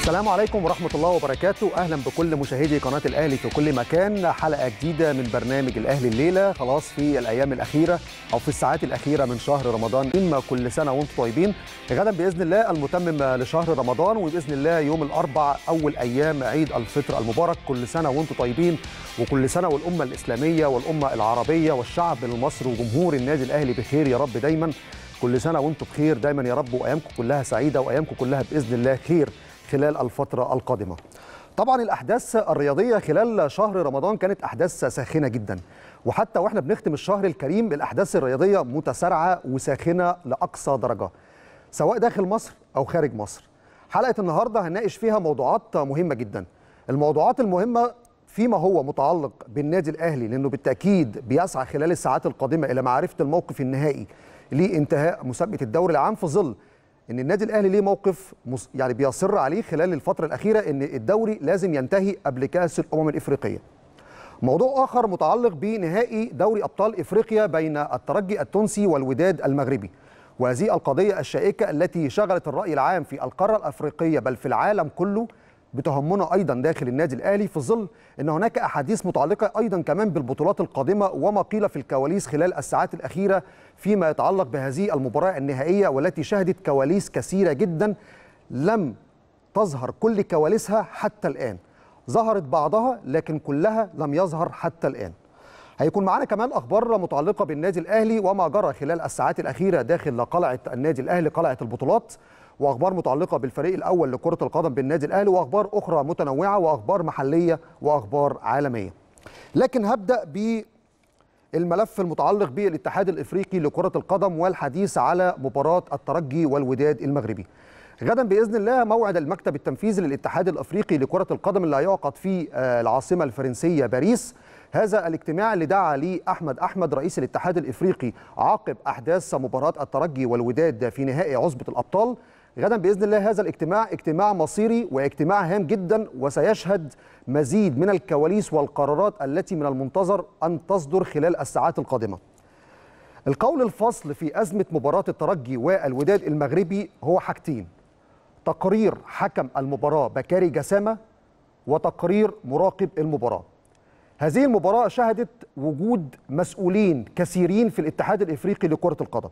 السلام عليكم ورحمة الله وبركاته أهلا بكل مشاهدي قناة الأهلي في كل مكان حلقة جديدة من برنامج الأهلي الليلة خلاص في الأيام الأخيرة أو في الساعات الأخيرة من شهر رمضان إما كل سنة وأنتم طيبين غدا بإذن الله المتمم لشهر رمضان وبإذن الله يوم الأربع أول أيام عيد الفطر المبارك كل سنة وأنتم طيبين وكل سنة والأمة الإسلامية والأمة العربية والشعب المصري وجمهور النادي الأهلي بخير يا رب دايما كل سنة وأنتم بخير دايما يا رب وأيامكم كلها سعيدة وأيامكم كلها بإذن الله خير خلال الفترة القادمة طبعا الأحداث الرياضية خلال شهر رمضان كانت أحداث ساخنة جدا وحتى وإحنا بنختم الشهر الكريم الأحداث الرياضية متسارعة وساخنة لأقصى درجة سواء داخل مصر أو خارج مصر حلقة النهاردة هنناقش فيها موضوعات مهمة جدا الموضوعات المهمة فيما هو متعلق بالنادي الأهلي لأنه بالتأكيد بيسعى خلال الساعات القادمة إلى معرفة الموقف النهائي لانتهاء مسابقة الدوري العام في ظل ان النادي الاهلي ليه موقف مص... يعني بيصر عليه خلال الفتره الاخيره ان الدوري لازم ينتهي قبل كاس الامم الافريقيه. موضوع اخر متعلق بنهائي دوري ابطال افريقيا بين الترجي التونسي والوداد المغربي. وهذه القضيه الشائكه التي شغلت الراي العام في القاره الافريقيه بل في العالم كله بتهمنا ايضا داخل النادي الاهلي في ظل ان هناك احاديث متعلقه ايضا كمان بالبطولات القادمه وما قيل في الكواليس خلال الساعات الاخيره فيما يتعلق بهذه المباراه النهائيه والتي شهدت كواليس كثيره جدا لم تظهر كل كواليسها حتى الان ظهرت بعضها لكن كلها لم يظهر حتى الان هيكون معانا كمان اخبار متعلقه بالنادي الاهلي وما جرى خلال الساعات الاخيره داخل قلعه النادي الاهلي قلعه البطولات واخبار متعلقه بالفريق الاول لكره القدم بالنادي الاهلي واخبار اخرى متنوعه واخبار محليه واخبار عالميه لكن هبدا بالملف المتعلق بالاتحاد الافريقي لكره القدم والحديث على مباراه الترجي والوداد المغربي غدا باذن الله موعد المكتب التنفيذي للاتحاد الافريقي لكره القدم اللي هيعقد في العاصمه الفرنسيه باريس هذا الاجتماع اللي دعا ليه احمد احمد رئيس الاتحاد الافريقي عقب احداث مباراه الترجي والوداد في نهائي عصبه الابطال غدا باذن الله هذا الاجتماع اجتماع مصيري واجتماع هام جدا وسيشهد مزيد من الكواليس والقرارات التي من المنتظر ان تصدر خلال الساعات القادمه. القول الفصل في ازمه مباراه الترجي والوداد المغربي هو حاجتين. تقرير حكم المباراه بكاري جسامه وتقرير مراقب المباراه. هذه المباراه شهدت وجود مسؤولين كثيرين في الاتحاد الافريقي لكره القدم.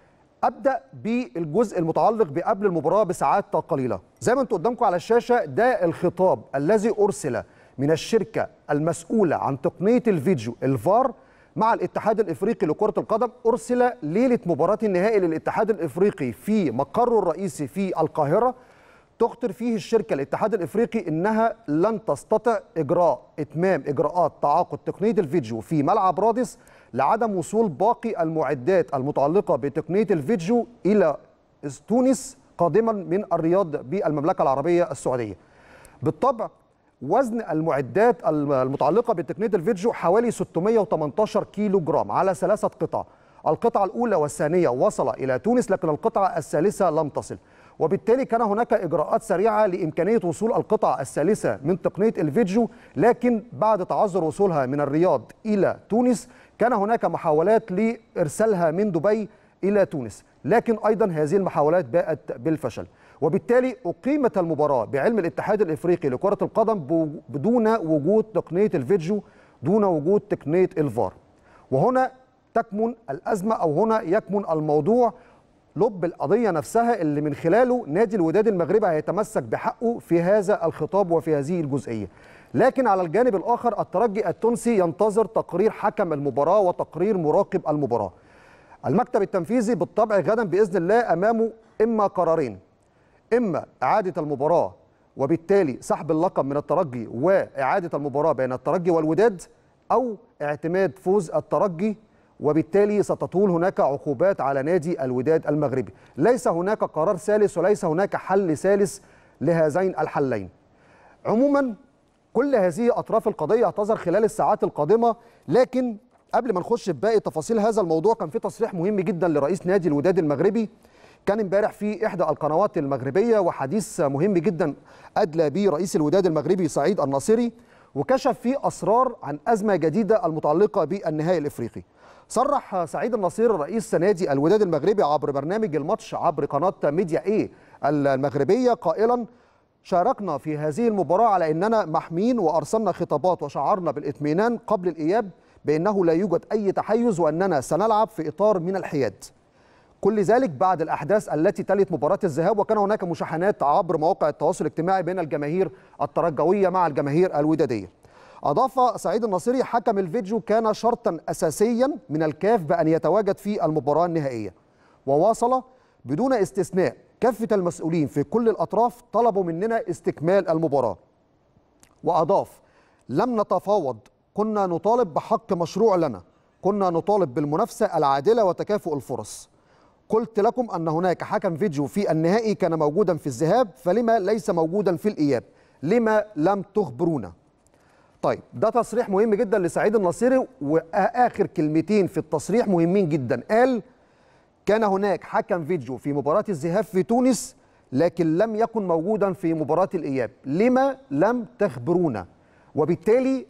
ابدا بالجزء المتعلق بقبل المباراه بساعات قليله زي ما انتم قدامكم على الشاشه ده الخطاب الذي ارسل من الشركه المسؤوله عن تقنيه الفيديو الفار مع الاتحاد الافريقي لكره القدم ارسل ليله مباراه النهائي للاتحاد الافريقي في مقره الرئيسي في القاهره تخطر فيه الشركه الاتحاد الافريقي انها لن تستطع اجراء اتمام اجراءات تعاقد تقنيه الفيديو في ملعب رادس لعدم وصول باقي المعدات المتعلقه بتقنيه الفيديو الى تونس قادما من الرياض بالمملكه العربيه السعوديه. بالطبع وزن المعدات المتعلقه بتقنيه الفيديو حوالي 618 كيلو جرام على ثلاثه قطع. القطعه الاولى والثانيه وصل الى تونس لكن القطعه الثالثه لم تصل. وبالتالي كان هناك اجراءات سريعه لامكانيه وصول القطعه الثالثه من تقنيه الفيديو لكن بعد تعذر وصولها من الرياض الى تونس كان هناك محاولات لارسالها من دبي الى تونس لكن ايضا هذه المحاولات باءت بالفشل وبالتالي اقيمت المباراه بعلم الاتحاد الافريقي لكره القدم بدون وجود تقنيه الفيديو دون وجود تقنيه الفار وهنا تكمن الازمه او هنا يكمن الموضوع لب القضيه نفسها اللي من خلاله نادي الوداد المغربي هيتمسك بحقه في هذا الخطاب وفي هذه الجزئيه لكن على الجانب الاخر الترجي التونسي ينتظر تقرير حكم المباراه وتقرير مراقب المباراه المكتب التنفيذي بالطبع غدا باذن الله امامه اما قرارين اما اعاده المباراه وبالتالي سحب اللقب من الترجي واعاده المباراه بين الترجي والوداد او اعتماد فوز الترجي وبالتالي ستطول هناك عقوبات على نادي الوداد المغربي ليس هناك قرار ثالث وليس هناك حل ثالث لهذين الحلين عموما كل هذه اطراف القضيه هتظهر خلال الساعات القادمه لكن قبل ما نخش في باقي تفاصيل هذا الموضوع كان في تصريح مهم جدا لرئيس نادي الوداد المغربي كان امبارح في احدى القنوات المغربيه وحديث مهم جدا ادلى به رئيس الوداد المغربي سعيد الناصري وكشف فيه اسرار عن ازمه جديده المتعلقه بالنهائي الافريقي صرح سعيد النصير رئيس نادي الوداد المغربي عبر برنامج الماتش عبر قناه ميديا ايه المغربيه قائلا شاركنا في هذه المباراة على أننا محمين وأرسلنا خطابات وشعرنا بالإطمئنان قبل الإياب بأنه لا يوجد أي تحيز وأننا سنلعب في إطار من الحياد كل ذلك بعد الأحداث التي تلت مباراة الذهاب وكان هناك مشاحنات عبر مواقع التواصل الاجتماعي بين الجماهير الترجوية مع الجماهير الودادية أضاف سعيد الناصري حكم الفيديو كان شرطا أساسيا من الكاف بأن يتواجد في المباراة النهائية وواصل بدون استثناء كافة المسؤولين في كل الأطراف طلبوا مننا استكمال المباراة وأضاف لم نتفاوض كنا نطالب بحق مشروع لنا كنا نطالب بالمنافسة العادلة وتكافؤ الفرص قلت لكم أن هناك حكم فيديو في النهائي كان موجودا في الذهاب فلما ليس موجودا في الإياب لما لم تخبرونا طيب ده تصريح مهم جدا لسعيد النصيري واخر كلمتين في التصريح مهمين جدا قال كان هناك حكم فيديو في مباراه الذهاب في تونس لكن لم يكن موجودا في مباراه الاياب لما لم تخبرونا وبالتالي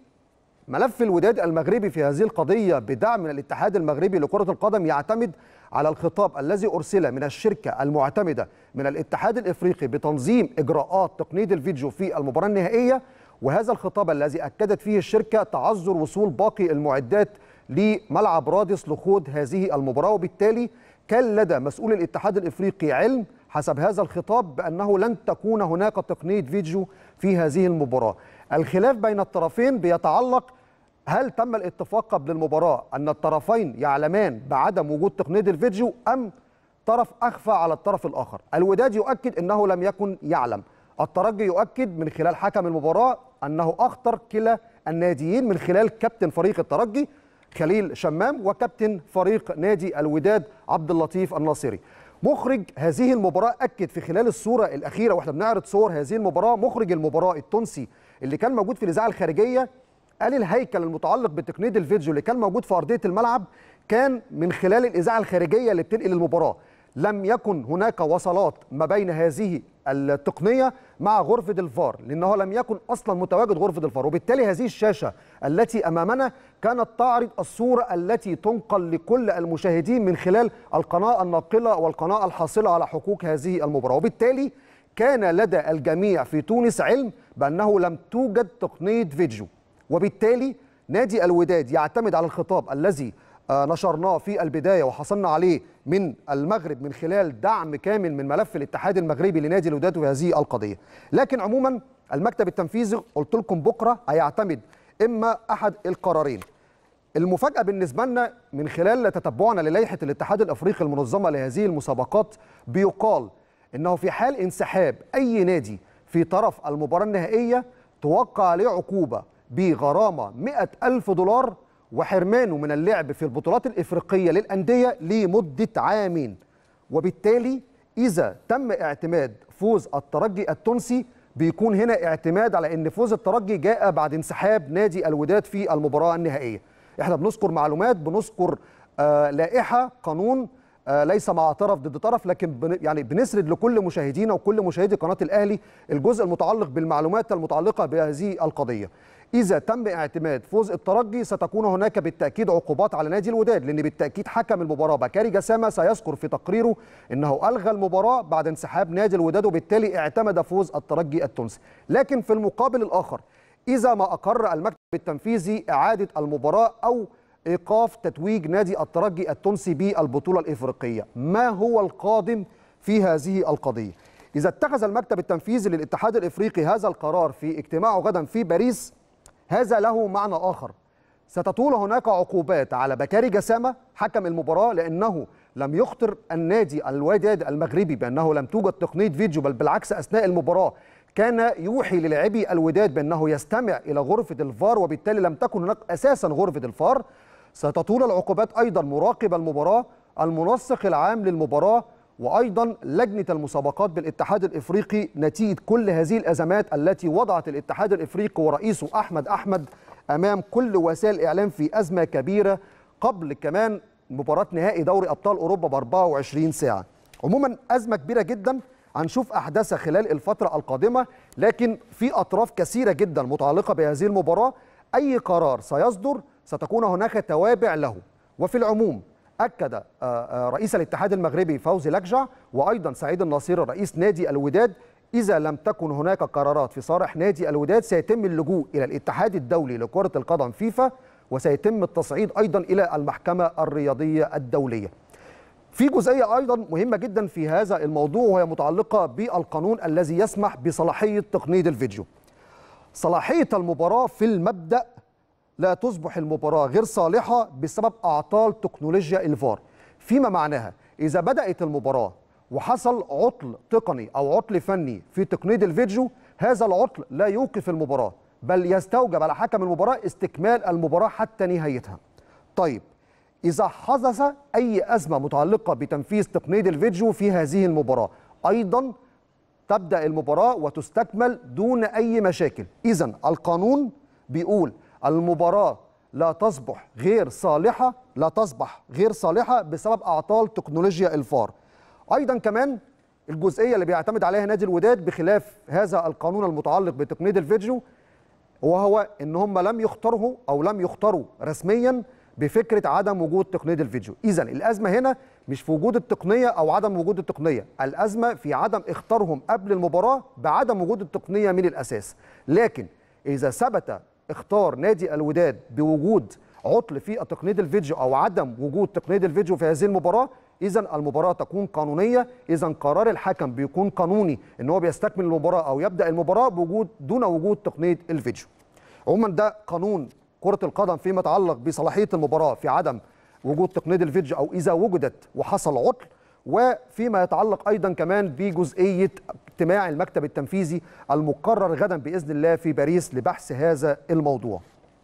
ملف الوداد المغربي في هذه القضيه بدعم من الاتحاد المغربي لكره القدم يعتمد على الخطاب الذي ارسل من الشركه المعتمده من الاتحاد الافريقي بتنظيم اجراءات تقنيه الفيديو في المباراه النهائيه وهذا الخطاب الذي أكدت فيه الشركة تعذر وصول باقي المعدات لملعب رادس لخوض هذه المباراة وبالتالي كان لدى مسؤول الاتحاد الإفريقي علم حسب هذا الخطاب بأنه لن تكون هناك تقنية فيديو في هذه المباراة الخلاف بين الطرفين بيتعلق هل تم الاتفاق قبل المباراة أن الطرفين يعلمان بعدم وجود تقنية الفيديو أم طرف أخفى على الطرف الآخر الوداد يؤكد أنه لم يكن يعلم الترجي يؤكد من خلال حكم المباراة أنه أخطر كلا الناديين من خلال كابتن فريق الترجي خليل شمام وكابتن فريق نادي الوداد عبد اللطيف الناصري مخرج هذه المباراة أكد في خلال الصورة الأخيرة واحنا بنعرض صور هذه المباراة مخرج المباراة التونسي اللي كان موجود في الإذاعة الخارجية قال الهيكل المتعلق بتقنية الفيديو اللي كان موجود في أرضية الملعب كان من خلال الإذاعة الخارجية اللي بتنقل المباراة لم يكن هناك وصلات ما بين هذه التقنيه مع غرفه الفار لانه لم يكن اصلا متواجد غرفه الفار وبالتالي هذه الشاشه التي امامنا كانت تعرض الصوره التي تنقل لكل المشاهدين من خلال القناه الناقله والقناه الحاصله على حقوق هذه المباراه وبالتالي كان لدى الجميع في تونس علم بانه لم توجد تقنيه فيديو وبالتالي نادي الوداد يعتمد على الخطاب الذي نشرناه في البدايه وحصلنا عليه من المغرب من خلال دعم كامل من ملف الاتحاد المغربي لنادي الوداد في هذه القضيه لكن عموما المكتب التنفيذي قلت لكم بكره هيعتمد اما احد القرارين المفاجاه بالنسبه لنا من خلال تتبعنا للائحه الاتحاد الافريقي المنظمه لهذه المسابقات بيقال انه في حال انسحاب اي نادي في طرف المباراه النهائيه توقع عليه عقوبه بغرامه 100 ألف دولار وحرمانه من اللعب في البطولات الإفريقية للأندية لمدة عامين وبالتالي إذا تم اعتماد فوز الترجي التونسي بيكون هنا اعتماد على أن فوز الترجي جاء بعد انسحاب نادي الوداد في المباراة النهائية احنا بنذكر معلومات بنذكر آه لائحة قانون آه ليس مع طرف ضد طرف لكن بن يعني بنسرد لكل مشاهدينا وكل مشاهدي قناة الأهلي الجزء المتعلق بالمعلومات المتعلقة بهذه القضية إذا تم اعتماد فوز الترجي ستكون هناك بالتأكيد عقوبات على نادي الوداد لأن بالتأكيد حكم المباراة بكاري جسامة سيذكر في تقريره أنه ألغى المباراة بعد انسحاب نادي الوداد وبالتالي اعتمد فوز الترجي التونسي لكن في المقابل الآخر إذا ما أقر المكتب التنفيذي إعادة المباراة أو إيقاف تتويج نادي الترجي التونسي بالبطولة الإفريقية ما هو القادم في هذه القضية إذا اتخذ المكتب التنفيذي للاتحاد الإفريقي هذا القرار في اجتماعه غدا في باريس هذا له معنى آخر ستطول هناك عقوبات على بكاري جسامة حكم المباراة لأنه لم يخطر النادي الوداد المغربي بأنه لم توجد تقنية فيديو بل بالعكس أثناء المباراة كان يوحي للاعبي الوداد بأنه يستمع إلى غرفة الفار وبالتالي لم تكن هناك أساسا غرفة الفار ستطول العقوبات أيضا مراقب المباراة المنسق العام للمباراة وايضا لجنه المسابقات بالاتحاد الافريقي نتيجه كل هذه الازمات التي وضعت الاتحاد الافريقي ورئيسه احمد احمد امام كل وسائل الاعلام في ازمه كبيره قبل كمان مباراه نهائي دوري ابطال اوروبا ب 24 ساعه. عموما ازمه كبيره جدا هنشوف احداثها خلال الفتره القادمه لكن في اطراف كثيره جدا متعلقه بهذه المباراه اي قرار سيصدر ستكون هناك توابع له وفي العموم اكد رئيس الاتحاد المغربي فوزي لكجع وايضا سعيد الناصير رئيس نادي الوداد إذا لم تكن هناك قرارات في صالح نادي الوداد سيتم اللجوء إلى الاتحاد الدولي لكرة القدم فيفا وسيتم التصعيد أيضا إلى المحكمة الرياضية الدولية في جزئية أيضا مهمة جدا في هذا الموضوع وهي متعلقة بالقانون الذي يسمح بصلاحية تقنية الفيديو صلاحية المباراة في المبدأ لا تصبح المباراة غير صالحة بسبب أعطال تكنولوجيا الفار فيما معناها إذا بدأت المباراة وحصل عطل تقني أو عطل فني في تقنية الفيديو هذا العطل لا يوقف المباراة بل يستوجب على حكم المباراة استكمال المباراة حتى نهايتها طيب إذا حدث أي أزمة متعلقة بتنفيذ تقنية الفيديو في هذه المباراة أيضا تبدأ المباراة وتستكمل دون أي مشاكل إذا القانون بيقول المباراة لا تصبح غير صالحة لا تصبح غير صالحة بسبب أعطال تكنولوجيا الفار أيضا كمان الجزئية اللي بيعتمد عليها نادي الوداد بخلاف هذا القانون المتعلق بتقنية الفيديو وهو ان هم لم يختاروا او لم يختاروا رسميا بفكره عدم وجود تقنيه الفيديو اذا الازمه هنا مش في وجود التقنيه او عدم وجود التقنيه الازمه في عدم اختارهم قبل المباراه بعدم وجود التقنيه من الاساس لكن اذا ثبت اختار نادي الوداد بوجود عطل في تقنيه الفيديو او عدم وجود تقنيه الفيديو في هذه المباراه اذا المباراه تكون قانونيه اذا قرار الحكم بيكون قانوني ان هو بيستكمل المباراه او يبدا المباراه بوجود دون وجود تقنيه الفيديو عموما ده قانون كره القدم فيما يتعلق بصلاحيه المباراه في عدم وجود تقنيه الفيديو او اذا وجدت وحصل عطل وفيما يتعلق ايضا كمان بجزئيه اجتماع المكتب التنفيذي المقرر غدا باذن الله في باريس لبحث هذا الموضوع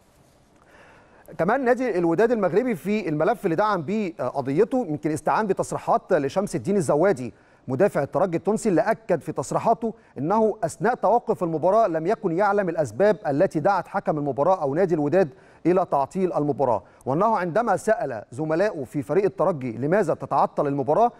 كمان نادي الوداد المغربي في الملف اللي دعم به قضيته يمكن استعان بتصريحات لشمس الدين الزوادي مدافع الترجي التونسي اللي اكد في تصريحاته انه اثناء توقف المباراه لم يكن يعلم الاسباب التي دعت حكم المباراه او نادي الوداد الى تعطيل المباراه وانه عندما سال زملائه في فريق الترجي لماذا تتعطل المباراه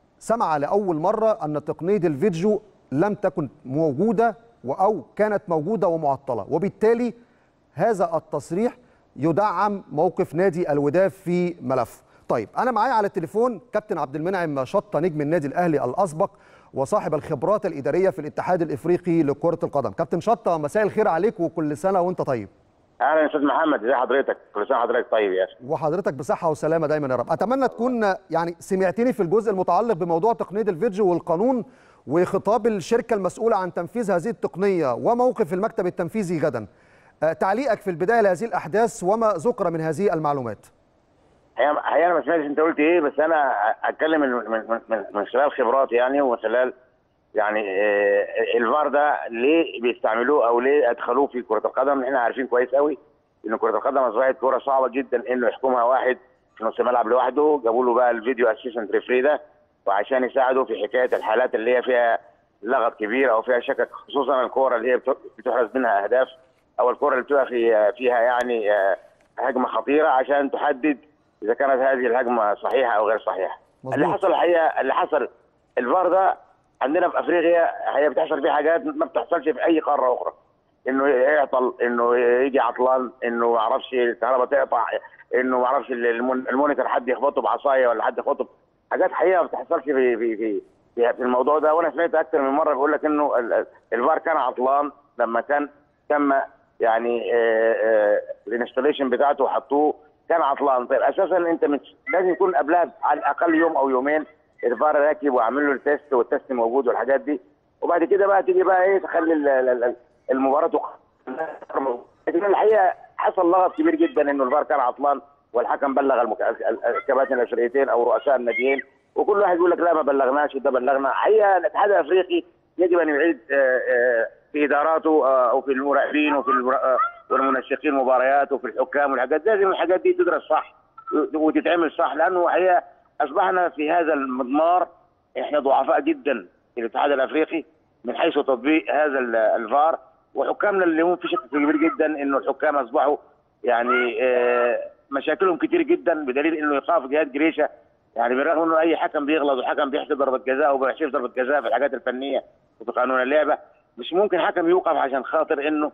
سمع لاول مره ان تقنيه الفيديو لم تكن موجوده او كانت موجوده ومعطله وبالتالي هذا التصريح يدعم موقف نادي الوداد في ملف طيب انا معايا على التليفون كابتن عبد المنعم شطه نجم النادي الاهلي الاسبق وصاحب الخبرات الاداريه في الاتحاد الافريقي لكره القدم كابتن شطه مساء الخير عليك وكل سنه وانت طيب اهلا يا استاذ محمد ازي حضرتك كل سنه حضرتك طيب يا اخي وحضرتك بصحه وسلامه دايما يا رب اتمنى تكون يعني سمعتني في الجزء المتعلق بموضوع تقنيه الفيديو والقانون وخطاب الشركه المسؤوله عن تنفيذ هذه التقنيه وموقف المكتب التنفيذي غدا تعليقك في البدايه لهذه الاحداث وما ذكر من هذه المعلومات هي هي انا ما سمعتش انت قلت ايه بس انا اتكلم من من من, من خلال خبراتي يعني ومن خلال يعني الفار ده ليه بيستعملوه او ليه ادخلوه في كره القدم احنا عارفين كويس قوي ان كره القدم اصبحت كره صعبه جدا انه يحكمها واحد في نص الملعب لوحده جابوا له بقى الفيديو اسيستنت ريفري ده وعشان يساعده في حكايه الحالات اللي هي فيها لغط كبير او فيها شكك خصوصا الكوره اللي هي بتحرز منها اهداف او الكره اللي بتبقى في فيها يعني هجمه خطيره عشان تحدد اذا كانت هذه الهجمه صحيحه او غير صحيحه. مزبوط. اللي حصل الحقيقه اللي حصل الفار ده عندنا في افريقيا هي بتحصل فيه حاجات ما بتحصلش في اي قاره اخرى. انه يعطل انه يجي عطلان انه ما اعرفش الكهرباء تقطع انه ما اعرفش المونيتور حد يخبطه بعصايه ولا حد يخبطه حاجات حقيقه ما بتحصلش في في في في الموضوع ده وانا سمعت اكثر من مره بيقول لك انه الفار كان عطلان لما كان تم يعني الانستليشن بتاعته وحطوه كان عطلان طيب اساسا انت مش لازم يكون قبلها على الاقل يوم او يومين الفار راكب وعامل له التيست والتيست موجود والحاجات دي وبعد كده بقى تيجي بقى ايه تخلي المباراه لكن الحقيقه حصل لغط كبير جدا انه الفار كان عطلان والحكم بلغ المك... الكباتن الافريقيتين او رؤساء الناديين وكل واحد يقول لك لا ما بلغناش وده بلغنا حقيقه الاتحاد الافريقي يجب ان يعيد في اداراته او في المراقبين وفي والمنسقين المباريات وفي الحكام والحاجات لازم الحاجات دي تدرس صح وتتعمل صح لانه هي اصبحنا في هذا المضمار احنا ضعفاء جدا في الاتحاد الافريقي من حيث تطبيق هذا الفار وحكامنا اللي هم في شك كبير جدا انه الحكام اصبحوا يعني مشاكلهم كتير جدا بدليل انه ايقاف جهاد جريشه يعني بالرغم انه اي حكم بيغلط وحكم بيحسب ضربه جزاء وما بيحسبش ضربه جزاء في الحاجات الفنيه وفي قانون اللعبه مش ممكن حكم يوقف عشان خاطر انه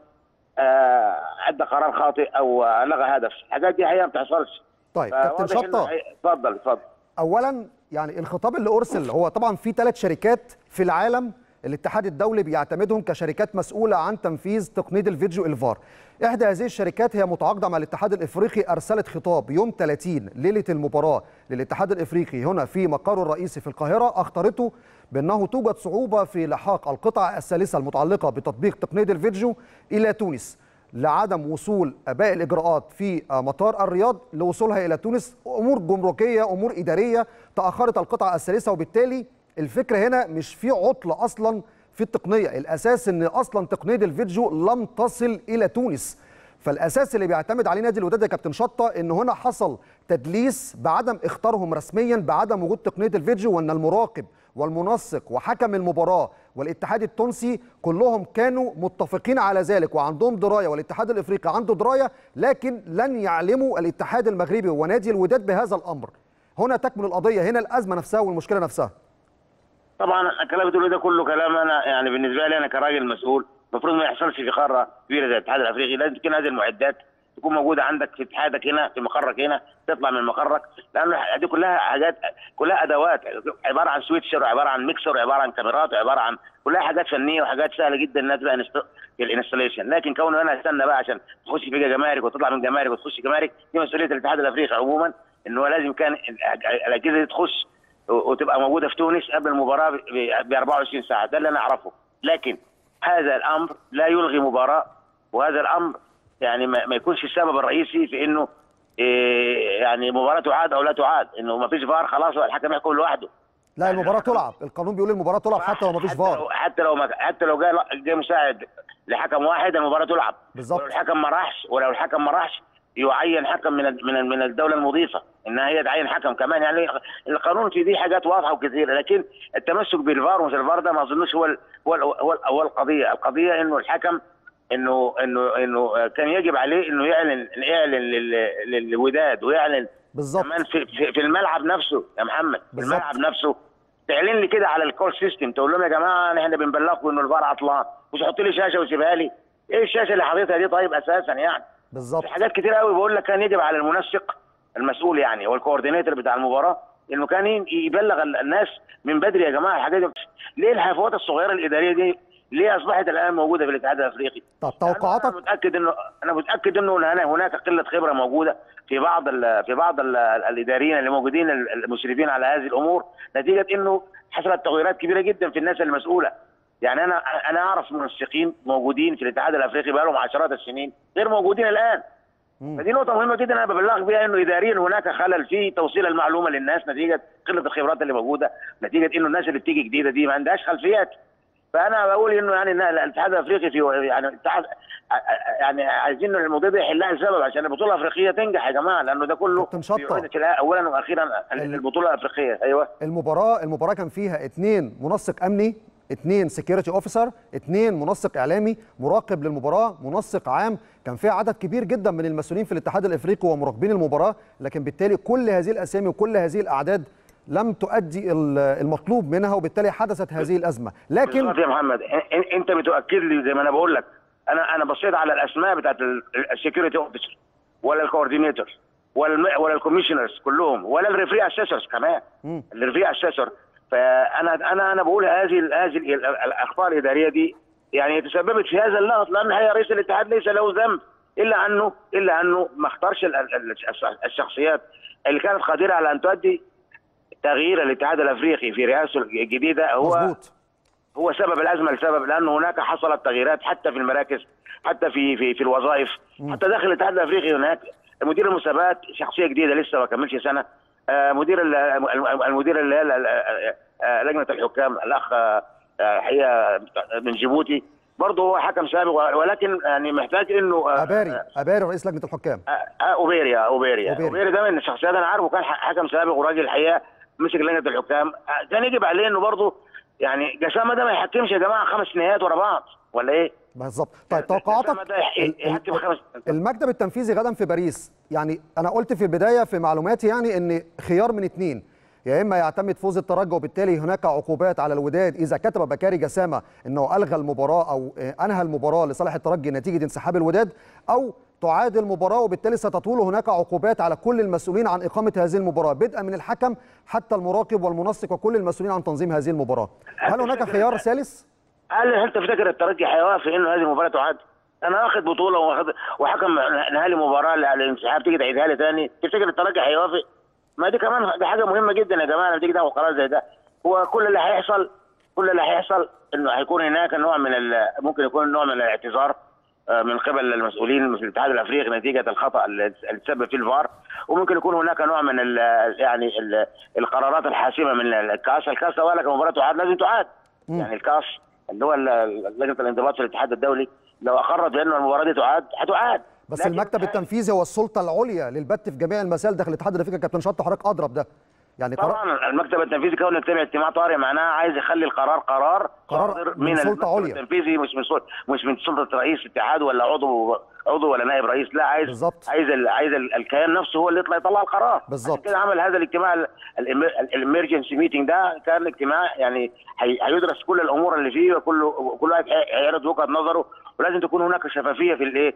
ادى قرار خاطئ او لغى هدف الحاجات دي حقيقه ما بتحصلش طيب كابتن شطه اتفضل اتفضل اولا يعني الخطاب اللي ارسل هو طبعا في ثلاث شركات في العالم الاتحاد الدولي بيعتمدهم كشركات مسؤوله عن تنفيذ تقنيه الفيديو الفار احدى هذه الشركات هي متعاقده مع الاتحاد الافريقي ارسلت خطاب يوم 30 ليله المباراه للاتحاد الافريقي هنا في مقره الرئيسي في القاهره اخطرته بانه توجد صعوبه في لحاق القطع الثالثه المتعلقه بتطبيق تقنيه الفيديو الى تونس لعدم وصول باقي الاجراءات في مطار الرياض لوصولها الى تونس امور جمركيه امور اداريه تاخرت القطعه الثالثه وبالتالي الفكره هنا مش في عطل اصلا في التقنيه الاساس ان اصلا تقنيه الفيديو لم تصل الى تونس فالاساس اللي بيعتمد عليه نادي الوداد يا كابتن شطه ان هنا حصل تدليس بعدم اختارهم رسميا بعدم وجود تقنيه الفيديو وان المراقب والمنسق وحكم المباراه والاتحاد التونسي كلهم كانوا متفقين على ذلك وعندهم درايه والاتحاد الافريقي عنده درايه لكن لن يعلموا الاتحاد المغربي ونادي الوداد بهذا الامر هنا تكمن القضيه هنا الازمه نفسها والمشكله نفسها طبعا الكلام اللي بتقوله ده كله كلام انا يعني بالنسبه لي انا كراجل مسؤول المفروض ما يحصلش في قاره كبيره زي الاتحاد الافريقي لازم تكون هذه المعدات تكون موجوده عندك في اتحادك هنا في مقرك هنا تطلع من مقرك لانه دي كلها حاجات كلها ادوات عباره عن سويتشر وعباره عن ميكسر وعباره عن كاميرات وعباره عن كلها حاجات فنيه وحاجات سهله جدا انها تبقى نست- في الانستليشن لكن كونه انا استنى بقى عشان تخش في جمارك وتطلع من جمارك وتخش جمارك دي مسؤوليه الاتحاد الافريقي عموما ان هو لازم كان الاجهزه دي تخش وتبقى موجوده في تونس قبل المباراه ب 24 ساعه ده اللي انا اعرفه لكن هذا الامر لا يلغي مباراه وهذا الامر يعني ما ما يكونش السبب الرئيسي في انه إيه يعني مباراه تعاد او لا تعاد انه ما فيش فار خلاص الحكم يحكم لوحده لا المباراه تلعب القانون بيقول المباراه تلعب حتى لو ما فيش حتى فار لو حتى لو ما حتى لو جاء جاء مساعد لحكم واحد المباراه تلعب بالظبط. ولو الحكم ما راحش ولو الحكم ما راحش يعين حكم من ال- من ال- من الدوله المضيفه انها هي تعين حكم كمان يعني القانون في دي حاجات واضحه وكثيره لكن التمسك بالفار ومش الفار ده ما اظنش هو ال- هو ال- هو, ال- هو القضيه القضيه انه الحكم انه انه انه كان يجب عليه انه يعلن يعلن لل- للوداد ويعلن بالظبط كمان في, في, في الملعب نفسه يا محمد في بالظبط. الملعب نفسه تعلن لي كده على الكول سيستم تقول لهم يا جماعه احنا بنبلغكم انه الفار عطلان مش حط لي شاشه وسيبها لي ايه الشاشه اللي حاططها دي طيب اساسا يعني بالظبط في حاجات كتير قوي بقول لك كان يجب على المنسق المسؤول يعني والكوردينيتور بتاع المباراه انه كان ي- يبلغ ال- الناس من بدري يا جماعه الحاجات دي ليه الحفوات الصغيره الاداريه دي ليه اصبحت الان موجوده في الاتحاد الافريقي؟ طب انا توقعاتك متاكد انه انا متاكد انه هنا- هناك قله خبره موجوده في بعض ال في بعض ال الاداريين اللي موجودين ال- المشرفين على هذه الامور نتيجه انه حصلت تغيرات كبيره جدا في الناس المسؤوله يعني انا انا اعرف منسقين موجودين في الاتحاد الافريقي بقالهم عشرات السنين غير موجودين الان مم. فدي نقطة مهمة جدا أنا ببلغك بيها إنه إداريا هناك خلل في توصيل المعلومة للناس نتيجة قلة الخبرات اللي موجودة، نتيجة إنه الناس اللي بتيجي جديدة دي ما عندهاش خلفيات. فأنا بقول إنه يعني إن الاتحاد الأفريقي في يعني الاتحاد يعني عايزين إنه الموضوع ده يحلها السبب عشان البطولة الأفريقية تنجح يا جماعة لأنه ده كله كابتن شطة. بيعود في الآ- أولا وأخيرا البطولة الأفريقية أيوه المباراه المباراه كان فيها اثنين منسق امني اثنين سكيورتي اوفيسر اثنين منسق اعلامي مراقب للمباراه منسق عام كان فيها عدد كبير جدا من المسؤولين في الاتحاد الافريقي ومراقبين المباراه لكن بالتالي كل هذه الاسامي وكل هذه الاعداد لم تؤدي ال- المطلوب منها وبالتالي حدثت هذه الازمه بالظبط لكن يا محمد إن- إن- انت بتؤكد لي زي ما انا بقول لك انا انا بصيت على الاسماء بتاعت السكيورتي اوفيسر ولا الكوردينيتور ولا الم- ولا الكوميشنرز كلهم ولا الريفري اسيسرز كمان مم. الريفري اسيسر فانا انا انا بقول هذه ال- هذه ال- ال- الاخطاء الاداريه دي يعني تسببت في هذا اللغط لان هي رئيس الاتحاد ليس له ذنب الا انه الا انه ما اختارش ال- ال- ال- الشخصيات اللي كانت قادره على ان تؤدي تغيير الاتحاد الافريقي في رئاسته الجديده هو مظبوط هو سبب الازمه لسبب لان هناك حصلت تغييرات حتى في المراكز حتى في في في الوظائف حتى داخل الاتحاد الافريقي هناك مدير المسابقات شخصيه جديده لسه ما كملش سنه آه، مدير ال- الم- المدير اللي هي ال- ال- آه، لجنه الحكام الاخ آه، آه، حقيقه من جيبوتي برضه هو حكم سابق ولكن يعني محتاج انه آه، اباري اباري رئيس لجنه الحكام آه، آه، اوبيريا اوبيريا أوبيريا. اوبيريا ده من الشخصيات انا عارفه كان ح- حكم سابق وراجل الحقيقه مسك لجنه الحكام آه، كان يجب عليه انه برضه يعني جسامه ده ما يحكمش يا جماعه خمس نهائيات ورا بعض ولا ايه؟ بالظبط طيب توقعاتك جسامة ده يح- ال- يحكم ال- خمس المكتب التنفيذي غدا في باريس يعني انا قلت في البدايه في معلوماتي يعني ان خيار من اثنين يا اما يعتمد فوز الترجي وبالتالي هناك عقوبات على الوداد اذا كتب بكاري جسامه انه الغى المباراه او آه، انهى المباراه لصالح الترجي نتيجه انسحاب الوداد او تعاد المباراه وبالتالي ستطول هناك عقوبات على كل المسؤولين عن اقامه هذه المباراه بدءا من الحكم حتى المراقب والمنسق وكل المسؤولين عن تنظيم هذه المباراه هل هناك خيار ثالث هل هل تفتكر الترجي هيوافق انه هذه المباراه تعاد؟ انا واخد بطوله واخد وحكم نهى لي مباراه للانسحاب تيجي تعيدها لي ثاني تفتكر الترجي هيوافق؟ ما دي كمان دي حاجه مهمه جدا يا جماعه لما تيجي تاخد قرار زي ده هو كل اللي هيحصل كل اللي هيحصل انه هيكون هناك نوع من ال- ممكن يكون نوع من الاعتذار آه، من قبل المسؤولين في الاتحاد الافريقي نتيجه الخطا اللي اللي تسبب فيه الفار وممكن يكون هناك نوع من ال يعني ال القرارات الحاسمه من الكاس، الكاس لو قال لك المباراه تعاد لازم تعاد يعني الكاس اللي هو ال- لجنه الانضباط في الاتحاد الدولي لو اقرت بانه المباراه دي تعاد هتعاد بس لكن المكتب التنفيذي هو السلطه العليا للبت في جميع المسائل داخل الاتحاد الافريقي كابتن شط حضرتك اضرب ده يعني قرار طبعا المكتب التنفيذي كونه يجتمع اجتماع طارئ معناها عايز يخلي القرار قرار قرار صادر من سلطة المكتب عليا. التنفيذي مش من سلطه مش من سلطه رئيس اتحاد ولا عضو عضو ولا نائب رئيس لا عايز بالظبط. عايز ال عايز ال الكيان نفسه هو اللي يطلع يطلع القرار بالظبط. عشان كده عمل هذا الاجتماع الامرجنسي ميتنج ده كان اجتماع يعني هي- هيدرس كل الامور اللي فيه وكل كل واحد هي- هيعرض وجهه نظره ولازم تكون هناك شفافيه في الايه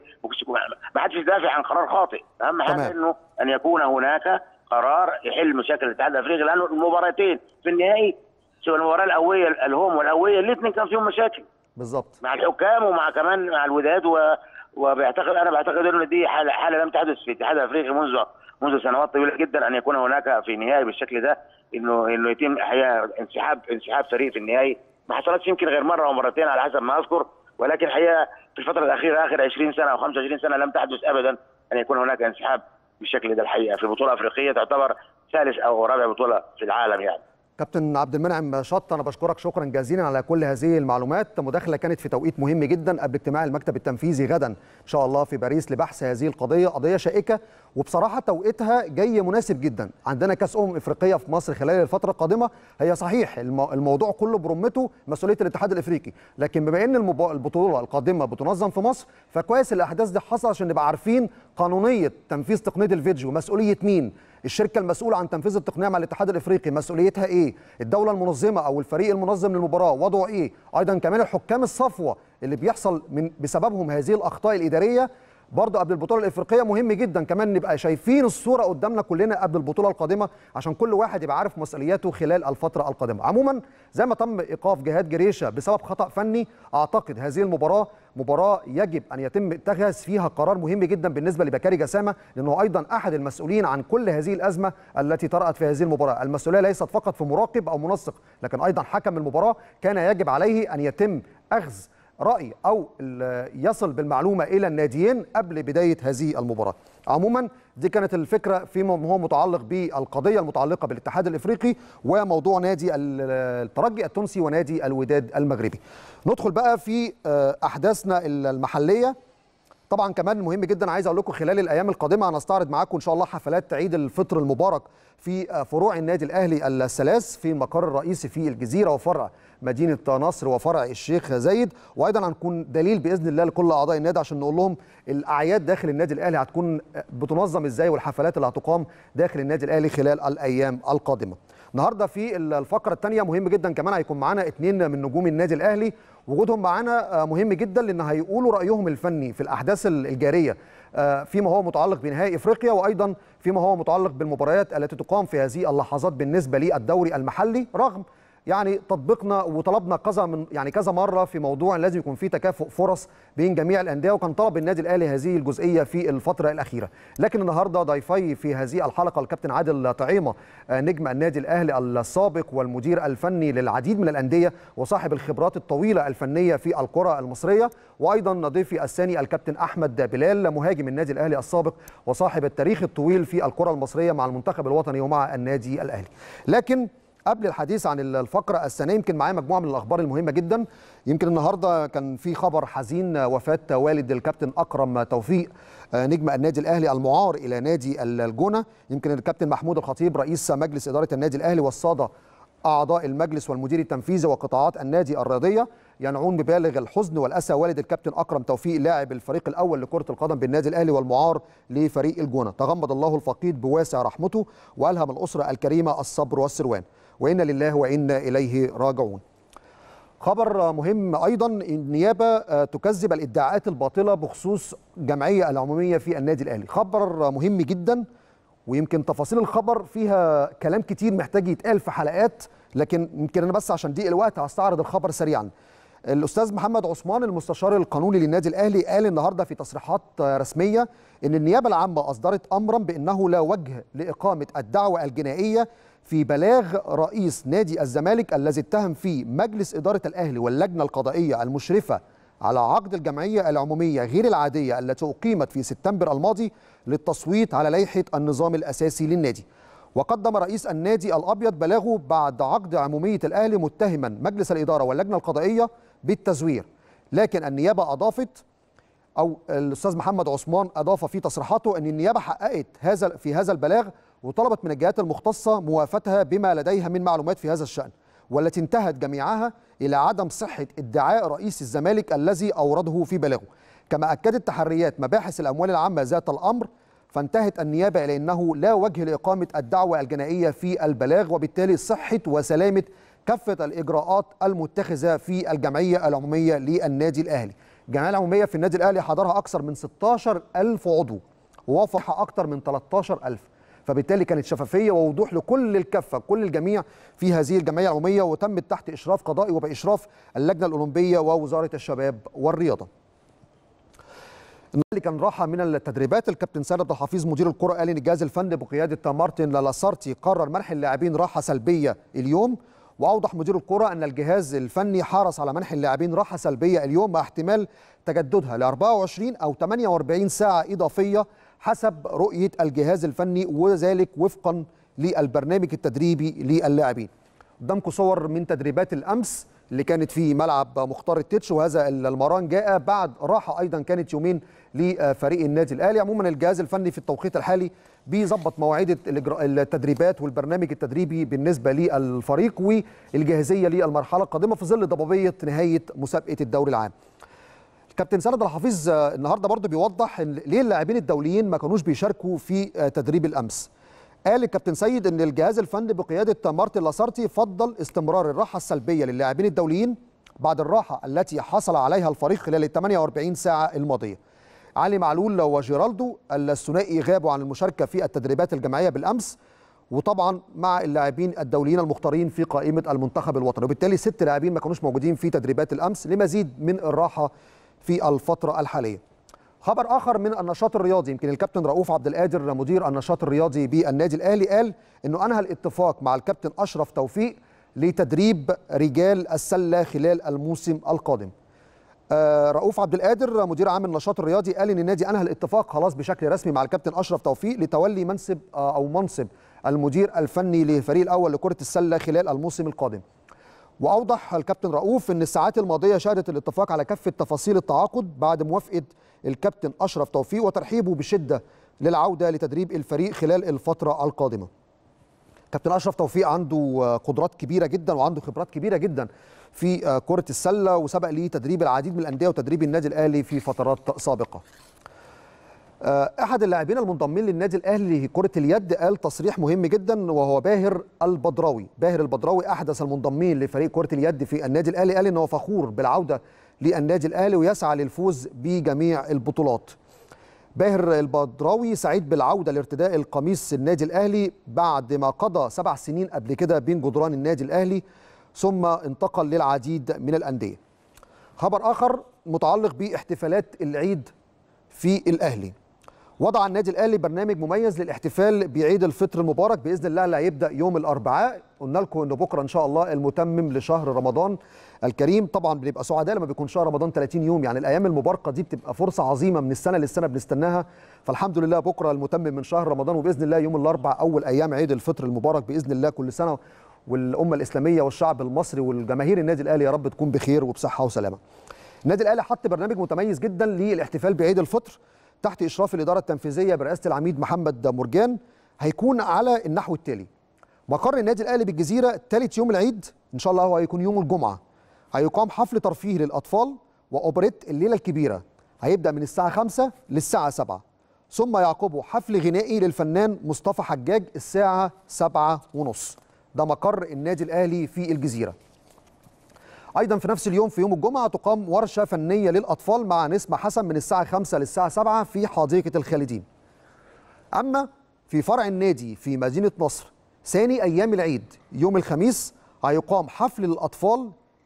ما حدش يدافع عن قرار خاطئ اهم حاجه تمام. انه ان يكون هناك قرار يحل مشاكل الاتحاد الافريقي لانه المباراتين في النهائي سواء المباراه الاوليه الهوم والاوليه الاثنين كان فيهم مشاكل بالظبط مع الحكام ومع كمان مع الوداد و... وبيعتقد انا بعتقد انه دي حاله حاله لم تحدث في الاتحاد الافريقي منذ منذ سنوات طويله جدا ان يكون هناك في نهائي بالشكل ده انه انه يتم احياء انسحاب انسحاب فريق في النهائي ما حصلتش يمكن غير مره او مرتين على حسب ما اذكر ولكن الحقيقه في الفتره الاخيره اخر 20 سنه او 25 سنه لم تحدث ابدا ان يكون هناك انسحاب بالشكل ده الحقيقه في بطوله افريقيه تعتبر ثالث او رابع بطوله في العالم يعني كابتن عبد المنعم شط انا بشكرك شكرا جزيلا على كل هذه المعلومات مداخله كانت في توقيت مهم جدا قبل اجتماع المكتب التنفيذي غدا ان شاء الله في باريس لبحث هذه القضيه قضيه شائكه وبصراحه توقيتها جاي مناسب جدا عندنا كاس امم افريقيه في مصر خلال الفتره القادمه هي صحيح المو- الموضوع كله برمته مسؤوليه الاتحاد الافريقي لكن بما ان المب- البطوله القادمه بتنظم في مصر فكويس الاحداث دي حصل عشان نبقى عارفين قانونيه تنفيذ تقنيه الفيديو مسؤوليه مين الشركه المسؤوله عن تنفيذ التقنيه مع الاتحاد الافريقي مسؤوليتها ايه الدوله المنظمه او الفريق المنظم للمباراه وضعه ايه ايضا كمان الحكام الصفوه اللي بيحصل من بسببهم هذه الاخطاء الاداريه برضه قبل البطوله الافريقيه مهم جدا كمان نبقى شايفين الصوره قدامنا كلنا قبل البطوله القادمه عشان كل واحد يبقى عارف مسؤولياته خلال الفتره القادمه عموما زي ما تم ايقاف جهاد جريشه بسبب خطا فني اعتقد هذه المباراه مباراه يجب ان يتم اتخاذ فيها قرار مهم جدا بالنسبه لبكاري جسامه لانه ايضا احد المسؤولين عن كل هذه الازمه التي طرات في هذه المباراه المسؤوليه ليست فقط في مراقب او منسق لكن ايضا حكم المباراه كان يجب عليه ان يتم اخذ راي او ال- يصل بالمعلومه الى الناديين قبل بدايه هذه المباراه عموما دي كانت الفكره فيما هو متعلق بالقضيه المتعلقه بالاتحاد الافريقي وموضوع نادي ال- الترجي التونسي ونادي الوداد المغربي ندخل بقى في آه، احداثنا المحليه طبعا كمان مهم جدا عايز اقول لكم خلال الايام القادمه هنستعرض معاكم ان شاء الله حفلات عيد الفطر المبارك في فروع النادي الاهلي الثلاث في المقر الرئيسي في الجزيره وفرع مدينه نصر وفرع الشيخ زايد وايضا هنكون دليل باذن الله لكل اعضاء النادي عشان نقول لهم الاعياد داخل النادي الاهلي هتكون بتنظم ازاي والحفلات اللي هتقام داخل النادي الاهلي خلال الايام القادمه النهارده في الفقره الثانيه مهم جدا كمان هيكون معانا اثنين من نجوم النادي الاهلي وجودهم معانا آه، مهم جدا لان هيقولوا رايهم الفني في الاحداث ال- الجاريه آه، فيما هو متعلق بنهائي افريقيا وايضا فيما هو متعلق بالمباريات التي تقام في هذه اللحظات بالنسبه للدوري المحلي رغم يعني تطبيقنا وطلبنا كذا من يعني كذا مره في موضوع إن لازم يكون في تكافؤ فرص بين جميع الانديه وكان طلب النادي الاهلي هذه الجزئيه في الفتره الاخيره لكن النهارده ضيفي في هذه الحلقه الكابتن عادل طعيمه آه، نجم النادي الاهلي السابق والمدير الفني للعديد من الانديه وصاحب الخبرات الطويله الفنيه في الكره المصريه وايضا ضيفي الثاني الكابتن احمد بلال مهاجم النادي الاهلي السابق وصاحب التاريخ الطويل في الكره المصريه مع المنتخب الوطني ومع النادي الاهلي لكن قبل الحديث عن الفقرة الثانية يمكن معايا مجموعة من الأخبار المهمة جدا يمكن النهاردة كان في خبر حزين وفاة والد الكابتن أكرم توفيق آه، نجم النادي الأهلي المعار إلى نادي الجونة يمكن الكابتن محمود الخطيب رئيس مجلس إدارة النادي الأهلي والصادة أعضاء المجلس والمدير التنفيذي وقطاعات النادي الرياضية ينعون ببالغ الحزن والأسى والد الكابتن أكرم توفيق لاعب الفريق الأول لكرة القدم بالنادي الأهلي والمعار لفريق الجونة تغمد الله الفقيد بواسع رحمته وألهم الأسرة الكريمة الصبر والسروان وإنا لله وإنا إليه راجعون خبر مهم ايضا النيابه آه، تكذب الادعاءات الباطله بخصوص الجمعيه العموميه في النادي الاهلي خبر مهم جدا ويمكن تفاصيل الخبر فيها كلام كتير محتاج يتقال في حلقات لكن يمكن انا بس عشان ضيق الوقت هستعرض الخبر سريعا الاستاذ محمد عثمان المستشار القانوني للنادي الاهلي قال النهارده في تصريحات رسميه ان النيابه العامه اصدرت امرا بانه لا وجه لاقامه الدعوه الجنائيه في بلاغ رئيس نادي الزمالك الذي اتهم فيه مجلس اداره الاهلي واللجنه القضائيه المشرفه على عقد الجمعيه العموميه غير العاديه التي اقيمت في سبتمبر الماضي للتصويت على لائحه النظام الاساسي للنادي. وقدم رئيس النادي الابيض بلاغه بعد عقد عموميه الاهلي متهما مجلس الاداره واللجنه القضائيه بالتزوير لكن النيابه اضافت او الاستاذ محمد عثمان اضاف في تصريحاته ان النيابه حققت هذا في هذا البلاغ وطلبت من الجهات المختصه موافتها بما لديها من معلومات في هذا الشان والتي انتهت جميعها الى عدم صحه ادعاء رئيس الزمالك الذي اورده في بلاغه كما اكدت تحريات مباحث الاموال العامه ذات الامر فانتهت النيابه الى انه لا وجه لاقامه الدعوه الجنائيه في البلاغ وبالتالي صحه وسلامه كافه الاجراءات المتخذه في الجمعيه العموميه للنادي الاهلي. الجمعيه العموميه في النادي الاهلي حضرها اكثر من 16000 عضو ووافق اكثر من 13000 فبالتالي كانت شفافيه ووضوح لكل الكافه كل الجميع في هذه الجمعيه العموميه وتمت تحت اشراف قضائي وباشراف اللجنه الاولمبيه ووزاره الشباب والرياضه. اللي كان راحه من التدريبات الكابتن سيد عبد الحفيظ مدير الكره قال ان الجهاز الفني بقياده مارتن لاسارتي قرر منح اللاعبين راحه سلبيه اليوم واوضح مدير الكره ان الجهاز الفني حرص على منح اللاعبين راحه سلبيه اليوم مع احتمال تجددها ل 24 او 48 ساعه اضافيه حسب رؤيه الجهاز الفني وذلك وفقا للبرنامج التدريبي للاعبين. قدامكم صور من تدريبات الامس اللي كانت في ملعب مختار التتش وهذا المران جاء بعد راحه ايضا كانت يومين لفريق النادي الاهلي عموما الجهاز الفني في التوقيت الحالي بيظبط مواعيد التدريبات والبرنامج التدريبي بالنسبه للفريق والجاهزيه للمرحله القادمه في ظل ضبابيه نهايه مسابقه الدوري العام. كابتن سند الحفيظ النهارده برضه بيوضح ان ليه اللاعبين الدوليين ما كانوش بيشاركوا في تدريب الامس. قال الكابتن سيد ان الجهاز الفني بقياده مارتن لاسارتي فضل استمرار الراحه السلبيه للاعبين الدوليين بعد الراحه التي حصل عليها الفريق خلال ال 48 ساعه الماضيه. علي معلول وجيرالدو الثنائي غابوا عن المشاركه في التدريبات الجماعيه بالامس وطبعا مع اللاعبين الدوليين المختارين في قائمه المنتخب الوطني وبالتالي ست لاعبين ما كانوش موجودين في تدريبات الامس لمزيد من الراحه في الفتره الحاليه. خبر اخر من النشاط الرياضي يمكن الكابتن رؤوف عبد القادر مدير النشاط الرياضي بالنادي الاهلي قال انه انهى الاتفاق مع الكابتن اشرف توفيق لتدريب رجال السله خلال الموسم القادم. آه رؤوف عبد القادر مدير عام النشاط الرياضي قال ان النادي انهى الاتفاق خلاص بشكل رسمي مع الكابتن اشرف توفيق لتولي منصب آه او منصب المدير الفني للفريق الاول لكره السله خلال الموسم القادم. واوضح الكابتن رؤوف ان الساعات الماضيه شهدت الاتفاق على كافه تفاصيل التعاقد بعد موافقه الكابتن اشرف توفيق وترحيبه بشده للعوده لتدريب الفريق خلال الفتره القادمه. كابتن اشرف توفيق عنده قدرات كبيره جدا وعنده خبرات كبيره جدا في كره السله وسبق ليه تدريب العديد من الانديه وتدريب النادي الاهلي في فترات سابقه. احد اللاعبين المنضمين للنادي الاهلي في كره اليد قال تصريح مهم جدا وهو باهر البدراوي، باهر البدراوي احدث المنضمين لفريق كره اليد في النادي الاهلي قال انه فخور بالعوده للنادي الاهلي ويسعى للفوز بجميع البطولات. باهر البدراوي سعيد بالعوده لارتداء القميص النادي الاهلي بعد ما قضى سبع سنين قبل كده بين جدران النادي الاهلي ثم انتقل للعديد من الانديه. خبر اخر متعلق باحتفالات العيد في الاهلي. وضع النادي الاهلي برنامج مميز للاحتفال بعيد الفطر المبارك باذن الله اللي هيبدا يوم الاربعاء قلنا لكم ان بكره ان شاء الله المتمم لشهر رمضان الكريم طبعا بنبقى سعداء لما بيكون شهر رمضان 30 يوم يعني الايام المباركه دي بتبقى فرصه عظيمه من السنه للسنه بنستناها فالحمد لله بكره المتمم من شهر رمضان وباذن الله يوم الاربعاء اول ايام عيد الفطر المبارك باذن الله كل سنه والامه الاسلاميه والشعب المصري والجماهير النادي الاهلي يا رب تكون بخير وبصحه وسلامه. النادي الاهلي حط برنامج متميز جدا للاحتفال بعيد الفطر تحت اشراف الاداره التنفيذيه برئاسه العميد محمد مرجان هيكون على النحو التالي مقر النادي الاهلي بالجزيره ثالث يوم العيد ان شاء الله هو هيكون يوم الجمعه هيقام حفل ترفيه للاطفال واوبريت الليله الكبيره هيبدا من الساعه 5 للساعه 7 ثم يعقبه حفل غنائي للفنان مصطفى حجاج الساعه 7 ونص ده مقر النادي الاهلي في الجزيره ايضا في نفس اليوم في يوم الجمعه تقام ورشه فنيه للاطفال مع نسمه حسن من الساعه 5 للساعه 7 في حديقه الخالدين اما في فرع النادي في مدينه نصر ثاني ايام العيد يوم الخميس هيقام حفل للاطفال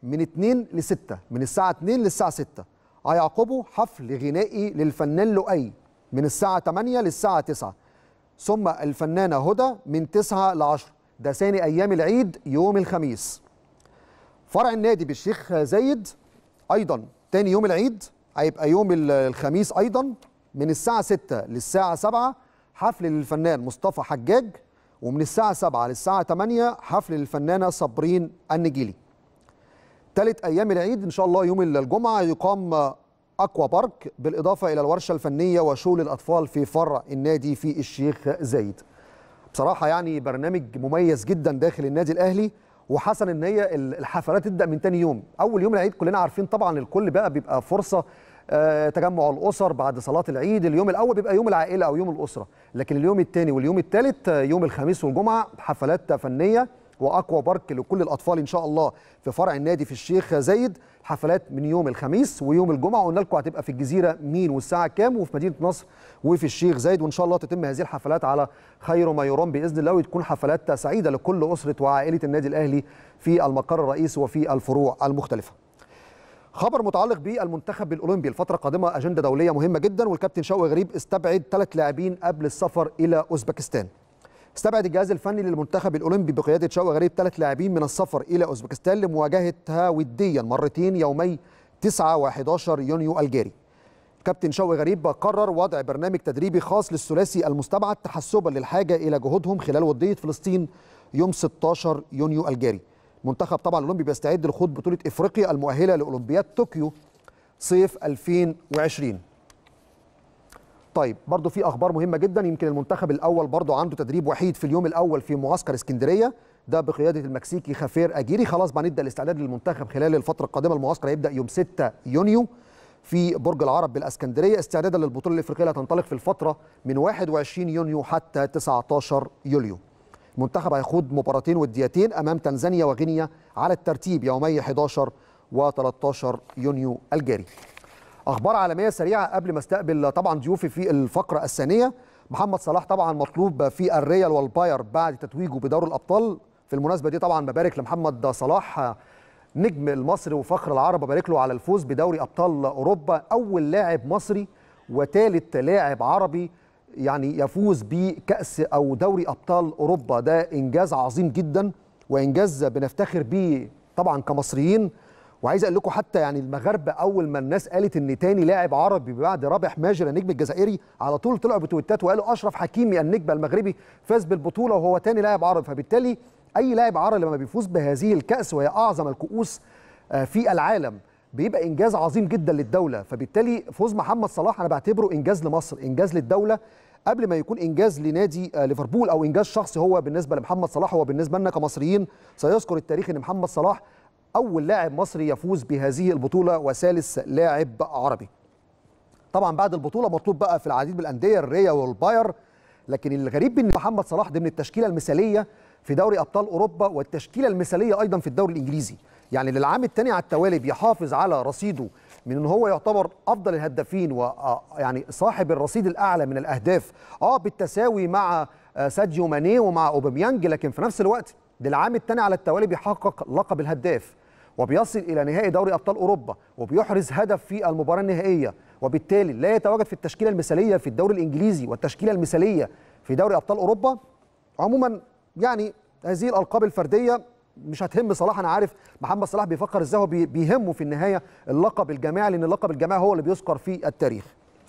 من 2 ل 6 من الساعة 2 للساعة 6 هيعقبه حفل غنائي للفنان لؤي من الساعة 8 للساعة 9 ثم الفنانة هدى من 9 ل 10 ده ثاني أيام العيد يوم الخميس فرع النادي بالشيخ زايد أيضا تاني يوم العيد هيبقى يوم ال- الخميس أيضا من الساعة 6 للساعة 7 حفل للفنان مصطفى حجاج ومن الساعة 7 للساعة 8 حفل للفنانة صابرين النجيلي ثالث ايام العيد ان شاء الله يوم الجمعه يقام اكوا بارك بالاضافه الى الورشه الفنيه وشغل الاطفال في فرع النادي في الشيخ زايد. بصراحه يعني برنامج مميز جدا داخل النادي الاهلي وحسن ان هي ال- الحفلات تبدا من تاني يوم، اول يوم العيد كلنا عارفين طبعا الكل بقى بيبقى فرصه آه، تجمع الاسر بعد صلاه العيد، اليوم الاول بيبقى يوم العائله او يوم الاسره، لكن اليوم الثاني واليوم الثالث يوم الخميس والجمعه حفلات فنيه واكوا بارك لكل الاطفال ان شاء الله في فرع النادي في الشيخ زايد حفلات من يوم الخميس ويوم الجمعه قلنا لكم هتبقى في الجزيره مين والساعه كام وفي مدينه نصر وفي الشيخ زايد وان شاء الله تتم هذه الحفلات على خير ما يرام باذن الله وتكون حفلات سعيده لكل اسره وعائله النادي الاهلي في المقر الرئيسي وفي الفروع المختلفه. خبر متعلق بالمنتخب الاولمبي الفتره القادمه اجنده دوليه مهمه جدا والكابتن شوقي غريب استبعد ثلاث لاعبين قبل السفر الى اوزبكستان. استبعد الجهاز الفني للمنتخب الاولمبي بقياده شوقي غريب ثلاث لاعبين من السفر الى اوزبكستان لمواجهتها وديا مرتين يومي 9 و11 يونيو الجاري. كابتن شوقي غريب قرر وضع برنامج تدريبي خاص للثلاثي المستبعد تحسبا للحاجه الى جهودهم خلال وديه فلسطين يوم 16 يونيو الجاري. المنتخب طبعا الاولمبي بيستعد لخوض بطوله افريقيا المؤهله لاولمبياد طوكيو صيف 2020. طيب برضو في اخبار مهمه جدا يمكن المنتخب الاول برضو عنده تدريب وحيد في اليوم الاول في معسكر اسكندريه ده بقياده المكسيكي خافير اجيري خلاص بقى نبدا الاستعداد للمنتخب خلال الفتره القادمه المعسكر هيبدا يوم 6 يونيو في برج العرب بالاسكندريه استعدادا للبطوله الافريقيه اللي هتنطلق في الفتره من 21 يونيو حتى 19 يوليو المنتخب هيخوض مباراتين وديتين امام تنزانيا وغينيا على الترتيب يومي 11 و13 يونيو الجاري اخبار عالميه سريعه قبل ما استقبل طبعا ضيوفي في الفقره الثانيه محمد صلاح طبعا مطلوب في الريال والباير بعد تتويجه بدور الابطال في المناسبه دي طبعا ببارك لمحمد صلاح نجم المصري وفخر العرب ببارك له على الفوز بدوري ابطال اوروبا اول لاعب مصري وثالث لاعب عربي يعني يفوز بكاس او دوري ابطال اوروبا ده انجاز عظيم جدا وانجاز بنفتخر بيه طبعا كمصريين وعايز اقول لكم حتى يعني المغاربه اول ما الناس قالت ان تاني لاعب عربي بعد رابح ماجر النجم الجزائري على طول طلعوا بتويتات وقالوا اشرف حكيمي النجم المغربي فاز بالبطوله وهو تاني لاعب عربي فبالتالي اي لاعب عربي لما بيفوز بهذه الكاس وهي اعظم الكؤوس آه، في العالم بيبقى انجاز عظيم جدا للدوله فبالتالي فوز محمد صلاح انا بعتبره انجاز لمصر انجاز للدوله قبل ما يكون انجاز لنادي آه، ليفربول او انجاز شخصي هو بالنسبه لمحمد صلاح هو بالنسبه لنا كمصريين سيذكر التاريخ ان محمد صلاح اول لاعب مصري يفوز بهذه البطوله وثالث لاعب عربي طبعا بعد البطوله مطلوب بقى في العديد من الانديه الريا والباير لكن الغريب ان محمد صلاح ضمن التشكيله المثاليه في دوري ابطال اوروبا والتشكيله المثاليه ايضا في الدوري الانجليزي يعني للعام الثاني على التوالي بيحافظ على رصيده من ان هو يعتبر افضل الهدافين ويعني صاحب الرصيد الاعلى من الاهداف اه بالتساوي مع آه، ساديو ماني ومع اوباميانج لكن في نفس الوقت للعام الثاني على التوالي بيحقق لقب الهداف وبيصل الى نهائي دوري ابطال اوروبا وبيحرز هدف في المباراه النهائيه وبالتالي لا يتواجد في التشكيله المثاليه في الدوري الانجليزي والتشكيله المثاليه في دوري ابطال اوروبا عموما يعني هذه الالقاب الفرديه مش هتهم صلاح انا عارف محمد صلاح بيفكر ازاي هو بي- بيهمه في النهايه اللقب الجماعي لان اللقب الجماعي هو اللي بيذكر في التاريخ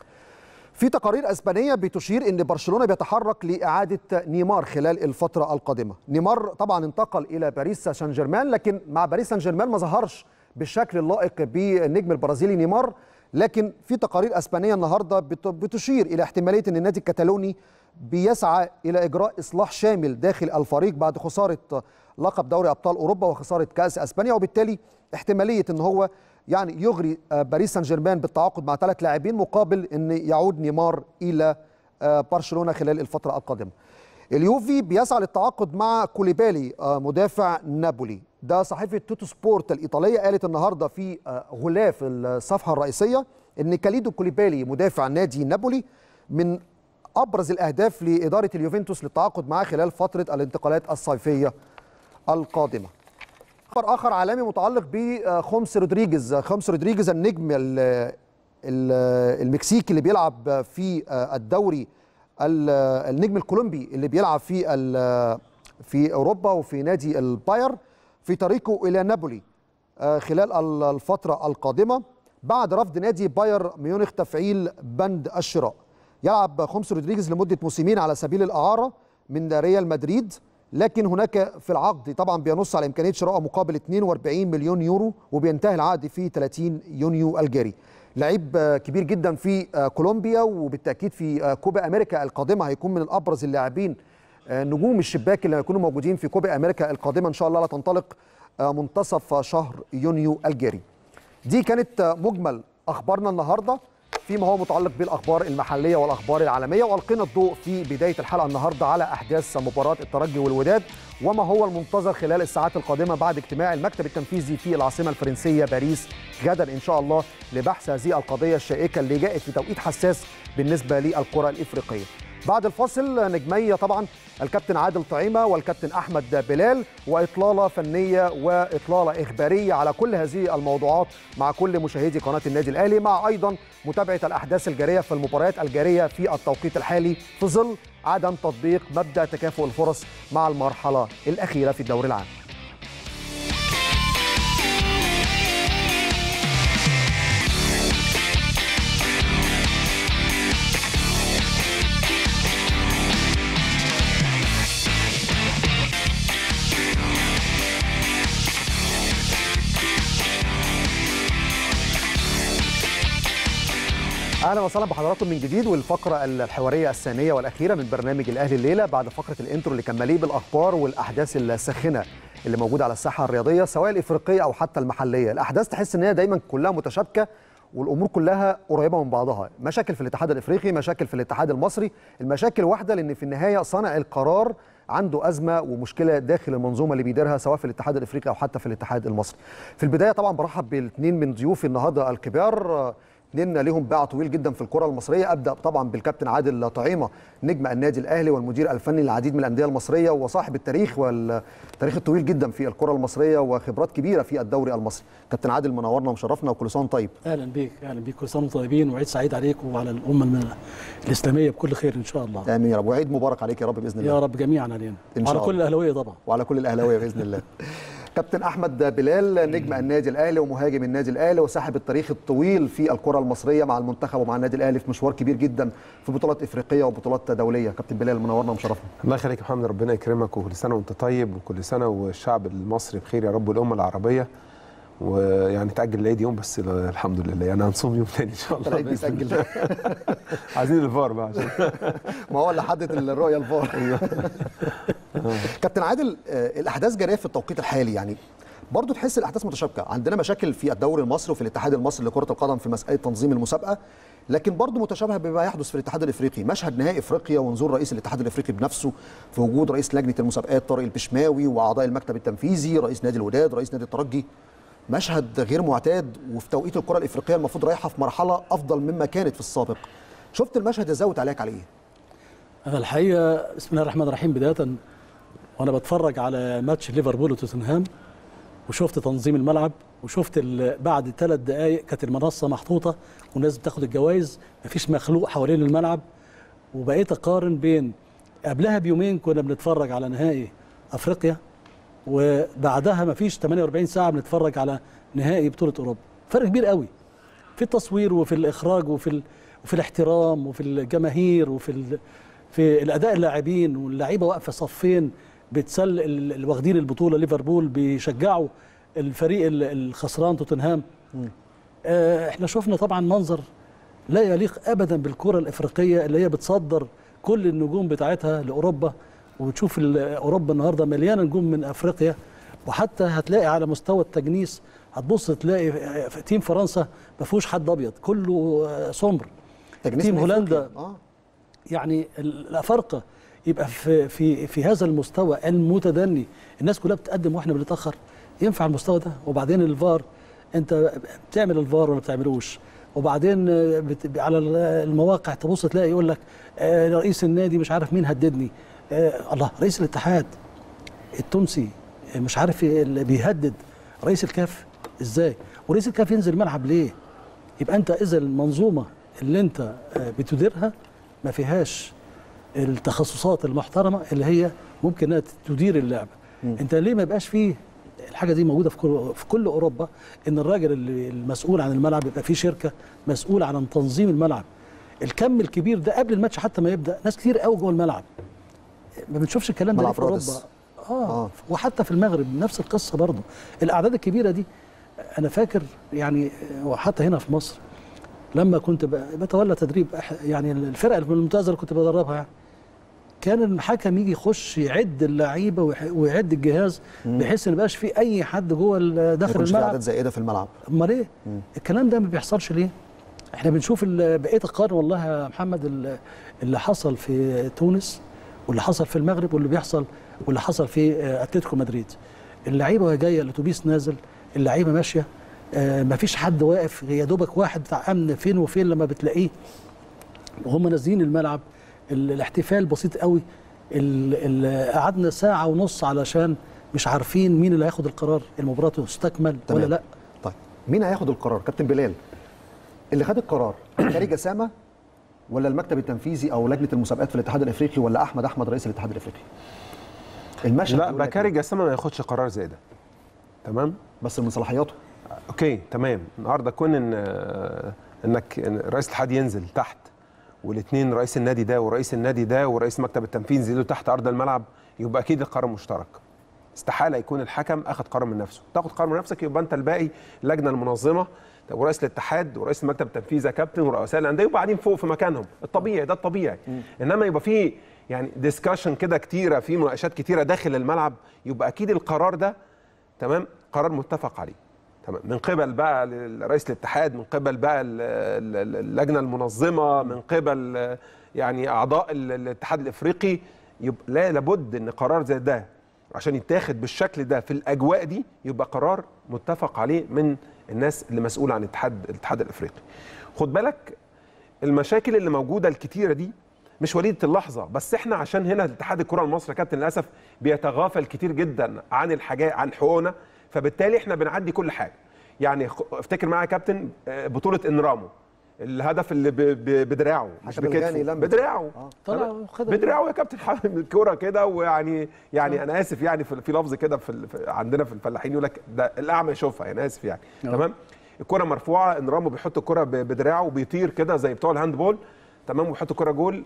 في تقارير اسبانيه بتشير ان برشلونه بيتحرك لاعاده نيمار خلال الفتره القادمه نيمار طبعا انتقل الى باريس سان جيرمان لكن مع باريس سان جيرمان ما ظهرش بالشكل اللائق بالنجم البرازيلي نيمار لكن في تقارير اسبانيه النهارده بت- بتشير الى احتماليه ان النادي الكتالوني بيسعى الى اجراء اصلاح شامل داخل الفريق بعد خساره لقب دوري ابطال اوروبا وخساره كاس اسبانيا وبالتالي احتماليه ان هو يعني يغري آه، باريس سان جيرمان بالتعاقد مع ثلاث لاعبين مقابل ان يعود نيمار الى آه، برشلونه خلال الفتره القادمه. اليوفي بيسعى للتعاقد مع كوليبالي آه، مدافع نابولي ده صحيفه توتو سبورت الايطاليه قالت النهارده في آه، غلاف الصفحه الرئيسيه ان كاليدو كوليبالي مدافع نادي نابولي من ابرز الاهداف لاداره اليوفنتوس للتعاقد معاه خلال فتره الانتقالات الصيفيه القادمه. خبر اخر عالمي متعلق بخمس رودريجيز خمس رودريجيز النجم ال- ال- المكسيكي اللي بيلعب في الدوري ال- النجم الكولومبي اللي بيلعب في ال- في اوروبا وفي نادي الباير في طريقه الى نابولي آه، خلال ال- الفتره القادمه بعد رفض نادي باير ميونخ تفعيل بند الشراء يلعب خمس رودريجيز لمده موسمين على سبيل الاعاره من ريال مدريد لكن هناك في العقد طبعا بينص على امكانيه شراءه مقابل 42 مليون يورو وبينتهي العقد في 30 يونيو الجاري. لعيب آه، كبير جدا في آه، كولومبيا وبالتاكيد في آه، كوبا امريكا القادمه هيكون من الابرز اللاعبين آه، نجوم الشباك اللي هيكونوا موجودين في كوبا امريكا القادمه ان شاء الله لا تنطلق آه، منتصف شهر يونيو الجاري. دي كانت آه، مجمل اخبارنا النهارده فيما هو متعلق بالاخبار المحليه والاخبار العالميه والقينا الضوء في بدايه الحلقه النهارده على احداث مباراه الترجي والوداد وما هو المنتظر خلال الساعات القادمه بعد اجتماع المكتب التنفيذي في العاصمه الفرنسيه باريس غدا ان شاء الله لبحث هذه القضيه الشائكه اللي جاءت في توقيت حساس بالنسبه للكره الافريقيه. بعد الفاصل نجمي طبعا الكابتن عادل طعيمه والكابتن احمد بلال واطلاله فنيه واطلاله اخباريه على كل هذه الموضوعات مع كل مشاهدي قناه النادي الاهلي مع ايضا متابعه الاحداث الجاريه في المباريات الجاريه في التوقيت الحالي في ظل عدم تطبيق مبدا تكافؤ الفرص مع المرحله الاخيره في الدوري العام. اهلا وسهلا بحضراتكم من جديد والفقره الحواريه الثانيه والاخيره من برنامج الاهلي الليله بعد فقره الانترو اللي كان مليء بالاخبار والاحداث الساخنه اللي موجوده على الساحه الرياضيه سواء الافريقيه او حتى المحليه الاحداث تحس ان هي دايما كلها متشابكه والامور كلها قريبه من بعضها مشاكل في الاتحاد الافريقي مشاكل في الاتحاد المصري المشاكل واحده لان في النهايه صانع القرار عنده ازمه ومشكله داخل المنظومه اللي بيديرها سواء في الاتحاد الافريقي او حتى في الاتحاد المصري في البدايه طبعا برحب بالاثنين من ضيوفي النهارده الكبار اثنين لهم باع طويل جدا في الكره المصريه ابدا طبعا بالكابتن عادل طعيمه نجم النادي الاهلي والمدير الفني للعديد من الانديه المصريه وصاحب التاريخ والتاريخ الطويل جدا في الكره المصريه وخبرات كبيره في الدوري المصري كابتن عادل منورنا ومشرفنا وكل سنه وأنت طيب اهلا بيك اهلا بيك كل سنه وانتم طيبين وعيد سعيد عليكم وعلى الامه الم- الاسلاميه بكل خير ان شاء الله امين يا رب وعيد مبارك عليك يا رب باذن الله يا رب جميعا علينا إن شاء وعلى كل الله. الاهلاويه طبعا وعلى كل الاهلاويه باذن الله كابتن احمد بلال نجم النادي الاهلي ومهاجم النادي الاهلي وصاحب التاريخ الطويل في الكره المصريه مع المنتخب ومع النادي الاهلي في مشوار كبير جدا في بطولات افريقيه وبطولات دوليه كابتن بلال منورنا ومشرفنا الله يخليك يا محمد ربنا يكرمك وكل سنه وانت طيب وكل سنه والشعب المصري بخير يا رب والامه العربيه ويعني تاجل العيد يوم بس الحمد لله يعني هنصوم يوم تاني ان شاء الله العيد بإذن بيسجل. الله. عايزين الفار بقى عشان ما هو اللي حدد الرؤيه الفار كابتن عادل آه، الاحداث جاريه في التوقيت الحالي يعني برضه تحس الاحداث متشابكه عندنا مشاكل في الدوري المصري وفي الاتحاد المصري لكره القدم في مساله تنظيم المسابقه لكن برضه متشابهه بما يحدث في الاتحاد الافريقي مشهد نهائي افريقيا ونزول رئيس الاتحاد الافريقي بنفسه في وجود رئيس لجنه المسابقات طارق البشماوي واعضاء المكتب التنفيذي رئيس نادي الوداد رئيس نادي الترجي مشهد غير معتاد وفي توقيت الكره الافريقيه المفروض رايحه في مرحله افضل مما كانت في السابق شفت المشهد ازاي وتعليق عليه انا الحقيقه بسم الله الرحمن الرحيم بدايه وانا بتفرج على ماتش ليفربول وتوتنهام وشفت تنظيم الملعب وشفت ال- بعد ثلاث دقائق كانت المنصه محطوطه والناس بتاخد الجوائز مفيش مخلوق حوالين الملعب وبقيت اقارن بين قبلها بيومين كنا بنتفرج على نهائي افريقيا وبعدها مفيش 48 ساعه بنتفرج على نهائي بطوله اوروبا فرق كبير قوي في التصوير وفي الاخراج وفي ال... وفي الاحترام وفي الجماهير وفي ال... في الاداء اللاعبين واللعيبه واقفه صفين بتسل ال- اللي واخدين البطوله ليفربول بيشجعوا الفريق ال- الخسران توتنهام آه، احنا شفنا طبعا منظر لا يليق ابدا بالكره الافريقيه اللي هي بتصدر كل النجوم بتاعتها لاوروبا وتشوف ال- اوروبا النهارده مليانه نجوم من افريقيا وحتى هتلاقي على مستوى التجنيس هتبص تلاقي آه، في تيم فرنسا ما فيهوش حد ابيض كله آه، سمر تجنيس تيم من هولندا إفريقيا. اه يعني ال- الافارقه يبقى في في في هذا المستوى المتدني الناس كلها بتقدم واحنا بنتاخر ينفع المستوى ده وبعدين الفار انت بتعمل الفار ولا ما بتعملوش وبعدين آه، بت... على ال- المواقع تبص تلاقي يقول لك آه، رئيس النادي مش عارف مين هددني آه الله رئيس الاتحاد التونسي مش عارف اللي بيهدد رئيس الكاف ازاي ورئيس الكاف ينزل الملعب ليه يبقى انت اذا المنظومه اللي انت آه، بتديرها ما فيهاش التخصصات المحترمه اللي هي ممكن انها تدير اللعبه انت ليه ما يبقاش فيه الحاجه دي موجوده في كل في كل اوروبا ان الراجل اللي المسؤول عن الملعب يبقى فيه شركه مسؤوله عن تنظيم الملعب الكم الكبير ده قبل الماتش حتى ما يبدا ناس كتير قوي جوه الملعب ما بنشوفش الكلام ده ليه ملعب في اوروبا رادس. آه, آه. اه وحتى في المغرب نفس القصه برضه الاعداد الكبيره دي انا فاكر يعني وحتى هنا في مصر لما كنت ب- بتولى تدريب أح- يعني الفرقه الممتازه اللي كنت بدربها يعني كان الحكم يجي يخش يعد اللعيبه ويح- ويعد الجهاز بحيث ان ما يبقاش في اي حد جوه ال- ما داخل يكونش في الملعب اعداد زائده في الملعب امال ايه؟ الكلام ده ما بيحصلش ليه؟ احنا بنشوف ال- بقيه القرن والله يا محمد ال- اللي حصل في تونس واللي حصل في المغرب واللي بيحصل واللي حصل في آه، اتلتيكو مدريد اللعيبه وهي جايه الاتوبيس نازل اللعيبه ماشيه ما فيش حد واقف يا دوبك واحد بتاع امن فين وفين لما بتلاقيه وهم نازلين الملعب ال- الاحتفال بسيط قوي ال- ال- قعدنا ساعه ونص علشان مش عارفين مين اللي هياخد القرار المباراه تستكمل ولا تمام. لا طيب مين هياخد القرار كابتن بلال اللي خد القرار كاري جسامه ولا المكتب التنفيذي او لجنه المسابقات في الاتحاد الافريقي ولا احمد احمد رئيس الاتحاد الافريقي المشهد لا بيقول لك بكاري إيه؟ جسامه ما ياخدش قرار زي ده تمام بس من صلاحياته اوكي تمام النهارده كون ان آه، انك إن رئيس الاتحاد ينزل تحت والاثنين رئيس النادي ده ورئيس النادي ده ورئيس مكتب التنفيذ ينزلوا تحت ارض الملعب يبقى اكيد القرار مشترك استحاله يكون الحكم اخذ قرار من نفسه تاخد قرار من نفسك يبقى انت الباقي اللجنه المنظمه ورئيس الاتحاد ورئيس المكتب التنفيذي يا كابتن ورؤساء الانديه يبقوا قاعدين فوق في مكانهم الطبيعي ده الطبيعي انما يبقى في يعني ديسكشن كده كتيره في مناقشات كتيره داخل الملعب يبقى اكيد القرار ده تمام قرار متفق عليه تمام من قبل بقى رئيس الاتحاد من قبل بقى ال- ال- اللجنه المنظمه من قبل آه، يعني اعضاء ال- الاتحاد الافريقي يبقى لا لابد ان قرار زي ده عشان يتاخد بالشكل ده في الاجواء دي يبقى قرار متفق عليه من الناس اللي مسؤوله عن الاتحاد الاتحاد الافريقي خد بالك المشاكل اللي موجوده الكتيره دي مش وليده اللحظه بس احنا عشان هنا الاتحاد الكره المصري يا كابتن للاسف بيتغافل كتير جدا عن الحاجات عن حقوقنا فبالتالي احنا بنعدي كل حاجه يعني خ- افتكر معايا يا كابتن آه، بطوله انرامو الهدف اللي ب- ب- بدراعه مش حكم الغاني بكتفه لمس. بدراعه آه. طلع تمام؟ وخد بدراعه يا كابتن حامل الكوره كده ويعني يعني انا اسف يعني في في لفظ كده في ال- في- عندنا في الفلاحين يقول لك ده الاعمى يشوفها انا اسف يعني آه. تمام الكره مرفوعه انرامو بيحط الكره ب- بدراعه وبيطير كده زي بتوع الهاند بول تمام ويحط الكره جول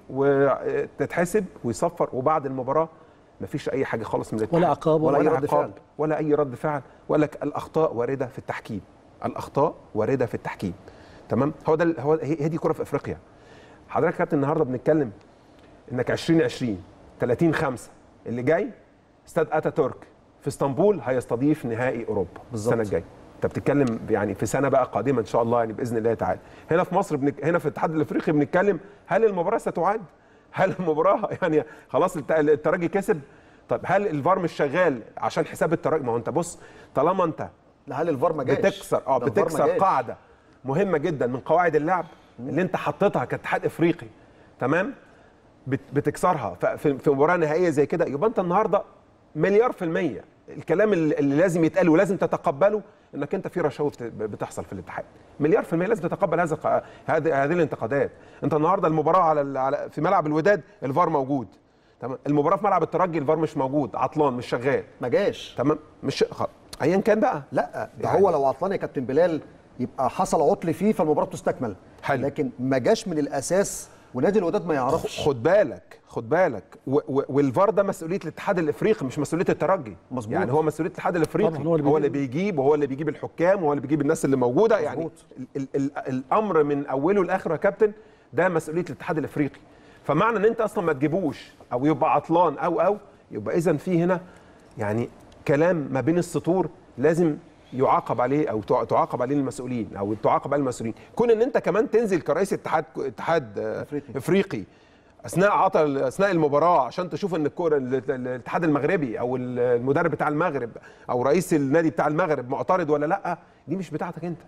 وتتحسب ويصفر وبعد المباراه مفيش اي حاجه خالص من الاتحاد ولا عقاب ولا ولا أي رد عقاب فعل. ولا اي رد فعل ولا لك الاخطاء وارده في التحكيم الاخطاء وارده في التحكيم تمام هو ده ال- هو هي هي دي كره في افريقيا حضرتك يا كابتن النهارده بنتكلم انك 2020 30 5 اللي جاي استاد اتاتورك في اسطنبول هيستضيف نهائي اوروبا بالظبط. السنه الجايه انت بتتكلم يعني في سنه بقى قادمه ان شاء الله يعني باذن الله تعالى هنا في مصر بنك... هنا في الاتحاد الافريقي بنتكلم هل المباراه ستعاد هل المباراه يعني خلاص الت- الترجي كسب طب هل الفار مش شغال عشان حساب الترجي ما هو انت بص طالما انت لا هل الفار ما جاش بتكسر اه ده الفار ما بتكسر جاش. قاعده مهمه جدا من قواعد اللعب اللي انت حطيتها كاتحاد افريقي تمام بت- بتكسرها ف- في في مباراه نهائيه زي كده يبقى انت النهارده مليار في الميه الكلام اللي اللي لازم يتقال ولازم تتقبله انك انت في رشاوى بت- بتحصل في الاتحاد مليار في الميه لازم تتقبل هذا الق- هذه هذه الانتقادات انت النهارده المباراه على ال- على في ملعب الوداد الفار موجود تمام المباراه في ملعب الترجي الفار مش موجود عطلان مش شغال ما جاش تمام مش خ- ايا كان بقى لا ده يعني- هو لو عطلان يا كابتن بلال يبقى حصل عطل فيه فالمباراه تستكمل حلو. لكن ما جاش من الاساس ونادي الوداد ما يعرفش خد بالك خد بالك و- و- والفار ده مسؤوليه الاتحاد الافريقي مش مسؤوليه الترجي مظبوط. يعني هو مسؤوليه الاتحاد الافريقي طبعاً هو اللي هو اللي بيجيب. بيجيب وهو اللي بيجيب الحكام وهو اللي بيجيب الناس اللي موجوده يعني مظبوط. ال ال ال الامر من اوله لاخره يا كابتن ده مسؤوليه الاتحاد الافريقي فمعنى ان انت اصلا ما تجيبوش او يبقى عطلان او او يبقى اذا في هنا يعني كلام ما بين السطور لازم يعاقب عليه او تع- تعاقب عليه المسؤولين او تعاقب عليه المسؤولين كون ان انت كمان تنزل كرئيس اتحاد اتحاد آه، أفريقي. افريقي اثناء عطل اثناء المباراه عشان تشوف ان الكوره ال- ال- الاتحاد المغربي او ال- المدرب بتاع المغرب او رئيس النادي بتاع المغرب معترض ولا لا دي مش بتاعتك انت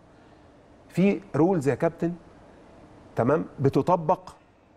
في رولز يا كابتن تمام بتطبق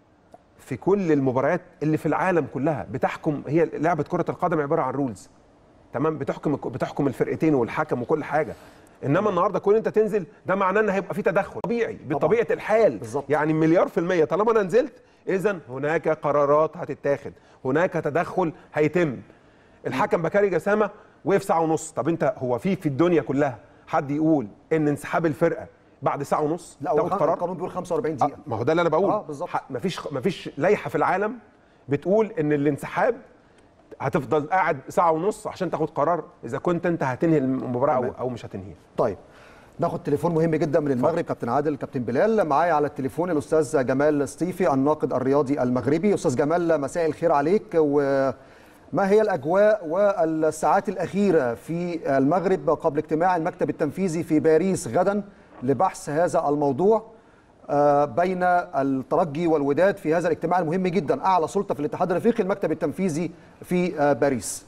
في كل المباريات اللي في العالم كلها بتحكم هي لعبه كره القدم عباره عن رولز تمام بتحكم بتحكم الفرقتين والحكم وكل حاجه انما النهارده كون انت تنزل ده معناه ان هيبقى في تدخل طبيعي بطبيعه الحال بالظبط. يعني مليار في الميه طالما انا نزلت اذا هناك قرارات هتتاخد هناك تدخل هيتم الحكم بكاري جسامه وقف ساعه ونص طب انت هو في في الدنيا كلها حد يقول ان انسحاب الفرقه بعد ساعه ونص لا هو تاخد قرار القانون بيقول 45 آه، دقيقه ما هو ده اللي انا بقوله آه، بالظبط. ح- مفيش مفيش لائحه في العالم بتقول ان الانسحاب هتفضل قاعد ساعه ونص عشان تاخد قرار اذا كنت انت هتنهي المباراه او, تمام. أو مش هتنهيها طيب ناخد تليفون مهم جدا من المغرب كابتن عادل كابتن بلال معايا على التليفون الاستاذ جمال سطيفي الناقد الرياضي المغربي استاذ جمال مساء الخير عليك وما هي الاجواء والساعات الاخيره في المغرب قبل اجتماع المكتب التنفيذي في باريس غدا لبحث هذا الموضوع آه، بين الترجي والوداد في هذا الاجتماع المهم جدا اعلى سلطه في الاتحاد الافريقي المكتب التنفيذي في آه، باريس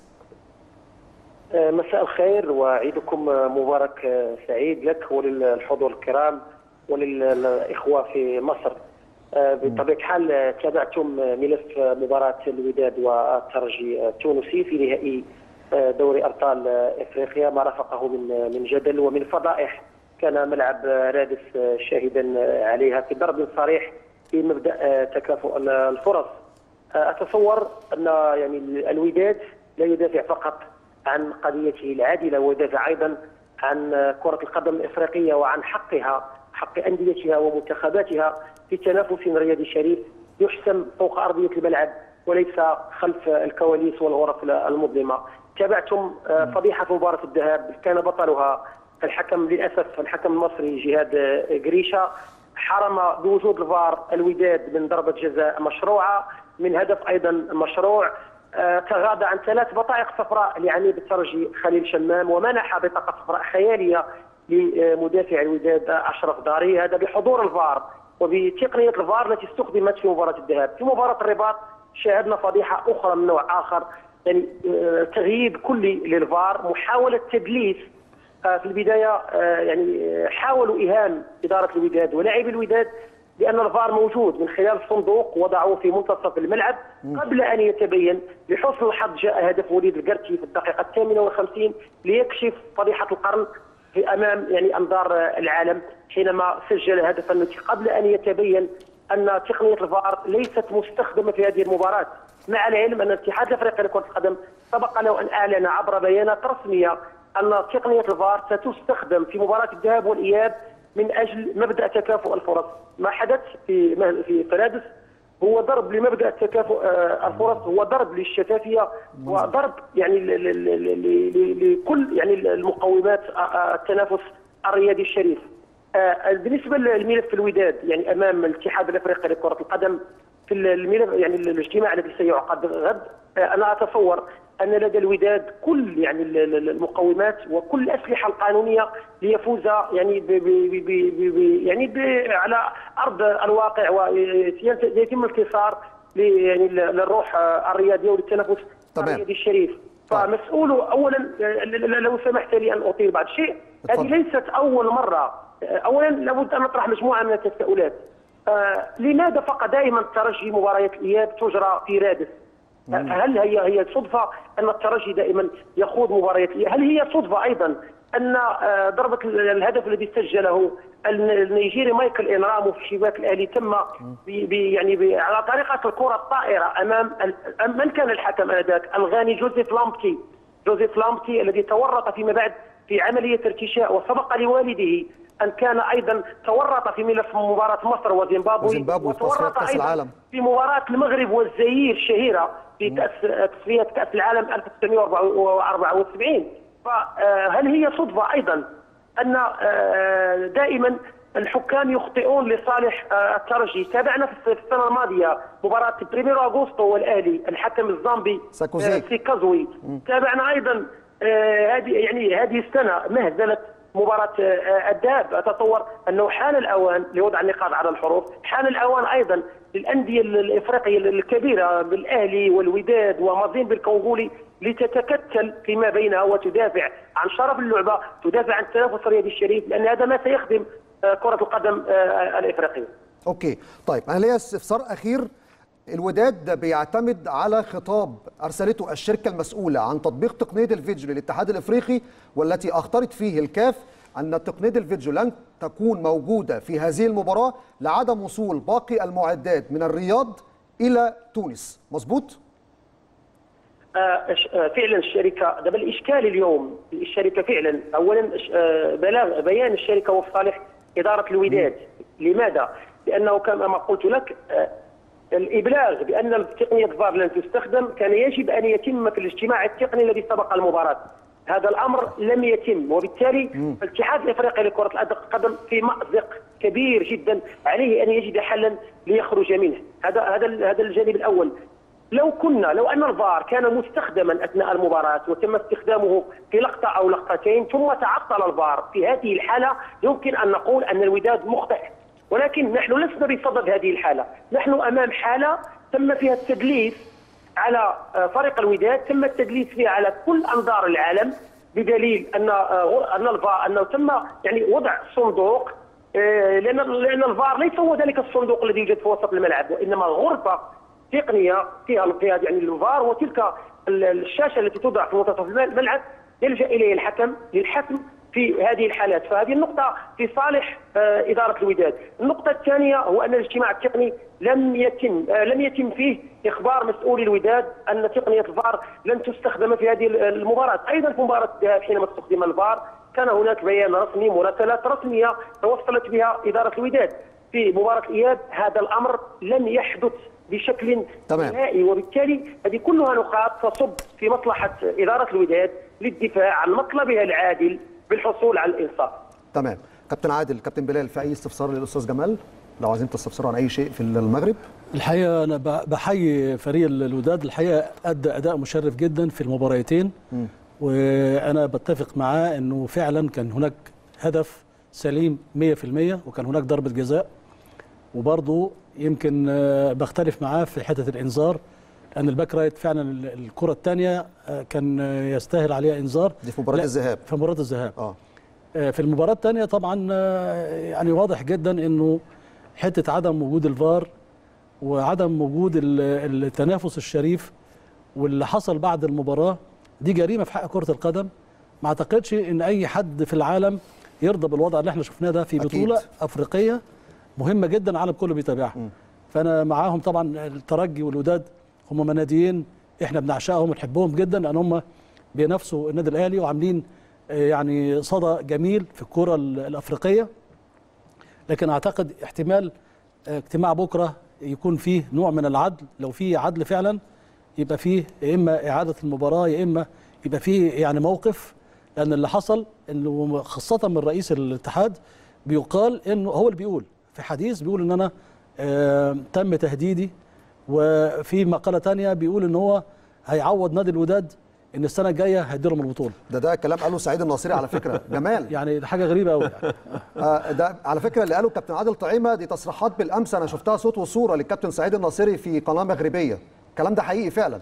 مساء الخير وعيدكم مبارك سعيد لك وللحضور الكرام وللإخوة في مصر بطبيعة الحال تابعتم ملف مباراة الوداد والترجي التونسي في نهائي دوري أبطال إفريقيا ما رافقه من من جدل ومن فضائح كان ملعب رادس شاهدا عليها في ضرب صريح في مبدأ تكافؤ الفرص أتصور أن يعني الوداد لا يدافع فقط عن قضيته العادله ويدافع ايضا عن كره القدم الافريقيه وعن حقها حق انديتها ومنتخباتها في تنافس رياضي شريف يحسم فوق ارضيه الملعب وليس خلف الكواليس والغرف المظلمه. تابعتم فضيحه مباراه الذهاب كان بطلها الحكم للاسف الحكم المصري جهاد قريشه حرم بوجود الفار الوداد من ضربه جزاء مشروعه من هدف ايضا مشروع آه، تغاضى عن ثلاث بطايق صفراء لعميد الترجي خليل شمام ومنح بطاقه صفراء خياليه لمدافع الوداد اشرف داري هذا بحضور الفار وبتقنيه الفار التي استخدمت في مباراه الذهاب في مباراه الرباط شاهدنا فضيحه اخرى من نوع اخر يعني آه، تغييب كلي للفار محاوله تدليس آه، في البدايه آه، يعني آه، حاولوا ايهام اداره الوداد ولاعبي الوداد بان الفار موجود من خلال الصندوق وضعوه في منتصف الملعب قبل ان يتبين لحسن الحظ جاء هدف وليد القرتي في الدقيقه الثامنه والخمسين ليكشف فضيحه القرن في امام يعني انظار آه، العالم حينما سجل هدفا التي قبل ان يتبين ان تقنيه الفار ليست مستخدمه في هذه المباراه مع العلم ان الاتحاد الافريقي لكره القدم سبق له ان اعلن عبر بيانات رسميه ان تقنيه الفار ستستخدم في مباراه الذهاب والاياب من اجل مبدا تكافؤ الفرص، ما حدث في في فرادس هو ضرب لمبدا تكافؤ آه، الفرص هو ضرب للشفافيه وضرب يعني ل- ل- ل- ل- لكل يعني المقومات آه، آه، التنافس الرياضي الشريف. آه، بالنسبه للملف الوداد يعني امام الاتحاد الافريقي لكره القدم في الملف يعني الاجتماع الذي سيعقد غد آه، انا اتصور ان لدى الوداد كل يعني ال- ال- المقومات وكل الاسلحه القانونيه ليفوز يعني ب ب ب ب ب يعني ب على ارض الواقع ويتم الانتصار ل- يعني ل- للروح آه، الرياضيه وللتنافس تمام. الرياضي الشريف طيب. فمسؤوله اولا آه، ل- ل- لو سمحت لي ان اطيل بعض الشيء هذه اتفضل. ليست اول مره آه، اولا لابد ان نطرح مجموعه من التساؤلات آه، لماذا فقط دائما الترجي مباريات الاياب تجرى في رادس؟ آه، هل هي هي صدفه ان الترجي دائما يخوض مباريات الإياب؟ هل هي صدفه ايضا ان آه، ضربه ال- الهدف الذي سجله الن- النيجيري مايكل انرامو في شباك الاهلي تم ب- ب- يعني ب- على طريقه الكره الطائره امام ال- أم- من كان الحكم انذاك؟ الغاني جوزيف لامبتي جوزيف لامبتي الذي تورط فيما بعد في عمليه ارتشاء وسبق لوالده ان كان ايضا تورط في ملف مباراه مصر وزيمبابوي وزيمبابوي في تصفيات وتورط كأس أيضاً العالم. في مباراه المغرب والجزائر الشهيره في كاس تصفيات كاس العالم 1974 فهل هي صدفه ايضا ان آه، دائما الحكام يخطئون لصالح آه، الترجي تابعنا في السنه الماضيه مباراه بريميرو اغوستو والاهلي الحكم الزامبي ساكوزي. آه، سيكازوي تابعنا ايضا آه، هذه يعني هذه السنه مهزله مباراة آه، الذهاب أتصور أنه حان الأوان لوضع النقاط على الحروف حان الأوان أيضا للأندية الإفريقية الكبيرة بالأهلي والوداد ومازين بالكونغولي لتتكتل فيما بينها وتدافع عن شرف اللعبة تدافع عن التنافس الرياضي الشريف لأن هذا ما سيخدم آه، كرة القدم آه، الإفريقية اوكي طيب انا ليا استفسار اخير الوداد بيعتمد على خطاب ارسلته الشركه المسؤوله عن تطبيق تقنيه الفيديو للاتحاد الافريقي والتي اخطرت فيه الكاف ان تقنيه الفيديو لن تكون موجوده في هذه المباراه لعدم وصول باقي المعدات من الرياض الى تونس مظبوط آه، ش- آه، فعلا الشركه دابا الاشكال اليوم الشركه فعلا اولا ش- آه، بلاغ بيان الشركه هو في صالح اداره الوداد لماذا؟ لانه كما قلت لك آه، الابلاغ بان تقنيه فار لن تستخدم كان يجب ان يتم في الاجتماع التقني الذي سبق المباراه هذا الامر لم يتم وبالتالي الاتحاد الافريقي لكره القدم في مازق كبير جدا عليه ان يجد حلا ليخرج منه هذا هذا هذا الجانب الاول لو كنا لو ان الفار كان مستخدما اثناء المباراه وتم استخدامه في لقطه او لقطتين ثم تعطل الفار في هذه الحاله يمكن ان نقول ان الوداد مخطئ ولكن نحن لسنا بصدد هذه الحاله نحن امام حاله تم فيها التدليس على آه، فريق الوداد تم التدليس فيها على كل انظار العالم بدليل ان آه، ان الفار انه تم يعني وضع صندوق آه، لان لان الفار ليس هو ذلك الصندوق الذي يوجد في وسط الملعب وانما غرفه تقنيه فيها فيها يعني الفار وتلك ال- الشاشه التي توضع في منتصف الملعب يلجا اليه الحكم للحكم في هذه الحالات فهذه النقطة في صالح آه، إدارة الوداد النقطة الثانية هو أن الاجتماع التقني لم يتم آه، لم يتم فيه إخبار مسؤولي الوداد أن تقنية الفار لن تستخدم في هذه المباراة أيضا في مباراة الذهاب حينما استخدم الفار كان هناك بيان رسمي مراسلات رسمية توصلت بها إدارة الوداد في مباراة الإياب هذا الأمر لم يحدث بشكل تمام. نهائي وبالتالي هذه كلها نقاط تصب في مصلحة إدارة الوداد للدفاع عن مطلبها العادل بالحصول على الإنصاف تمام كابتن عادل كابتن بلال في اي استفسار للاستاذ جمال لو عايزين تستفسروا عن اي شيء في المغرب الحقيقه انا ب- بحيي فريق الوداد الحقيقه ادى اداء مشرف جدا في المباراتين وانا بتفق معاه انه فعلا كان هناك هدف سليم 100% وكان هناك ضربه جزاء وبرضه يمكن آه، بختلف معاه في حته الانذار لان الباك رايت فعلا ال- الكره الثانيه كان آه، يستاهل عليها انذار دي في مباراه لا، الذهاب في مباراه الذهاب اه آه، في المباراة الثانية طبعا آه، يعني واضح جدا انه حتة عدم وجود الفار وعدم وجود ال- التنافس الشريف واللي حصل بعد المباراة دي جريمة في حق كرة القدم ما اعتقدش ان اي حد في العالم يرضى بالوضع اللي احنا شفناه ده في أكيد. بطولة افريقية مهمة جدا العالم كله بيتابعها فانا معاهم طبعا الترجي والوداد هم مناديين احنا بنعشقهم ونحبهم جدا لان هم بينافسوا النادي الاهلي وعاملين آه، يعني صدى جميل في الكرة ال- الافريقية لكن اعتقد احتمال آه، اجتماع بكره يكون فيه نوع من العدل لو في عدل فعلا يبقى فيه يا اما اعاده المباراه يا اما يبقى فيه يعني موقف لان اللي حصل انه خاصه من رئيس الاتحاد بيقال انه هو اللي بيقول في حديث بيقول ان انا آه تم تهديدي وفي مقاله تانية بيقول ان هو هيعوض نادي الوداد ان السنه الجايه هيديلهم البطوله ده ده كلام قاله سعيد الناصري على فكره جمال يعني ده حاجه غريبه قوي يعني. آه، ده على فكره اللي قاله الكابتن عادل طعيمه دي تصريحات بالامس انا شفتها صوت وصوره للكابتن سعيد الناصري في قناه مغربيه الكلام ده حقيقي فعلا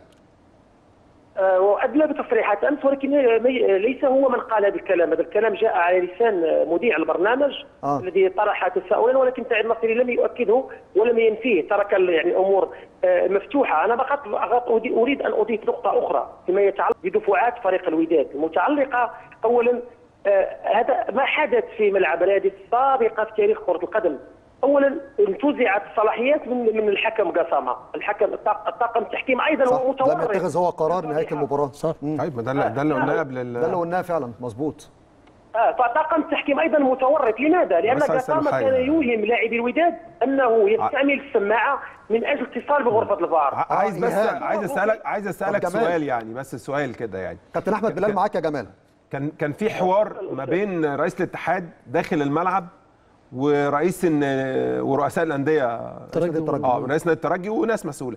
آه، وادلى بتصريحات امس ولكن مي- ليس هو من قال هذا الكلام، هذا الكلام جاء على لسان آه، مذيع البرنامج آه. الذي طرح تساؤلا ولكن سعيد النصري لم يؤكده ولم ينفيه، ترك ال- يعني الامور آه، مفتوحه، انا فقط فقط أريد- اريد ان اضيف نقطه اخرى فيما يتعلق بدفعات فريق الوداد، المتعلقه اولا آه، هذا ما حدث في ملعب نادي سابقه في تاريخ كره القدم. اولا انتزعت الصلاحيات من من الحكم قسامه، الحكم الطاق- الطاقم التحكيم ايضا صح هو لم متورط يتخذ هو قرار نهايه المباراه صح طيب ما ده اللي- ده اللي قلناه قبل ال- ده اللي قلناه فعلا مظبوط آه فطاقم التحكيم ايضا متورط لماذا؟ لان بس عايز أسأله قسامه حاجة. كان يوهم لاعبي الوداد انه يستعمل السماعه من اجل اتصال بغرفه الفار ع- عايز بس إيهاب. عايز اسالك عايز اسالك طب جمال. سؤال يعني بس سؤال كده يعني كابتن احمد بلال معاك يا جمال كان كان في حوار ما بين رئيس الاتحاد داخل الملعب ورئيس الن- ورؤساء الانديه ترجي الترجي. اه رئيس نادي الترجي وناس مسؤوله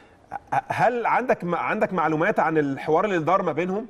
هل عندك عندك معلومات عن الحوار اللي دار ما بينهم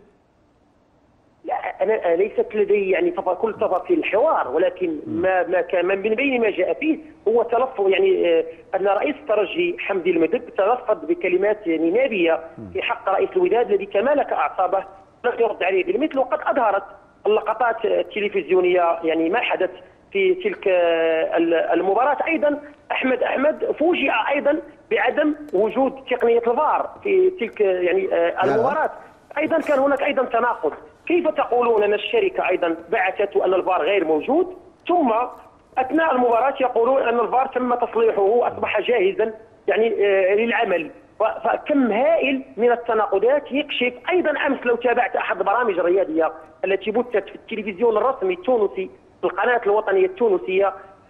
لا انا ليست لدي يعني تفا- كل تفاصيل الحوار ولكن ما ما كان من بين ما جاء فيه هو تلفظ يعني آه، ان رئيس الترجي حمدي المدب تلفظ بكلمات يعني نابيه في حق رئيس الوداد الذي تمالك اعصابه لم يرد عليه بالمثل وقد اظهرت اللقطات التلفزيونيه يعني ما حدث في تلك آه، المباراه ايضا احمد احمد فوجئ ايضا بعدم وجود تقنيه الفار في تلك يعني آه، المباراه ايضا كان هناك ايضا تناقض كيف تقولون ان الشركه ايضا بعثت ان الفار غير موجود ثم اثناء المباراه يقولون ان الفار تم تصليحه واصبح جاهزا يعني آه، للعمل ف- فكم هائل من التناقضات يكشف ايضا امس لو تابعت احد البرامج الرياضيه التي بثت في التلفزيون الرسمي التونسي في القناه الوطنيه التونسيه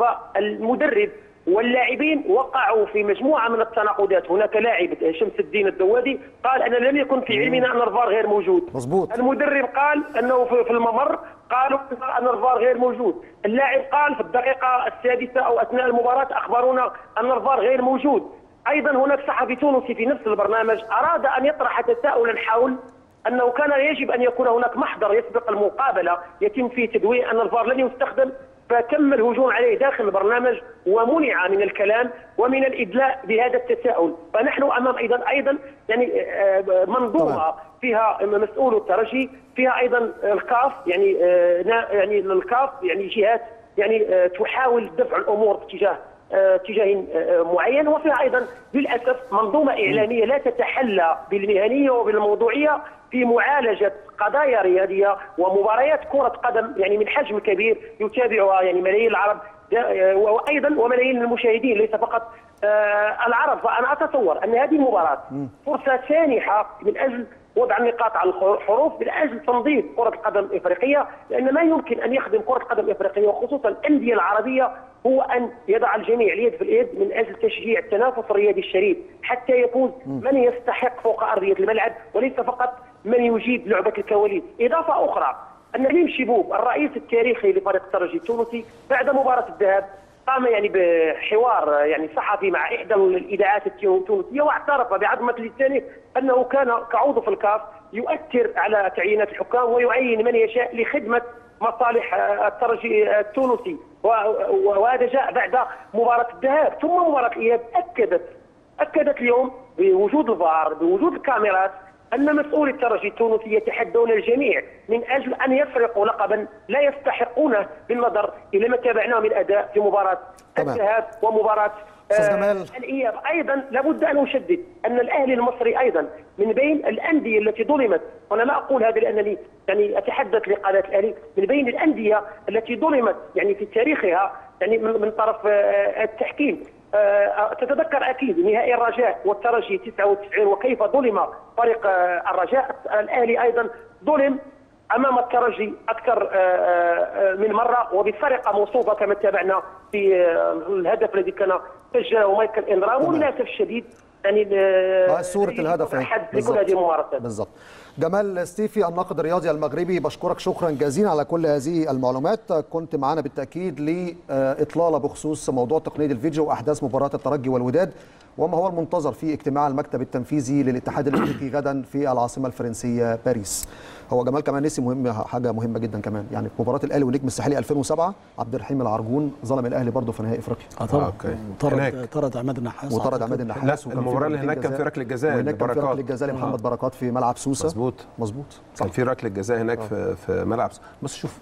فالمدرب واللاعبين وقعوا في مجموعه من التناقضات، هناك لاعب شمس الدين الدوادي قال ان لم يكن في علمنا ان الفار غير موجود. مظبوط. المدرب قال انه في في الممر قالوا ان الفار غير موجود، اللاعب قال في الدقيقه السادسه او اثناء المباراه اخبرونا ان الفار غير موجود. ايضا هناك صحفي تونسي في نفس البرنامج اراد ان يطرح تساؤلا حول انه كان يجب ان يكون هناك محضر يسبق المقابله يتم فيه تدوين ان الفار لن يستخدم فتم الهجوم عليه داخل البرنامج ومنع من الكلام ومن الادلاء بهذا التساؤل، فنحن امام ايضا ايضا يعني آه، منظومه طبعاً. فيها مسؤول الترجي فيها ايضا الكاف يعني آه، نا- يعني الكاف يعني جهات يعني آه، تحاول دفع الامور باتجاه آه، اتجاه آه، معين وفيها ايضا للاسف منظومه اعلاميه لا تتحلى بالمهنيه وبالموضوعيه في معالجه قضايا رياضيه ومباريات كره قدم يعني من حجم كبير يتابعها يعني ملايين العرب دا- آه، وايضا وملايين المشاهدين ليس فقط آه، العرب فانا اتصور ان هذه المباراه فرصه سانحه من اجل وضع النقاط على الحروف من اجل تنظيف كره القدم الافريقيه لان ما يمكن ان يخدم كره القدم الافريقيه وخصوصا الانديه العربيه هو ان يضع الجميع اليد في اليد من اجل تشجيع التنافس الرياضي الشريف حتى يفوز من يستحق فوق ارضيه الملعب وليس فقط من يجيد لعبه الكواليس، اضافه اخرى ان نبيل شبوب الرئيس التاريخي لفريق الترجي التونسي بعد مباراه الذهاب قام يعني بحوار يعني صحفي مع احدى الاذاعات التونسيه واعترف بعظمه لسانه انه كان كعضو في الكاف يؤثر على تعيينات الحكام ويعين من يشاء لخدمه مصالح آه، الترجي التونسي و- و- وهذا جاء بعد مباراه الذهاب ثم مباراه الاياب اكدت اكدت اليوم بوجود الفار بوجود الكاميرات ان مسؤولي الترجي التونسي يتحدون الجميع من اجل ان يسرقوا لقبا لا يستحقونه بالنظر الى ما تابعناه من اداء في مباراه تمام. الذهاب ومباراه أستاذ آه، جمال. الاياب ايضا لابد ان اشدد ان الاهلي المصري ايضا من بين الانديه التي ظلمت وانا لا اقول هذا لانني يعني اتحدث لقناه الاهلي من بين الانديه التي ظلمت يعني في تاريخها يعني من من طرف آه، التحكيم آه، تتذكر اكيد نهائي الرجاء والترجي 99 وكيف ظلم فريق آه، الرجاء الاهلي ايضا ظلم امام الترجي اكثر آه، آه، من مره وبسرقه موصوفه كما تابعنا في آه، الهدف الذي كان سجله مايكل انرام وللاسف الشديد يعني مع صورة الهدف أهي. حد لكل بالظبط. هذه الممارسات بالظبط جمال ستيفي الناقد الرياضي المغربي بشكرك شكرا جزيلا على كل هذه المعلومات كنت معنا بالتاكيد لاطلاله بخصوص موضوع تقنيه الفيديو واحداث مباراه الترجي والوداد وما هو المنتظر في اجتماع المكتب التنفيذي للاتحاد الافريقي غدا في العاصمه الفرنسيه باريس هو جمال كمان نسي مهم حاجه مهمه جدا كمان يعني في مباراه الاهلي والنجم الساحلي 2007 عبد الرحيم العرجون ظلم الاهلي برضه في نهائي افريقيا اه طبعا أوكي. طرد هناك. طرد عماد النحاس وطرد أعتقد. عماد النحاس لا، وكان في المباراة اللي ركلة هناك كان في جزاء. ركلة جزاء وهناك كان في لبركات. ركله جزاء لمحمد بركات في ملعب سوسه مظبوط. مظبوط كان في ركله جزاء هناك في في ملعب بص شوف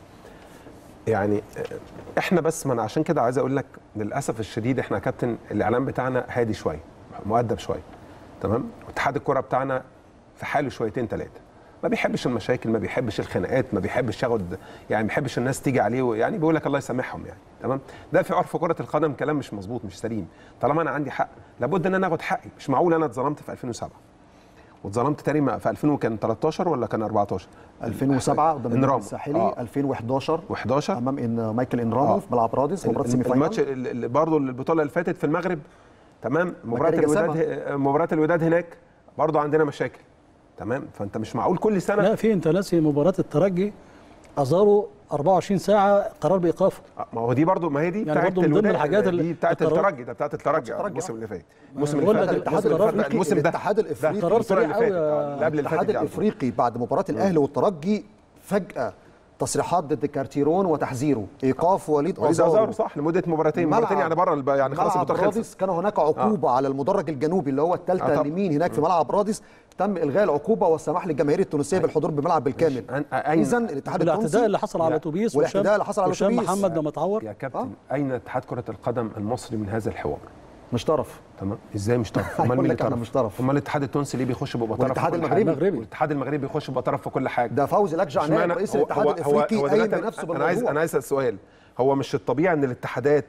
يعني احنا بس ما انا عشان كده عايز اقول لك للاسف الشديد احنا يا كابتن الاعلام بتاعنا هادي شويه مؤدب شويه تمام واتحاد الكره بتاعنا في حاله شويتين ثلاثه ما بيحبش المشاكل ما بيحبش الخناقات ما بيحبش ياخد يعني ما بيحبش الناس تيجي عليه يعني بيقول لك الله يسامحهم يعني تمام ده في عرف كره القدم كلام مش مظبوط مش سليم طالما انا عندي حق لابد ان انا اخد حقي مش معقول انا اتظلمت في 2007 واتظلمت تاني ما- في 2000 كان 13 ولا كان 14 2007 قدام النجم انرام. الساحلي آه. 2011 و11 امام ان مايكل انرامو آه. في ملعب رادس مباراه سيمي الماتش فاينال اللي برضه البطوله اللي فاتت في المغرب تمام مباراه مكاري الوداد جسامة. مباراه الوداد هناك برضه عندنا مشاكل تمام فانت مش معقول كل سنه لا في انت ناسي مباراه الترجي ازاروا 24 ساعه قرار بايقافه آه، ما هو دي برضه ما هي دي يعني بتاعت برضه من ضمن الوداد الحاجات اللي- دي بتاعت القرار- الترجي ده بتاعت الترجي آه، الترجي، الموسم آه. اللي فات أنا الموسم اللي بقول فات لك الاتحاد القرار الافريقي الموسم ده الاتحاد الافريقي قرار البطولة سريع اللي فاتت، قوي يا- آه، اللي قبل اللي الاتحاد فاتت دي على طول. الافريقي بعد مباراه الاهلي والترجي فجاه تصريحات ضد كارتيرون وتحذيره ايقاف وليد وليد ازارو ازارو صح لمده مباراتين ملعب- مباراتين يعني بره الب- يعني خلاص ملعب البطوله خلصت رادس كان هناك عقوبه على المدرج الجنوبي اللي هو الثالثه آه، طبعا. اليمين هناك في ملعب رادس تم الغاء العقوبه والسماح للجماهير التونسيه بالحضور بالملعب بالكامل أن- أين- اذا الاتحاد والاعتداء التونسي اللي حصل على لا. اتوبيس والاعتداء اللي حصل على وشام الأتوبيس. محمد لما اتعور يا كابتن اين اتحاد كره القدم المصري من هذا الحوار مش طرف تمام ازاي مش طرف هيقول مين لك اللي احنا مش طرف. امال الاتحاد التونسي ليه بيخش بيبقى طرف والاتحاد في كل المغربي. حاجة؟ المغربي. والاتحاد المغربي بيخش بيبقى طرف في كل حاجه ده فوزي لكجع نائب اشمعنى؟ رئيس هو- الاتحاد هو- الافريقي هو قايم دلوقتي بنفسه انا عايز بالموضوع انا عايز اسال سؤال هو مش الطبيعي ان الاتحادات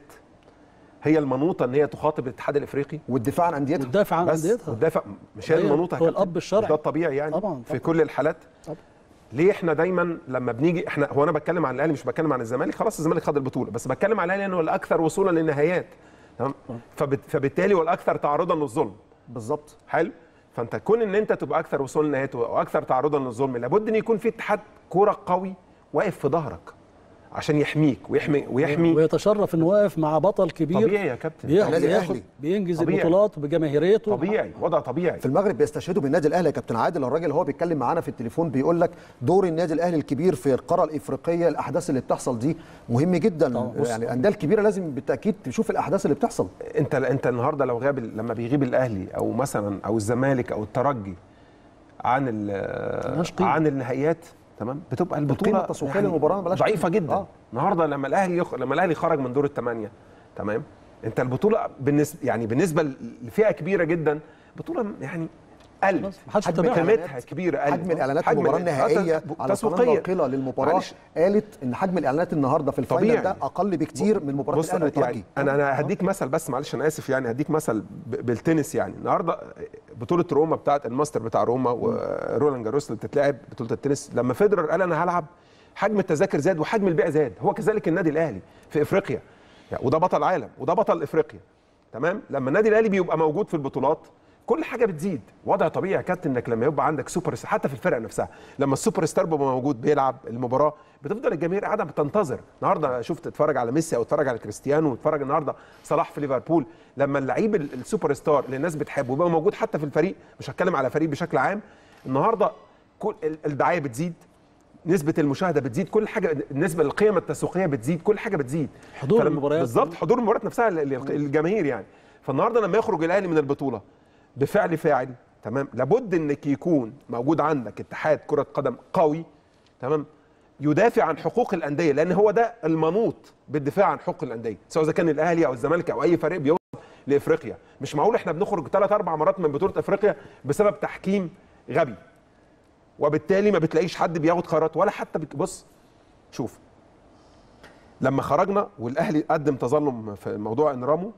هي المنوطه ان هي تخاطب الاتحاد الافريقي والدفاع عن انديتها وتدافع عن بس انديتها والدافع مش هي هي- المنوطه يا هو كابتن؟ الأب الشرعي. مش ده الطبيعي يعني طبعاً، في طبعاً. كل الحالات طبعاً. ليه احنا دايما لما بنيجي احنا هو انا بتكلم عن الاهلي مش بتكلم عن الزمالك خلاص الزمالك خد البطوله بس بتكلم عن الاهلي انه الاكثر وصولا للنهايات تمام فبت- فبالتالي هو الاكثر تعرضا للظلم بالظبط حلو فانت كون ان انت تبقى اكثر وصولا للنهايات واكثر تعرضا للظلم لابد ان يكون في اتحاد كوره قوي واقف في ظهرك عشان يحميك ويحمي ويحمي ويتشرف انه واقف مع بطل كبير طبيعي يا كابتن بياخد النادي بياخد الأهلي. بينجز طبيعي. البطولات بجماهيريته طبيعي وضع طبيعي في المغرب بيستشهدوا بالنادي الاهلي يا كابتن عادل الراجل هو بيتكلم معانا في التليفون بيقول لك دور النادي الاهلي الكبير في القاره الافريقيه الاحداث اللي بتحصل دي مهم جدا طبعاً. بص- يعني الانديه الكبيره لازم بالتاكيد تشوف الاحداث اللي بتحصل انت انت النهارده لو غاب لما بيغيب الاهلي او مثلا او الزمالك او الترجي عن ال- ملهاش قيمة. عن النهائيات تمام بتبقى البطوله القيمة التسويقية للمباراة ملهاش ضعيفه قيمة. جدا آه. آه. النهارده لما الاهلي يخ... لما الاهلي خرج من دور الثمانيه تمام انت البطوله بالنسبه يعني بالنسبه لفئه كبيره جدا بطوله يعني قلت خلاص، محدش حجم يتابعها. قيمتها كبيره قلت حجم الاعلانات حجم المباراه ال- النهائيه آه، على القناه تسويقية. الناقله للمباراه معلش. قالت ان حجم الاعلانات النهارده في الفاينل طبيعي. ده اقل بكتير من مباراه بص الاهلي والترجي يعني انا انا هديك مثل بس معلش انا اسف يعني هديك مثل ب- بالتنس يعني النهارده بطوله روما بتاعت الماستر بتاع روما ورولان جاروس اللي بتتلعب بطوله التنس لما فيدرر قال انا هلعب حجم التذاكر زاد وحجم البيع زاد هو كذلك النادي الاهلي في افريقيا يعني وده بطل عالم وده بطل افريقيا تمام لما النادي الاهلي بيبقى موجود في البطولات كل حاجه بتزيد وضع طبيعي يا كابتن انك لما يبقى عندك سوبر ستار حتى في الفرقه نفسها لما السوبر ستار بيبقى موجود بيلعب المباراه بتفضل الجماهير قاعده بتنتظر النهارده شفت اتفرج على ميسي او اتفرج على كريستيانو واتفرج النهارده صلاح في ليفربول لما اللعيب ال- السوبر ستار اللي الناس بتحبه ويبقى موجود حتى في الفريق مش هتكلم على فريق بشكل عام النهارده كل ال- الدعايه بتزيد نسبة المشاهدة بتزيد كل حاجة النسبة للقيمة التسويقية بتزيد كل حاجة بتزيد حضور فلما- المباريات. بالظبط حضور المباريات نفسها لل- لل- للجماهير يعني فالنهارده لما يخرج الاهلي من البطولة بفعل فاعل تمام لابد انك يكون موجود عندك اتحاد كرة قدم قوي تمام يدافع عن حقوق الانديه لان هو ده المنوط بالدفاع عن حقوق الانديه سواء اذا كان الاهلي او الزمالك او اي فريق بيوصل لافريقيا مش معقول احنا بنخرج ثلاث اربع مرات من بطوله افريقيا بسبب تحكيم غبي وبالتالي ما بتلاقيش حد بياخد قرارات ولا حتى بت... بص شوف لما خرجنا والاهلي قدم تظلم في موضوع انرامو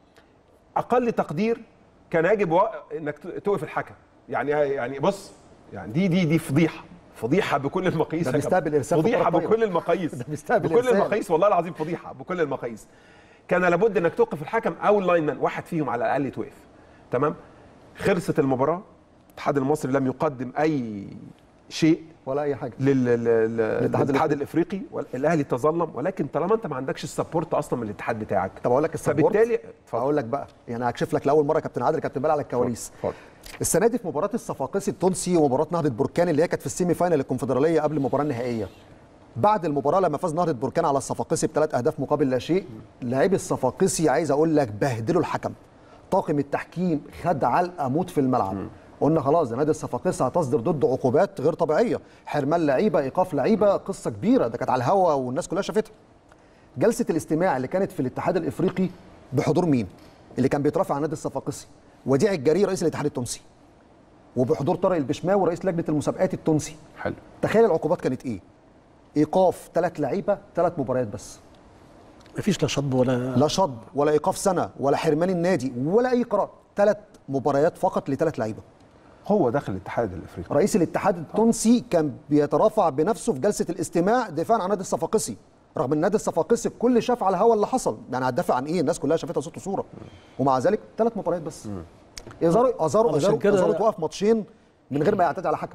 اقل تقدير كان يجب و... انك ت- توقف الحكم يعني يعني بص يعني دي دي دي فضيحه فضيحه بكل المقاييس ده يا بيستقبل كابتن. إرسال في فضيحه الكرة الطايرة. بكل المقاييس ده بيستقبل بكل إرسال. المقاييس والله العظيم فضيحه بكل المقاييس كان لابد انك توقف الحكم او اللاين مان واحد فيهم على الاقل يتوقف تمام خلصت المباراه الاتحاد المصري لم يقدم اي شيء ولا اي حاجه لل- لل- لل- الاتحاد للاتحاد الافريقي والاهلي تظلم ولكن طالما انت ما عندكش السبورت اصلا من الاتحاد بتاعك طب اقول لك السبورت فبالتالي اتفضل. اقول لك بقى يعني هكشف لك لاول مره كابتن عادل كابتن بال على الكواليس اتفضل. السنه دي في مباراه الصفاقسي التونسي ومباراه نهضه بركان اللي هي كانت في السيمي فاينال الكونفدراليه قبل المباراه النهائيه بعد المباراه لما فاز نهضه بركان على الصفاقسي بثلاث اهداف مقابل لا شيء لاعبي الصفاقسي عايز اقول لك بهدلوا الحكم طاقم التحكيم خد علقه موت في الملعب قلنا خلاص ده نادي الصفاقسي هتصدر ضده عقوبات غير طبيعيه حرمان لعيبه ايقاف لعيبه قصه كبيره ده كانت على الهوا والناس كلها شافتها جلسه الاستماع اللي كانت في الاتحاد الافريقي بحضور مين اللي كان بيترافع عن نادي الصفاقسي وديع الجري رئيس الاتحاد التونسي وبحضور طارق البشماوي رئيس لجنه المسابقات التونسي حلو تخيل العقوبات كانت ايه ايقاف ثلاث لعيبه ثلاث مباريات بس مفيش لا شطب ولا لا شطب ولا ايقاف سنه ولا حرمان النادي ولا اي قرار ثلاث مباريات فقط لثلاث لعيبه هو داخل الاتحاد الافريقي رئيس الاتحاد التونسي كان بيترافع بنفسه في جلسه الاستماع دفاعا عن نادي الصفاقسي رغم ان نادي الصفاقسي الكل شاف على الهوا اللي حصل يعني هتدافع عن ايه الناس كلها شافتها صوت وصوره ومع ذلك ثلاث مباريات بس ازارو ازارو علشان ازارو كده- ازارو توقف ماتشين من غير ما يعتدي على حكم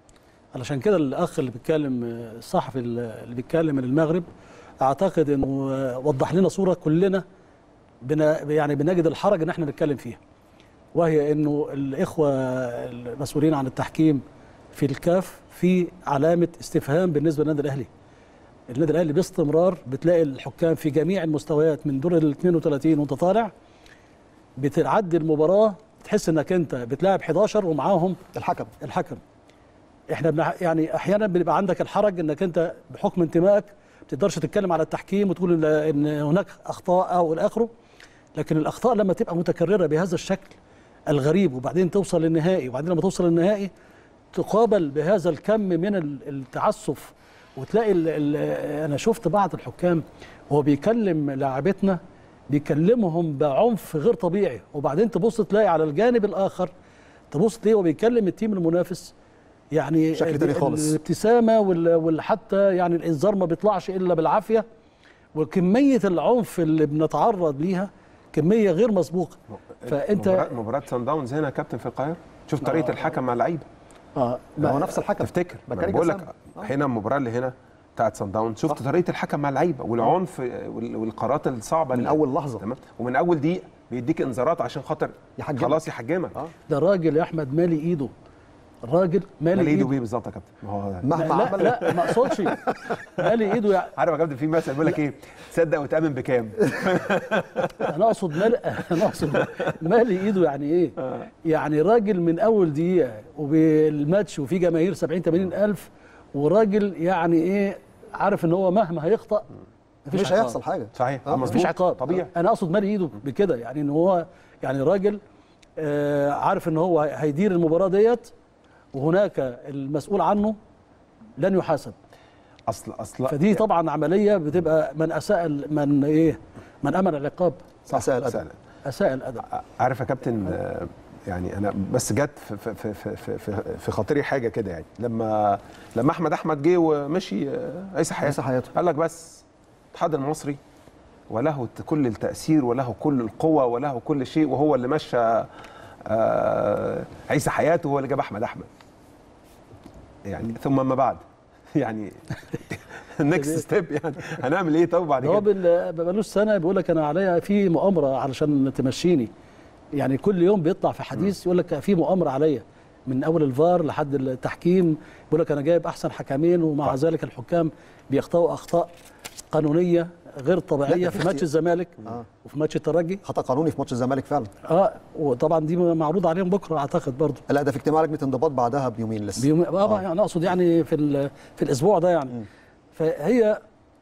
علشان كده الاخ اللي بيتكلم الصحفي اللي بيتكلم من المغرب اعتقد انه وضح لنا صوره كلنا بنا يعني بنجد الحرج ان احنا نتكلم فيها وهي انه الاخوه المسؤولين عن التحكيم في الكاف في علامه استفهام بالنسبه للنادي الاهلي النادي الاهلي باستمرار بتلاقي الحكام في جميع المستويات من دور ال 32 وانت طالع بتعدي المباراه تحس انك انت بتلاعب 11 ومعاهم الحكم الحكم احنا بنح... يعني احيانا بيبقى عندك الحرج انك انت بحكم انتمائك ما تقدرش تتكلم على التحكيم وتقول ان إن هناك اخطاء او الى اخره لكن الاخطاء لما تبقى متكرره بهذا الشكل الغريب وبعدين توصل للنهائي وبعدين لما توصل للنهائي تقابل بهذا الكم من ال- التعسف وتلاقي ال ال انا شفت بعض الحكام وهو بيكلم لاعبتنا بيكلمهم بعنف غير طبيعي وبعدين تبص تلاقي على الجانب الاخر تبص تلاقيه وهو بيكلم التيم المنافس يعني شكل تاني ال- خالص. الابتسامه وال- وحتى يعني الانذار ما بيطلعش الا بالعافيه وكميه العنف اللي بنتعرض ليها كميه غير مسبوقه فانت مباراة, مباراة سان داونز هنا يا كابتن في القاهرة شوف طريقة الحكم مع اللعيبة اه ما هو نفس الحكم تفتكر ما بكاري أنا بقول لك جسام. آه. هنا المباراة اللي هنا بتاعت سان داونز شفت طريقة الحكم مع اللعيبة والعنف وال- والقرارات الصعبة من اللي- أول لحظة. تمام ومن أول دقيقة بيديك انذارات عشان خاطر يحجمك. خلاص يحجمك آه. ده راجل يا احمد مالي ايده الراجل مالي مال ايده ايده بيه بالظبط يا كابتن ما هو مهما لا عمل لا ما اقصدش مالي ايده يعني عارف يا كابتن في مثل بيقول لك ايه تصدق وتامن بكام انا اقصد مال انا اقصد مالي ايده يعني ايه يعني راجل من اول دقيقه وبالماتش وفي جماهير 70 80 الف وراجل يعني ايه عارف ان هو مهما هيخطا مفيش مش عقاب. هيحصل حاجه صحيح آه، مفيش عقاب طبيعي انا اقصد مالي ايده بكده يعني ان هو يعني راجل آه عارف ان هو هيدير المباراه ديت وهناك المسؤول عنه لن يحاسب اصل اصل فدي طبعا عمليه بتبقى من اساء ال- من ايه من امن العقاب أساء الأدب. سهل. اساء الادب عارف يا كابتن آه، يعني انا بس جت في في في في, في, في, في خاطري حاجه كده يعني لما لما احمد احمد جه ومشي آه، عيسى حياته عيسى حياته. قال لك بس الاتحاد المصري وله كل التاثير وله كل القوه وله كل شيء وهو اللي مشى آه، عيسى حياته هو اللي جاب احمد احمد يعني ثم ما بعد يعني نكست ستيب يعني هنعمل ايه طب بعد هو كده بال- بقالوش سنه بيقول لك انا عليا في مؤامره علشان تمشيني يعني كل يوم بيطلع في حديث يقول لك في مؤامره عليا من اول الفار لحد التحكيم بيقول لك انا جايب احسن حكمين ومع ذلك الحكام بيخطئوا اخطاء قانونيه غير طبيعيه لا، في في ماتش اختي- الزمالك آه. وفي ماتش الترجي خطا قانوني في ماتش الزمالك فعلا اه وطبعا دي معروض عليهم بكره اعتقد برضه لا ده في اجتماع لجنه انضباط بعدها بيومين لسه بيوم اه يعني اقصد يعني في ال- في الاسبوع ده يعني فهي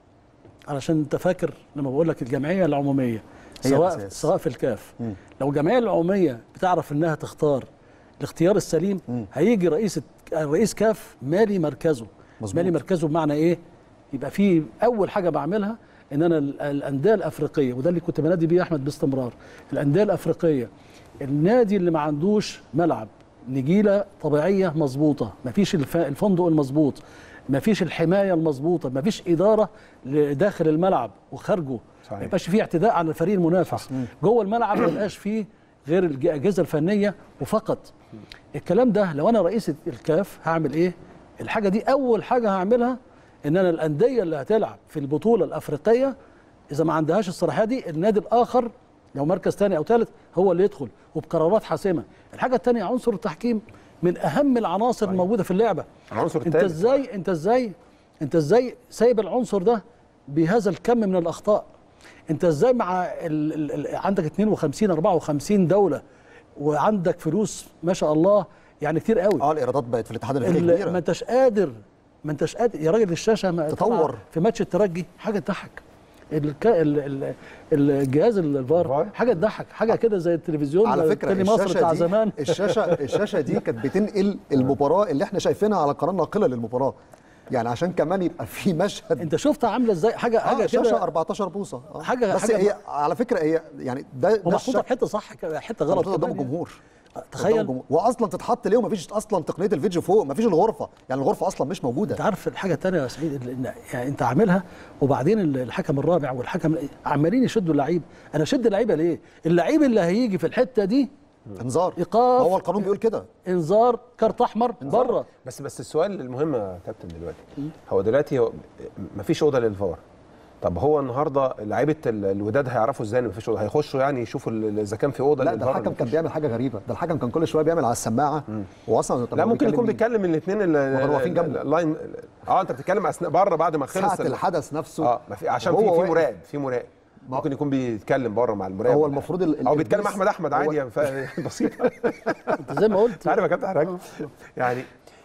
علشان انت فاكر لما بقول لك الجمعيه العموميه هي سواء الأساس. سواء في الكاف مم. لو الجمعيه العموميه بتعرف انها تختار الاختيار السليم مم. هيجي رئيس رئيس كاف مالي مركزه مظبوط. مالي مركزه بمعنى ايه يبقى في اول حاجه بعملها ان انا ال- الانديه الافريقيه وده اللي كنت بنادي بيه يا احمد باستمرار الانديه الافريقيه النادي اللي ما عندوش ملعب نجيله طبيعيه مظبوطه مفيش الف- الفندق المظبوط مفيش الحمايه المظبوطه مفيش اداره لداخل الملعب وخارجه صحيح. ما يبقاش فيه اعتداء على الفريق المنافس جوه الملعب ما يبقاش فيه غير الاجهزه الفنيه وفقط الكلام ده لو انا رئيس الكاف هعمل ايه الحاجه دي اول حاجه هعملها ان انا الانديه اللي هتلعب في البطوله الافريقيه اذا ما عندهاش الصلاحيه دي النادي الاخر لو مركز ثاني او ثالث هو اللي يدخل وبقرارات حاسمه الحاجه الثانيه عنصر التحكيم من اهم العناصر الموجوده في اللعبه العنصر انت الثالث ازاي انت ازاي انت ازاي سايب العنصر ده بهذا الكم من الاخطاء انت ازاي مع ال ال ال عندك 52 54 دوله وعندك فلوس ما شاء الله يعني كتير قوي اه الايرادات بقت في الاتحاد الافريقي ال- ما كبيره انتش قادر ما انتش قادر يا راجل الشاشه ما تطور. طلع في ماتش الترجي حاجه تضحك الك... ال... ال... الجهاز الفار الفار؟ حاجه تضحك حاجه كده زي التلفزيون على فكره تاني مصر الشاشه بتاع دي زمان الشاشه الشاشه دي كانت بتنقل المباراه اللي احنا شايفينها على قناه ناقله للمباراه يعني عشان كمان يبقى في مشهد انت شفتها عامله ازاي حاجه حاجه اه شاشه كده 14 بوصه آه. حاجة- بس حاجة هي على فكره هي يعني ده ده ومحطوطه الشكل في حته صح كده، حته غلط محطوطه قدام كمان يعني. الجمهور قدام تخيل الجمهور. واصلا تتحط ليه ومفيش اصلا تقنيه الفيديو فوق مفيش الغرفه يعني الغرفه اصلا مش موجوده انت عارف الحاجه الثانيه يا سعيد إن- يعني انت عاملها وبعدين ال- الحكم الرابع والحكم عمالين يشدوا اللعيب انا اشد اللعيبه ليه اللعيب اللي هيجي في الحته دي انذار إيقاف. هو القانون بيقول كده انذار كارت احمر بره بس بس السؤال المهم يا كابتن دلوقتي هو دلوقتي هو مفيش اوضه للفار طب هو النهارده لعيبه ال- الوداد هيعرفوا ازاي ان مفيش اوضه هيخشوا يعني يشوفوا ال- اذا كان في اوضه لا ده للفار ولا الحكم كان مفيش؟ بيعمل حاجه غريبه ده الحكم كان كل شويه بيعمل على السماعه واصلا طب لا هو ممكن يكون مين؟ بيتكلم الاثنين وكانوا واقفين جنبه. اللاين اه انت بتتكلم اثناء بره بعد ما خلص ساعه ال- الحدث نفسه اه ما في عشان هو في في واقف. مراقب في مراقب ما- ممكن يكون بيتكلم بره مع المراقب هو ولا المفروض حاجة. ال- او بيتكلم الإبليس- احمد احمد هو- عادي يعني ف- بسيط انت زي ما قلت عارف يا كابتن حضرتك يعني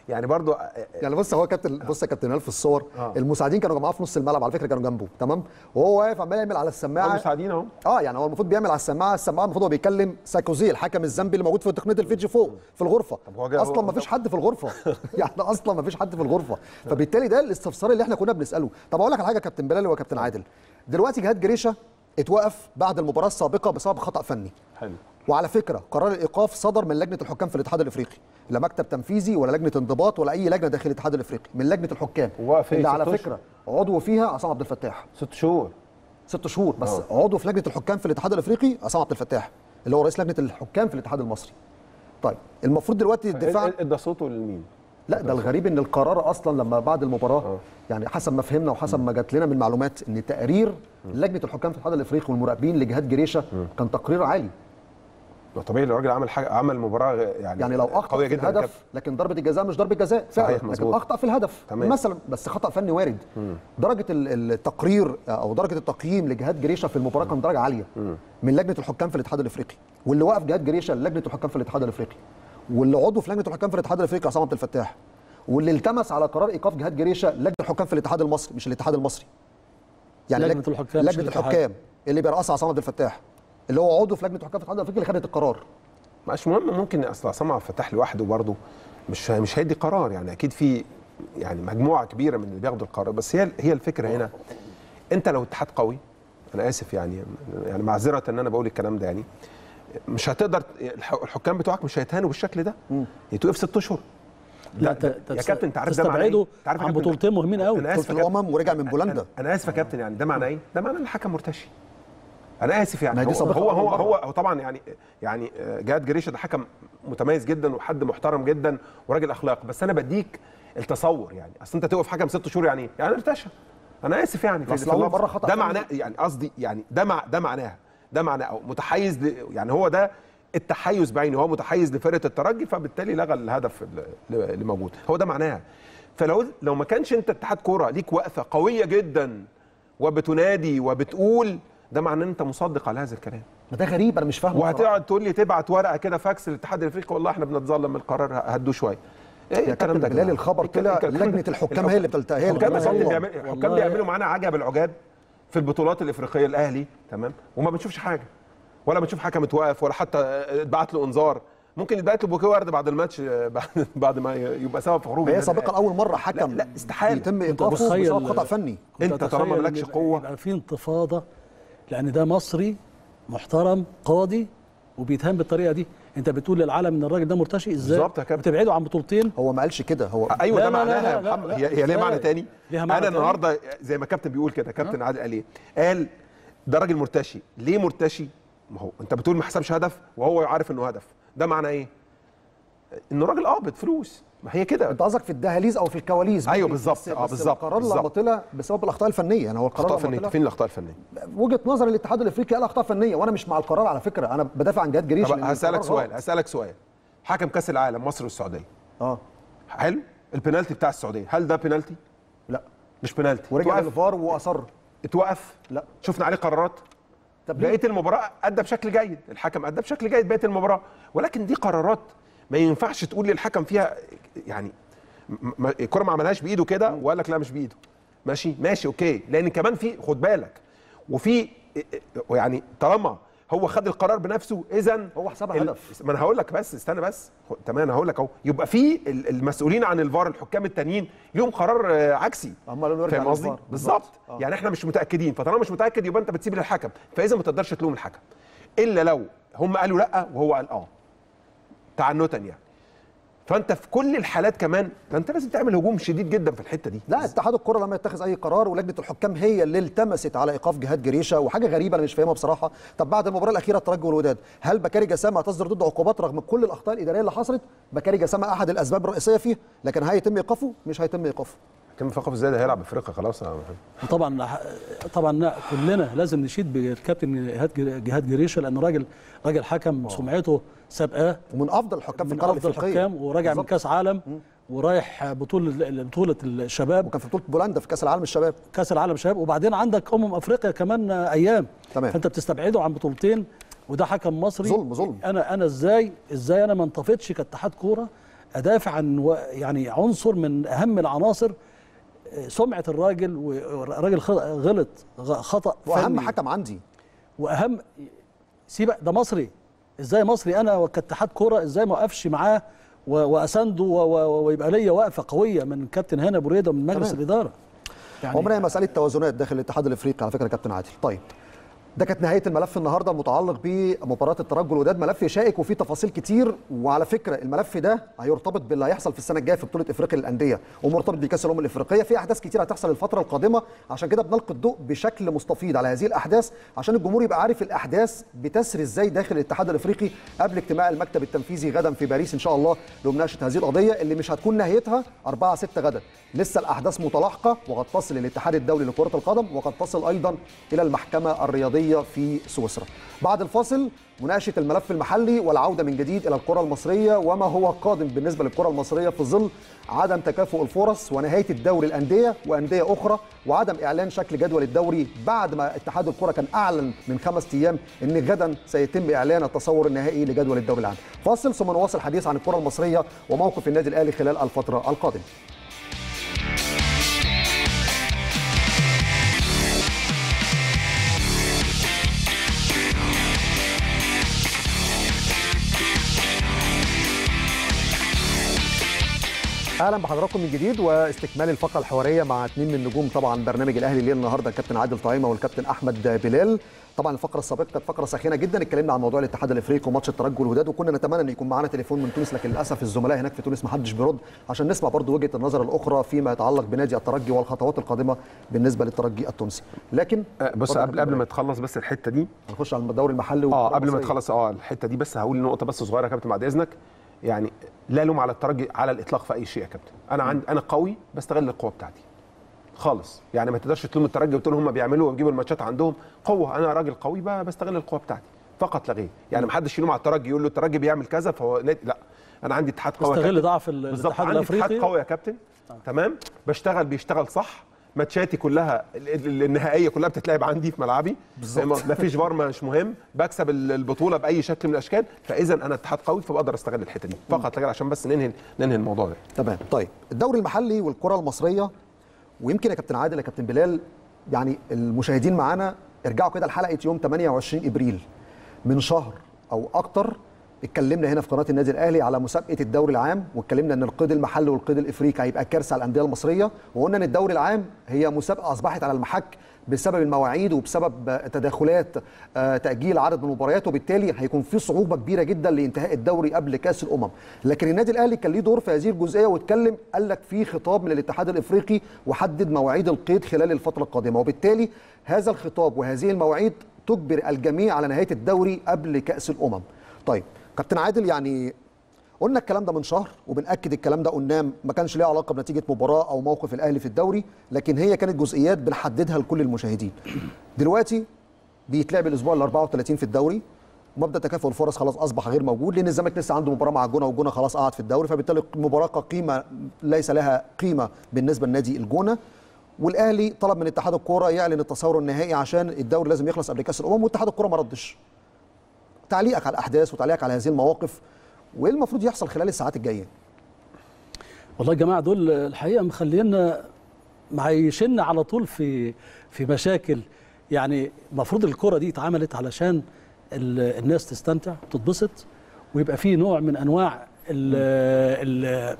يعني برضو يعني بص هو كابتن بص يا كابتن هلال في الصور آه. المساعدين كانوا معاه في نص الملعب على فكره كانوا جنبه تمام وهو واقف عمال يعمل على السماعه مساعدين اهو اه يعني هو المفروض بيعمل على السماعه السماعه المفروض هو بيكلم ساكوزي الحكم الزامبي اللي موجود في تقنيه الفيديو فوق في الغرفه هو جاي- اصلا هو- ما فيش حد في الغرفه يعني اصلا ما فيش حد في الغرفه فبالتالي ده الاستفسار اللي احنا كنا بنساله طب اقول لك على حاجه يا كابتن بلال وكابتن عادل دلوقتي جهاد جريشه اتوقف بعد المباراه السابقه بسبب خطا فني حلو وعلى فكره قرار الايقاف صدر من لجنه الحكام في الاتحاد الافريقي لا مكتب تنفيذي ولا لجنه انضباط ولا اي لجنه داخل الاتحاد الافريقي من لجنه الحكام وواقف إيه؟ اللي ست على أشهر؟ فكره عضو فيها عصام عبد الفتاح ست شهور ست شهور بس عضو في لجنه الحكام في الاتحاد الافريقي عصام عبد الفتاح اللي هو رئيس لجنه الحكام في الاتحاد المصري طيب المفروض دلوقتي الدفاع ادى صوته لمين؟ لا ده الغريب ان القرار اصلا لما بعد المباراه يعني حسب ما فهمنا وحسب ما جات لنا من معلومات ان تقرير لجنه الحكام في الاتحاد الافريقي والمراقبين لجهاد جريشه كان تقرير عالي ما طبيعي الراجل عمل حاجه عمل مباراه يعني يعني لو اخطا قويه في جدا الهدف لكن ضربه الجزاء مش ضربه جزاء فعلا صحيح، لكن مظبوط. اخطا في الهدف تمام. مثلا بس خطا فني وارد درجه ال- التقرير او درجه التقييم لجهاد جريشه في المباراه كان درجه عاليه من لجنه الحكام في الاتحاد الافريقي واللي وقف جهاد جريشه لجنه الحكام في الاتحاد الافريقي واللي عضو في لجنه الحكام في الاتحاد الافريقي عصام عبد الفتاح واللي التمس على قرار ايقاف جهاد جريشه لجنه الحكام في الاتحاد المصري مش الاتحاد المصري يعني لجنة لج- الحكام مش لجنه الاتحاد. الحكام اللي بيرأسها عصام عبد الفتاح اللي هو عضو في لجنه الحكام في الاتحاد الافريقي اللي خدت القرار مش مهم ممكن اصل عصام عبد الفتاح لوحده برضه مش مش هيدي قرار يعني اكيد في يعني مجموعه كبيره من اللي بياخدوا القرار بس هي هي الفكره هنا انت لو اتحاد قوي انا اسف يعني يعني معذره ان انا بقول الكلام ده يعني مش هتقدر الح- الحكام بتوعك مش هيتهانوا بالشكل ده يتوقف ست اشهر لا ده- ت- يا تست- كابتن انت عارف ده معناه ايه؟ تستبعده انت عارف يا عن كابتن- بطولتين مهمين قوي انا اسف في يا كابتن. الامم ورجع من بولندا انا, أنا اسف يا كابتن يعني ده معناه ايه؟ ده معناه ان الحكم مرتشي انا اسف يعني ما هي دي هو سابقة هو أول هو, مرة. هو, هو طبعا يعني يعني آه، جهاد جريشه ده حكم متميز جدا وحد محترم جدا وراجل اخلاق بس انا بديك التصور يعني اصل انت توقف حكم ست شهور يعني ايه؟ يعني ارتشى انا اسف يعني في بس في لو اللفظ. مرة خطأ ده فني. معناه يعني قصدي يعني ده مع ده معناها ده معناه او متحيز ل يعني هو ده التحيز بعينه هو متحيز لفرقه الترجي فبالتالي لغى الهدف اللي اللي موجود هو ده معناها فلو لو ما كانش انت اتحاد كوره ليك وقفه قويه جدا وبتنادي وبتقول ده معناه ان انت مصدق على هذا الكلام ما ده غريب انا مش فاهمه بصراحة. وهتقعد تقول لي تبعت ورقه كده فاكس للاتحاد الافريقي والله احنا بنتظلم القرار هدوه شويه ايه يا كابتن بلال جماعة؟ الخبر الكلام- طلع الكلام- لجنه الحكام هي اللي بتلتقي هي اللي الحكام يا بتلتقي. كابتن والله. بيعمل- الحكام والله. بيعملوا معانا عجب العجاب في البطولات الافريقيه الاهلي تمام وما بنشوفش حاجه ولا بنشوف حكم اتوقف ولا حتى اتبعت له انذار ممكن يتبعت له بوكيه ورد بعد الماتش آه، بعد بعد ما يبقى سبب في خروج هي النادي سابقا الأهلي. اول مره حكم لا، لا، استحالة. يتم كنت ايقافه أتخيل- بسبب خطا فني كنت أنت طالما أتخيل مالكش إن يبقى- قوة. يبقى في انتفاضه لان ده مصري محترم قاضي وبيتهان بالطريقه دي انت بتقول للعالم ان الراجل ده مرتشي ازاي بالظبط يا كابتن. وتبعده عن بطولتين هو ما قالش كده هو ايوه لا، ده لا، لا، معناها يا لا، لا، محمد لا، هي هي ليها معنى إزاي؟ تاني ليها معنى انا تاني؟ النهارده زي ما كابتن بيقول كده كابتن عادل قال ايه قال ده راجل مرتشي ليه مرتشي ما هو انت بتقول ما حسبش هدف وهو عارف انه هدف ده معنى ايه انه راجل قابض فلوس ما هي كده انت قصدك في الدهاليز او في الكواليس أيوه بس- بالظبط، بس- آه بس بالظبط، القرار لما بالظبط. طلع بسبب الاخطاء الفنيه يعني هو القرار اخطاء لما فنيه طلع فين الاخطاء الفنيه وجهه نظر الاتحاد الافريقي قال اخطاء فنيه وانا مش مع القرار على فكره انا بدافع عن جهاد جريش طب لأن هسالك القرار سؤال غلط. هسالك سؤال حكم كاس العالم مصر والسعوديه اه حلو البنالتي بتاع السعوديه هل ده بنالتي لا مش بنالتي ورجع اتوقف للفار واصر اتوقف لا شفنا عليه قرارات طب ليه؟ بقيه المباراه ادى بشكل جيد الحكم ادى بشكل جيد بقيه المباراه ولكن دي قرارات ما ينفعش تقول للحكم فيها يعني م- م- الكره ما عملهاش بايده كده وقال لك لا مش بايده ماشي ماشي اوكي لان كمان في خد بالك وفي يعني طالما هو خد القرار بنفسه اذا هو حسبها هدف. ما انا هقول لك بس استنى بس خ- تمام انا هقول لك اهو يبقى في ال- المسؤولين عن الفار الحكام التانيين ليهم قرار آه، عكسي هم قالوا له ارجع فاهم قصدي للفار. بالظبط آه. يعني احنا مش متاكدين فطالما مش متاكد يبقى انت بتسيب للحكم فاذا ما تقدرش تلوم الحكم الا لو هم قالوا لا وهو قال اه تعنتا يعني فانت في كل الحالات كمان ده انت لازم تعمل هجوم شديد جدا في الحته دي لا اتحاد الكره لم يتخذ اي قرار ولجنه الحكام هي اللي التمست على ايقاف جهاد جريشه وحاجه غريبه انا مش فاهمها بصراحه طب بعد المباراه الاخيره الترجي والوداد هل بكاري جسامه هتصدر ضد عقوبات رغم كل الاخطاء الاداريه اللي حصلت بكاري جسامه احد الاسباب الرئيسيه فيه لكن هيتم ايقافه مش هيتم ايقافه كم فقط ازاي ده هيلعب افريقيا خلاص يا محمد. وطبعا طبعا لا، كلنا لازم نشيد بالكابتن جهاد جهاد جريشه لانه راجل راجل حكم سمعته سابقاه ومن افضل الحكام في من القاره افضل الافريقيه الحكام وراجع من بالظبط. كاس عالم ورايح بطوله بطوله الشباب وكان في بطوله بولندا في كاس العالم الشباب كاس العالم شباب وبعدين عندك امم افريقيا كمان ايام تمام. فانت بتستبعده عن بطولتين وده حكم مصري ظلم- ظلم. انا انا ازاي ازاي انا ما انتفضش كاتحاد كوره ادافع عن و- يعني عنصر من اهم العناصر آه، سمعه الراجل وراجل خ- غلط غ- خطا واهم فني. حكم عندي واهم سيبك ده مصري ازاي مصري انا كاتحاد كوره ازاي ما اقفش معاه و- واسانده و- و- ويبقى ليا وقفه قويه من كابتن هاني ابو ريده من مجلس تمام. الاداره يعني عمرها مساله توازنات داخل الاتحاد الافريقي على فكره يا كابتن عادل طيب ده كانت نهايه الملف النهارده المتعلق بمباراه الترجي والوداد ملف شائك وفيه تفاصيل كتير وعلى فكره الملف ده هيرتبط باللي هيحصل في السنه الجايه في بطوله افريقيا للانديه ومرتبط بكاس الامم الافريقيه في احداث كتير هتحصل الفتره القادمه عشان كده بنلقي الضوء بشكل مستفيض على هذه الاحداث عشان الجمهور يبقى عارف الاحداث بتسري ازاي داخل الاتحاد الافريقي قبل اجتماع المكتب التنفيذي غدا في باريس ان شاء الله لمناقشه هذه القضيه اللي مش هتكون نهايتها 4 6 غدا لسه الاحداث متلاحقه وقد تصل الاتحاد الدولي لكره القدم وقد تصل ايضا الى المحكمه الرياضيه في سويسرا بعد الفاصل مناقشه الملف المحلي والعوده من جديد الى الكره المصريه وما هو قادم بالنسبه للكره المصريه في ظل عدم تكافؤ الفرص ونهايه الدوري الانديه وانديه اخرى وعدم اعلان شكل جدول الدوري بعد ما اتحاد الكره كان اعلن من خمس ايام ان غدا سيتم اعلان التصور النهائي لجدول الدوري العام فاصل ثم نواصل الحديث عن الكره المصريه وموقف النادي الاهلي خلال الفتره القادمه اهلا بحضراتكم من جديد واستكمال الفقره الحواريه مع اثنين من نجوم طبعا برنامج الاهلي الليل النهارده الكابتن عادل طعيمه والكابتن احمد بلال طبعا الفقره السابقه كانت فقره ساخنه جدا اتكلمنا عن موضوع الاتحاد الافريقي وماتش الترجي والوداد وكنا نتمنى ان يكون معانا تليفون من تونس لكن للاسف الزملاء هناك في تونس ما حدش بيرد عشان نسمع برضو وجهه النظر الاخرى فيما يتعلق بنادي الترجي والخطوات القادمه بالنسبه للترجي التونسي لكن آه، بص اتفضل يا قبل كابتن قبل ما بلال. تخلص بس الحته دي هنخش على الدوري المحلي اه والكرة قبل ما المصرية. تخلص اه الحته دي بس هقول نقطه بس صغيره يا كابتن بعد اذنك يعني لا لوم على الترجي على الاطلاق في اي شيء يا كابتن انا عندي انا قوي بستغل القوه بتاعتي خالص يعني ما تقدرش تلوم الترجي وتقول هم بيعملوا وبيجيبوا الماتشات عندهم قوه انا راجل قوي بقى بستغل القوه بتاعتي فقط لا غير يعني ما حدش يلوم على الترجي يقول له الترجي بيعمل كذا فهو نادي- لا انا عندي اتحاد قوي يا استغل كابتن. ضعف ال- بالظبط الاتحاد عندي اتحاد الافريقي قوي يا كابتن تمام بشتغل بيشتغل صح ماتشاتي كلها ال- ال- النهائيه كلها بتتلعب عندي في ملعبي بالظبط. ما فيش فار مش مهم بكسب ال- البطوله باي شكل من الاشكال فاذا انا اتحاد قوي فبقدر استغل الحته دي فقط لا غير عشان بس ننهي ننهي الموضوع ده تمام طيب الدوري المحلي والكره المصريه ويمكن يا كابتن عادل يا كابتن بلال يعني المشاهدين معانا ارجعوا كده لحلقه يوم 28 ابريل من شهر او اكتر اتكلمنا هنا في قناه النادي الاهلي على مسابقه الدوري العام واتكلمنا ان القيد المحلي والقيد الافريقي هيبقى كارثه على الانديه المصريه وقلنا ان الدوري العام هي مسابقه اصبحت على المحك بسبب المواعيد وبسبب آه، تداخلات آه، تاجيل عدد من المباريات وبالتالي هيكون في صعوبه كبيره جدا لانتهاء الدوري قبل كاس الامم لكن النادي الاهلي كان ليه دور في هذه الجزئيه واتكلم قال لك في خطاب من الاتحاد الافريقي وحدد مواعيد القيد خلال الفتره القادمه وبالتالي هذا الخطاب وهذه المواعيد تجبر الجميع على نهايه الدوري قبل كاس الامم طيب كابتن عادل يعني قلنا الكلام ده من شهر وبنأكد الكلام ده قلناه ما كانش ليه علاقه بنتيجه مباراه او موقف الاهلي في الدوري لكن هي كانت جزئيات بنحددها لكل المشاهدين دلوقتي بيتلعب الاسبوع ال 34 في الدوري مبدا تكافؤ الفرص خلاص اصبح غير موجود لان الزمالك لسه عنده مباراه مع الجونه والجونه خلاص قعد في الدوري فبالتالي المباراه قيمه ليس لها قيمه بالنسبه لنادي الجونه والاهلي طلب من اتحاد الكوره يعلن التصور النهائي عشان الدوري لازم يخلص قبل كاس الامم واتحاد الكوره ما ردش تعليقك على الاحداث وتعليقك على هذه المواقف وايه المفروض يحصل خلال الساعات الجايه والله يا جماعه دول الحقيقه مخلينا معيشنا على طول في في مشاكل يعني المفروض الكره دي اتعملت علشان ال- الناس تستمتع وتتبسط ويبقى في نوع من انواع ال ال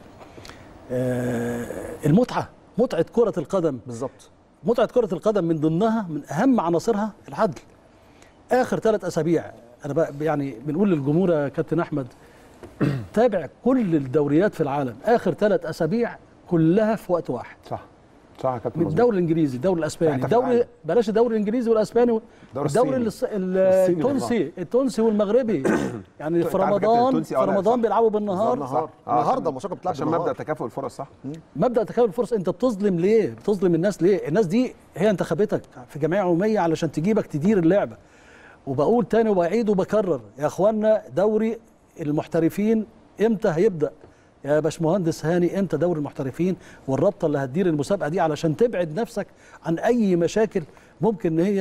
المتعه متعه كره القدم بالظبط متعه كره القدم من ضمنها من اهم عناصرها العدل اخر ثلاث اسابيع انا بقى يعني بنقول للجمهور يا كابتن احمد تابع كل الدوريات في العالم اخر ثلاث اسابيع كلها في وقت واحد صح صح يا كابتن من مظبوط. الدوري الانجليزي الدوري الاسباني احنا في الدوري العالم. بلاش الدوري الانجليزي والاسباني الدوري الدوري الصيني. الص- ال- الصيني التونسي التونسي والمغربي يعني أنت في عارف يا كابتن رمضان التونسي؟ في آه، لا، رمضان صح. بيلعبوا بالنهار النهار آه، النهارده عشان- الماتشات بتلعب عشان بالنهار. مبدا تكافؤ الفرص صح مبدا تكافؤ الفرص انت بتظلم ليه بتظلم الناس ليه الناس دي هي انتخبتك في جمعيه عموميه علشان تجيبك تدير اللعبه وبقول تاني وبعيد وبكرر يا اخوانا دوري المحترفين امتى هيبدا يا باشمهندس هاني امتى دوري المحترفين والرابطه اللي هتدير المسابقه دي علشان تبعد نفسك عن اي مشاكل ممكن ان هي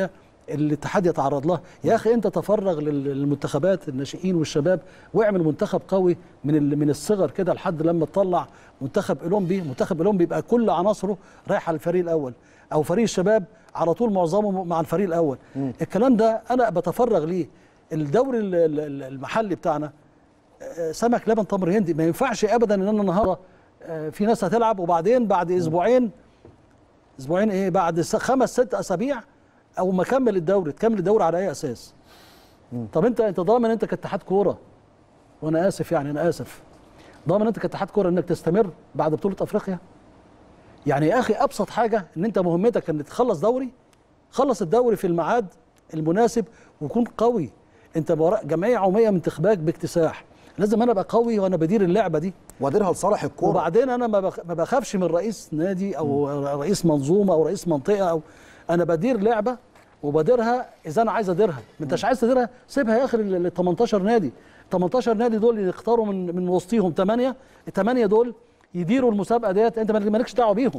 الاتحاد يتعرض لها يا اخي انت تفرغ لل- للمنتخبات الناشئين والشباب واعمل منتخب قوي من ال- من الصغر كده لحد لما تطلع منتخب اولمبي منتخب اولمبي يبقى كل عناصره رايحه للفريق الاول او فريق الشباب على طول معظمه مع الفريق الاول الكلام ده انا بتفرغ ليه الدوري ال- ال- ال- المحلي بتاعنا آه، سمك لبن تمر هندي ما ينفعش ابدا ان انا النهارده آه، في ناس هتلعب وبعدين بعد اسبوعين اسبوعين ايه بعد س- خمس ست اسابيع او ما كمل الدوري تكمل الدوري على اي اساس طب انت انت ضامن انت كاتحاد كوره وانا اسف يعني انا اسف ضامن انت كاتحاد كوره انك تستمر بعد بطوله افريقيا يعني يا اخي ابسط حاجه ان انت مهمتك ان تخلص دوري خلص الدوري في الميعاد المناسب وكون قوي انت وراء جمعيه عموميه منتخباك باكتساح لازم انا ابقى قوي وانا بدير اللعبه دي وديرها لصالح الكوره وبعدين انا ما بخ- ما بخافش من رئيس نادي او رئيس منظومه او رئيس منطقه او انا بدير لعبه وبديرها اذا انا عايز اديرها ما انتش عايز تديرها سيبها يا اخي لل 18 نادي 18 نادي دول يختاروا من من وسطيهم ثمانيه الثمانيه دول يديروا المسابقه ديت انت مالكش دعوه بيهم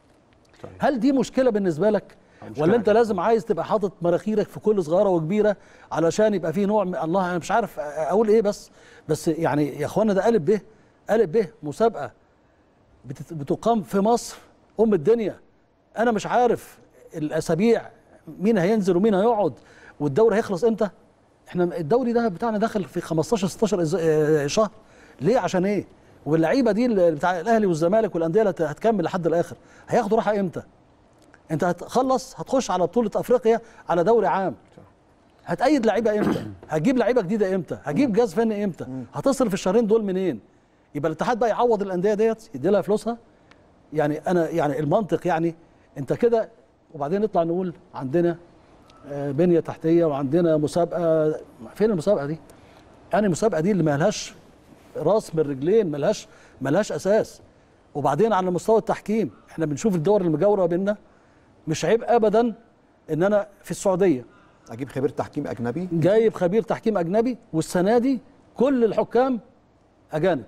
هل دي مشكله بالنسبه لك مشكلة ولا انت كبيرة. لازم عايز تبقى حاطط مراخيرك في كل صغيره وكبيره علشان يبقى فيه نوع من الله انا مش عارف اقول ايه بس بس يعني يا اخوانا ده قالب به قالب به مسابقه بتت- بتقام في مصر ام الدنيا انا مش عارف الاسابيع مين هينزل ومين هيقعد والدوري هيخلص امتى احنا الدوري ده بتاعنا داخل في 15 16 إز- آه، شهر ليه عشان ايه واللعيبه دي اللي بتاع الاهلي والزمالك والانديه اللي هتكمل لحد الاخر هياخدوا راحه امتى انت هتخلص هتخش على بطوله افريقيا على دوري عام هتأيد لعيبه امتى هتجيب لعيبه جديده امتى هتجيب جهاز فني امتى هتصرف الشهرين دول منين يبقى الاتحاد بقى يعوض الانديه ديت يدي لها فلوسها يعني انا يعني المنطق يعني انت كده وبعدين نطلع نقول عندنا آه، بنيه تحتيه وعندنا مسابقه فين المسابقه دي؟ يعني المسابقه دي اللي ما لهاش راس من رجلين ما لهاش ما لهاش اساس وبعدين على مستوى التحكيم احنا بنشوف الدول المجاوره بيننا مش عيب ابدا ان انا في السعوديه اجيب خبير تحكيم اجنبي جايب خبير تحكيم اجنبي والسنه دي كل الحكام اجانب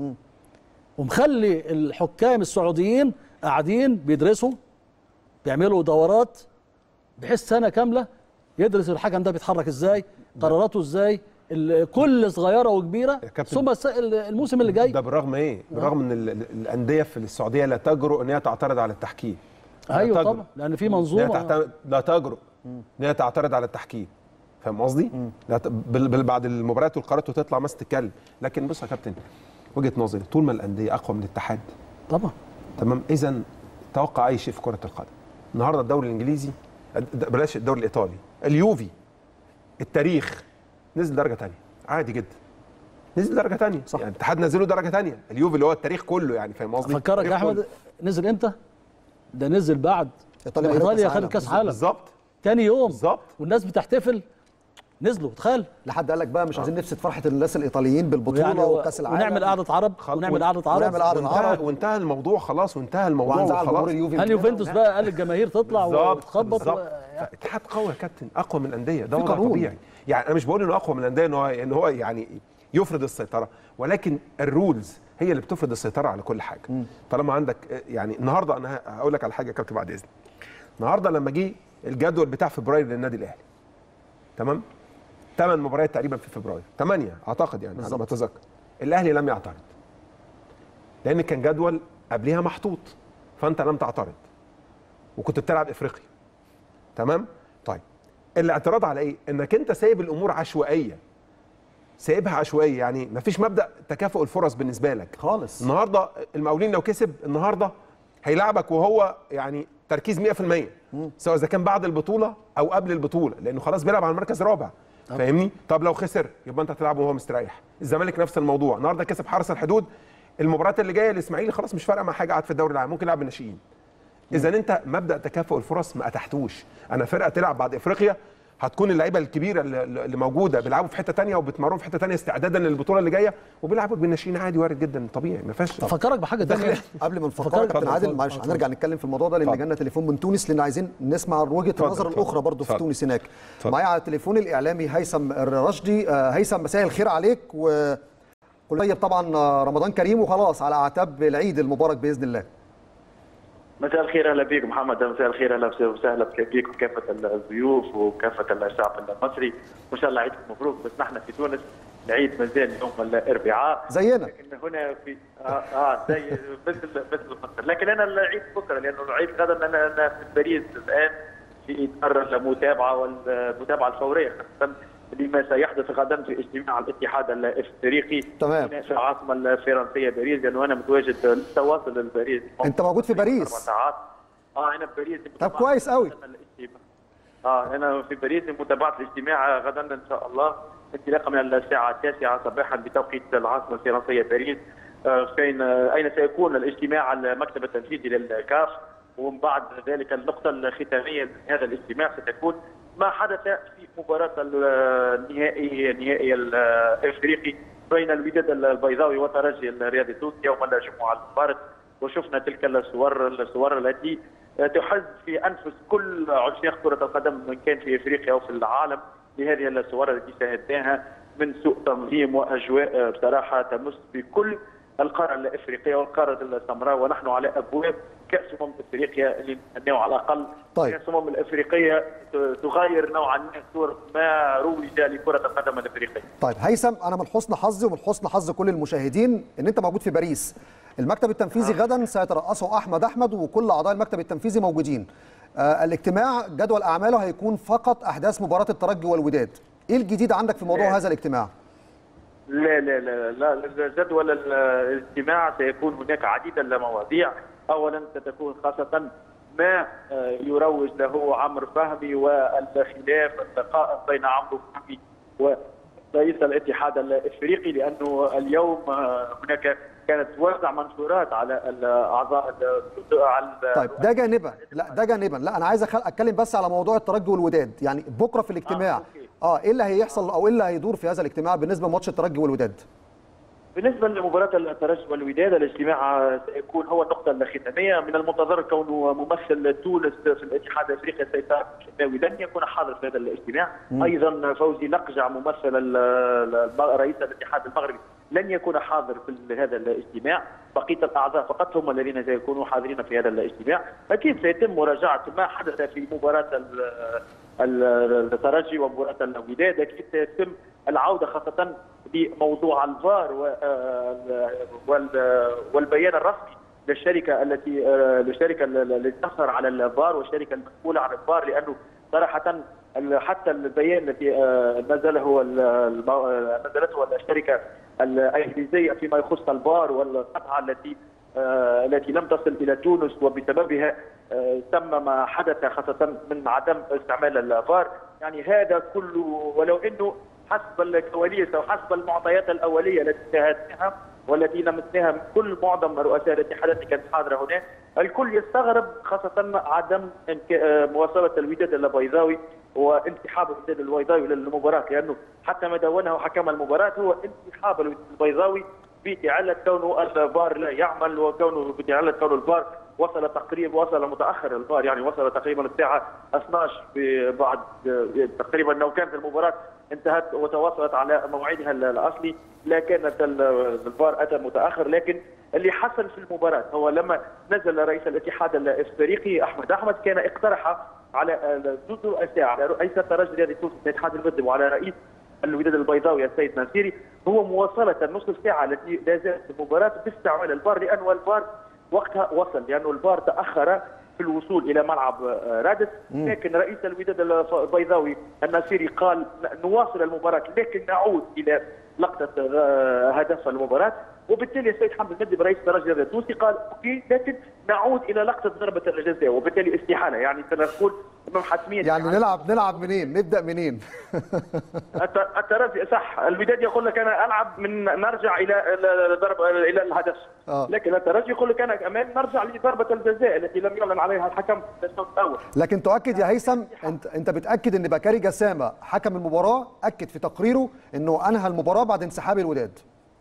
ومخلي الحكام السعوديين قاعدين بيدرسوا بيعملوا دورات بحيث سنه كامله يدرس الحكم ده بيتحرك ازاي قراراته ازاي ال- كل صغيره وكبيره يا كابتن، ثم الس- الموسم اللي جاي ده بالرغم ايه؟ بالرغم ان ال- ال- الانديه في السعوديه لا تجرؤ ان هي تعترض على التحكيم لا ايوه تجرؤ. طبعا لان في إن هي منظومه تعتمد- لا تجرؤ ان هي تعترض على التحكيم فاهم قصدي؟ لا ت- بال- بال- بعد المباريات والقرارات وتطلع مثلا تتكلم لكن بص يا كابتن وجهه نظري طول ما الانديه اقوى من الاتحاد طبعا تمام اذا توقع اي شيء في كره القدم النهارده الدوري الانجليزي د- بلاش الدوري الايطالي اليوفي التاريخ نزل درجه تانية عادي جدا نزل درجه تانية صح. يعني الاتحاد نزله درجه تانية اليوفي اللي هو التاريخ كله يعني فاهم قصدي افكرك يا التاريخ احمد كله. نزل امتى؟ ده نزل بعد إيطاليا ما خدت ايطاليا كأس عالم. خدت كاس عالم بالظبط تاني يوم بالظبط. والناس بتحتفل نزلوا تخيل لحد قال لك بقى مش عايزين نفسد فرحه الناس الايطاليين بالبطوله ويعني وكاس العالم ونعمل قعده عرب خل- ونعمل ون- قعده عرب ونعمل قعدة وانتهى, العرب. وانتهى الموضوع خلاص وانتهى الموضوع وهنزعل وخلاص جمهور اليوفي هل من هنا يوفنتوس بقى قال الجماهير تطلع بالظبط وتخبط بالظبط و... اتحاد قوي يا كابتن اقوى من الانديه ده وضع قانون. طبيعي يعني انا مش بقول انه اقوى من الانديه ان هو ان هو يعني يفرض السيطره ولكن الرولز هي اللي بتفرض السيطره على كل حاجه طالما عندك يعني النهارده انا هقول لك على حاجه يا كابتن بعد اذنك النهارده لما جه الجدول بتاع فبراير للنادي الاهلي تمام ثمان مباريات تقريبا في فبراير ثمانيه اعتقد يعني على ما اتذكر الاهلي لم يعترض لان كان جدول قبلها محطوط فانت لم تعترض وكنت بتلعب افريقيا تمام طيب الاعتراض على ايه انك انت سايب الامور عشوائيه سايبها عشوائيه يعني مفيش مبدا تكافؤ الفرص بالنسبه لك خالص النهارده المقاولين لو كسب النهارده هيلعبك وهو يعني تركيز 100% سواء اذا كان بعد البطوله او قبل البطوله لانه خلاص بيلعب على المركز الرابع فاهمني طب لو خسر يبقى انت هتلعب وهو مستريح الزمالك نفس الموضوع النهارده كسب حرس الحدود المباريات اللي جايه الاسماعيلي خلاص مش فارقه مع حاجه قاعد في الدوري العام ممكن يلعب بالناشئين اذا انت مبدا تكافؤ الفرص ما اتحتوش انا فرقه تلعب بعد افريقيا هتكون اللعيبه الكبيره اللي اللي موجوده بيلعبوا في حته تانية وبتمرنوا في حته تانية استعدادا للبطوله اللي جايه وبيلعبوا بالناشئين عادي وارد جدا طبيعي ما فيهاش افكرك بحاجه تانية قبل ما نفكر فكرت- كابتن اتفضل، عادل اتفضل، معلش اتفضل. هنرجع نتكلم في الموضوع ده لان اتفضل. جالنا تليفون من تونس لان عايزين نسمع وجهه اتفضل، النظر اتفضل، الاخرى برضه في اتفضل. تونس هناك اتفضل. معايا على التليفون الاعلامي هيثم الرشدي آه، هيثم مساء الخير عليك و كل طيب طبعا آه، رمضان كريم وخلاص على اعتاب العيد المبارك باذن الله مساء الخير اهلا بك محمد مساء الخير اهلا وسهلا بك وكافه الضيوف وكافه الشعب المصري وان شاء الله عيدكم مبروك بس نحن في تونس العيد مازال يوم الاربعاء زينا لكن هنا في اه, آه زي مثل مثل مصر لكن انا العيد بكره لانه العيد غدا انا انا في باريس الان في اطار المتابعه والمتابعه الفوريه خاصه لما سيحدث غدا في اجتماع الاتحاد الافريقي تمام. في العاصمه الفرنسيه باريس لانه انا متواجد لسه واصل لباريس انت موجود في باريس أربع ساعات اه انا في باريس طب كويس قوي. اه انا في باريس متابعه الاجتماع غدا ان شاء الله انطلاقا من الساعه التاسعه صباحا بتوقيت العاصمه الفرنسيه باريس آه، فين آه، اين سيكون الاجتماع المكتب التنفيذي للكاف ومن بعد ذلك النقطه الختاميه لهذا الاجتماع ستكون ما حدث في مباراه النهائي النهائي الافريقي بين الوداد البيضاوي وترجي الرياضي التونسي يوم الجمعه المبارك وشفنا تلك الصور الصور التي تحز في انفس كل عشاق كره القدم من كان في افريقيا او في العالم لهذه الصور التي شاهدناها من سوء تنظيم واجواء بصراحه تمس بكل القاره الافريقيه والقاره السمراء ونحن على ابواب كاس امم افريقيا اللي نتمناو على الاقل طيب. كاس الامم الافريقيه تغير نوعا ما صوره ما روج لكره القدم الافريقيه. طيب هيثم انا من حسن حظي ومن حسن حظ كل المشاهدين ان انت موجود في باريس المكتب التنفيذي غدا سيترأسه احمد احمد وكل اعضاء المكتب التنفيذي موجودين آه الاجتماع جدول اعماله هيكون فقط احداث مباراه الترجي والوداد ايه الجديد عندك في موضوع لا. هذا الاجتماع لا لا لا لا جدول الاجتماع سيكون هناك عديد المواضيع اولا ستكون خاصه ما آه، يروج له عمرو فهمي والخلاف القائم بين عمرو فهمي ورئيس الاتحاد الافريقي لانه اليوم آه، هناك كانت توزع منشورات على الاعضاء على طيب ده جانبا لا ده جانبا لا انا عايز أخ- اتكلم بس على موضوع الترجي والوداد يعني بكره في الاجتماع آه، أوكي. اه ايه اللي هيحصل او ايه اللي هيدور في هذا الاجتماع بالنسبه لماتش الترجي والوداد بالنسبه لمباراه الترجي والوداد الاجتماع سيكون هو النقطه الختاميه من المنتظر كونه ممثل تونس في الاتحاد الافريقي السيد الشناوي لن يكون حاضر في هذا الاجتماع ايضا فوزي لقجع ممثل ال- ال- رئيس الاتحاد المغربي لن يكون حاضر في هذا الاجتماع بقيه الاعضاء فقط هم الذين سيكونوا حاضرين في هذا الاجتماع اكيد سيتم مراجعه ما حدث في مباراه ال- ال- الترجي ومباراه الوداد اكيد سيتم العوده خاصه بموضوع الفار و- آه، وال- والبيان الرسمي للشركه التي آه، للشركه التي تسهر على الفار والشركه المسؤوله عن الفار لانه صراحه ال- حتى البيان الذي آه، نزله ال- الم- آه، نزلته الشركه الانجليزيه فيما يخص الفار والقطعه التي آه، التي لم تصل الى تونس وبسببها آه، تم ما حدث خاصه من عدم استعمال الفار يعني هذا كله ولو انه حسب الكواليس او حسب المعطيات الاوليه التي شاهدناها والتي لمسناها من كل معظم رؤساء الاتحادات اللي كانت حاضره هنا الكل يستغرب خاصه عدم إنك- آه، مواصله الوداد البيضاوي وانسحاب الوداد البيضاوي للمباراه لانه حتى ما دونه حكم المباراه هو انسحاب الوداد البيضاوي بعلة كونه الفار لا يعمل وكونه بعلة كونه الفار وصل تقريبا وصل متاخر الفار يعني وصل تقريبا الساعه 12 بعد تقريبا لو كانت المباراه انتهت وتواصلت على موعدها الاصلي لا كانت الفار اتى متاخر لكن اللي حصل في المباراه هو لما نزل رئيس الاتحاد الافريقي احمد احمد كان اقترح على زوز رؤساء على رئيس الترجي الرياضي التونسي الاتحاد المدني وعلى رئيس الوداد البيضاوي السيد ناصيري هو مواصله النصف ساعه التي لا زالت المباراه باستعمال الفار لانه الفار وقتها وصل لانه الفار تاخر في الوصول الى ملعب آه، رادس لكن رئيس الوداد البيضاوي الناصيري قال نواصل المباراه لكن نعود الى لقطه آه، هدف المباراه وبالتالي السيد حمد المدي رئيس الترجي التونسي قال اوكي لكن نعود الى لقطه ضربه الجزاء وبالتالي استحاله يعني سنقول امام حتميه يعني نلعب نلعب منين نبدا منين الت- الترجي صح الوداد يقول لك انا العب من نرجع الى الى ضرب الى الهدف آه. لكن الترجي يقول لك انا كمان نرجع لضربه الجزاء التي لم يعلن عليها الحكم في الشوط الاول لكن تؤكد يا هيثم انت انت بتاكد ان بكاري جسامه حكم المباراه اكد في تقريره انه انهى المباراه بعد انسحاب الوداد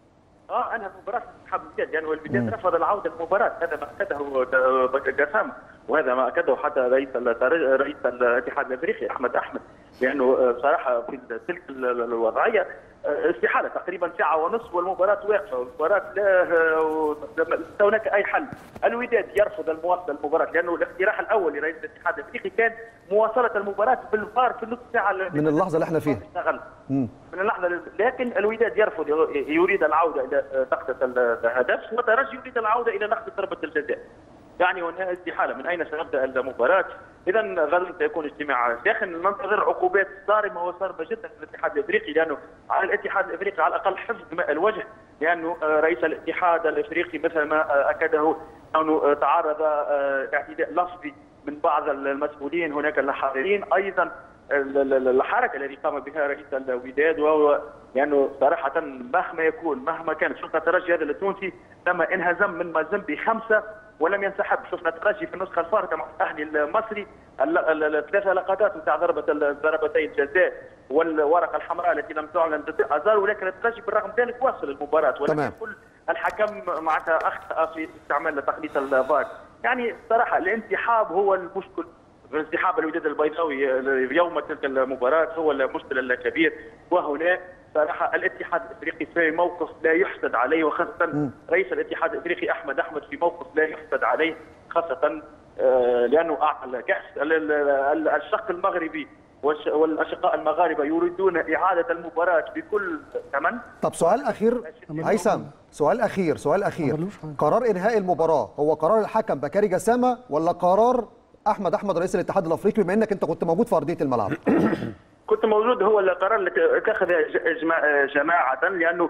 اه انا مباراه انسحاب الوداد يعني الوداد رفض العوده للمباراه هذا ما اكده جسام وهذا ما اكده حتى رئيس الترج- رئيس الاتحاد الافريقي احمد احمد لانه آه، بصراحه في تلك ال- ال- الوضعيه آه، استحاله تقريبا ساعه ونصف والمباراه واقفه والمباراه لا آه، ليس هناك اي حل الوداد يرفض المواصله المباراه لانه الاقتراح الاول لرئيس الاتحاد الافريقي كان مواصله المباراه بالفار في النص ساعه التي من اللحظه اللي احنا فيها اشتغل مم. من اللحظه لكن الوداد يرفض يريد العوده الى نقطه الهدف والترجي يريد العوده الى نقطه ضربه الجزاء يعني هنا استحاله من اين سنبدا المباراه؟ اذا غدا سيكون اجتماع ساخن ننتظر عقوبات صارمه وصارمه جدا من الاتحاد الافريقي لانه على الاتحاد الافريقي على الاقل حفظ ماء الوجه لانه آه، رئيس الاتحاد الافريقي مثل ما آه، اكده انه آه، تعرض آه، اعتداء لفظي من بعض المسؤولين هناك الحاضرين ايضا ال- ال- الحركه التي قام بها رئيس الوداد وهو لانه صراحه مهما يكون مهما كان شفنا الترجي هذا التونسي لما انهزم من مازيمبي خمسه ولم ينسحب شفنا الترجي في النسخه الفارقه مع الاهلي المصري ال- ال- الثلاثه لقطات نتاع ضربه ال- ضربتي الجزاء والورقه الحمراء التي لم تعلن ضد ازار ولكن الترجي بالرغم من ذلك واصل المباراه ولم تمام. يكن الحكم معناتها اخطا في استعمال تقنيه الفار يعني صراحه الانسحاب هو المشكل انسحاب الوداد البيضاوي يوم تلك المباراة هو المشكل الكبير وهنا صراحة الاتحاد الافريقي في موقف لا يحسد عليه وخاصة رئيس الاتحاد الافريقي احمد احمد في موقف لا يحسد عليه خاصة آه، لانه اعطى الكاس ال- ال- ال- الشق المغربي والش- والاشقاء المغاربه يريدون اعاده المباراه بكل ثمن طب سؤال اخير هيثم سؤال اخير سؤال اخير عملوش حاجة. قرار انهاء المباراه هو قرار الحكم بكاري جسامه ولا قرار احمد احمد رئيس الاتحاد الافريقي بما انك انت كنت موجود في ارضيه الملعب كنت موجود هو القرار الذي اتخذه ج- جما- جماعة لأنه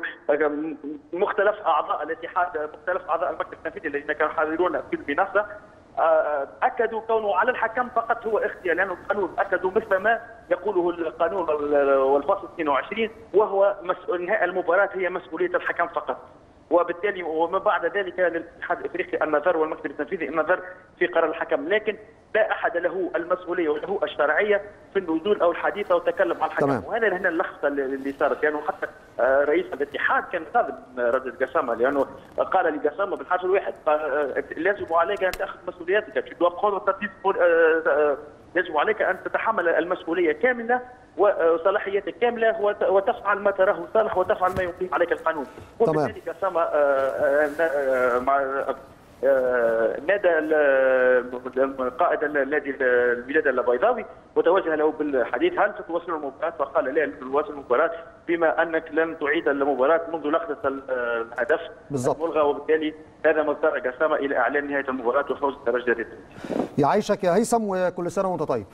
مختلف أعضاء الاتحاد مختلف أعضاء المكتب التنفيذي الذين كانوا حاضرون في المنصة آه، أكدوا كونه على الحكم فقط هو اختيار لأنه القانون أكدوا مثل ما يقوله القانون وال- والفصل 22 وهو مسؤول انهاء المباراة هي مسؤولية الحكم فقط وبالتالي وما بعد ذلك للاتحاد الافريقي النظر والمكتب التنفيذي النظر في قرار الحكم لكن لا احد له المسؤوليه وله الشرعيه في النزول او الحديث او التكلم عن الحكم تمام. وهذا هنا اللخصه اللي صارت لانه حتى آه، رئيس الاتحاد كان غاضب من رجل قسامه لانه قال لقسامه بالحرف الواحد قال، آه، لازم عليك ان تاخذ مسؤوليتك tu dois prendre ta dispo- آه، آه، يجب عليك ان تتحمل المسؤوليه كامله وصلاحيتك كامله وت- وتفعل ما تراه صالح وتفعل ما يمضيه عليك القانون تمام. وبالتالي قسامه آه، آه، آه، مع آه، نادى ال- قائد النادي الوداد البيضاوي وتوجه له بالحديث هل ستواصل المباراه؟ فقال لا لن تواصل المباراه بما انك لن تعيد المباراه منذ لحظه ال- الهدف بالضبط. الملغى وبالتالي هذا ما اضطر قسامه الى اعلان نهايه المباراه وفوز الترجي التونسي. يعيشك يا هيثم وكل سنه وانت طيب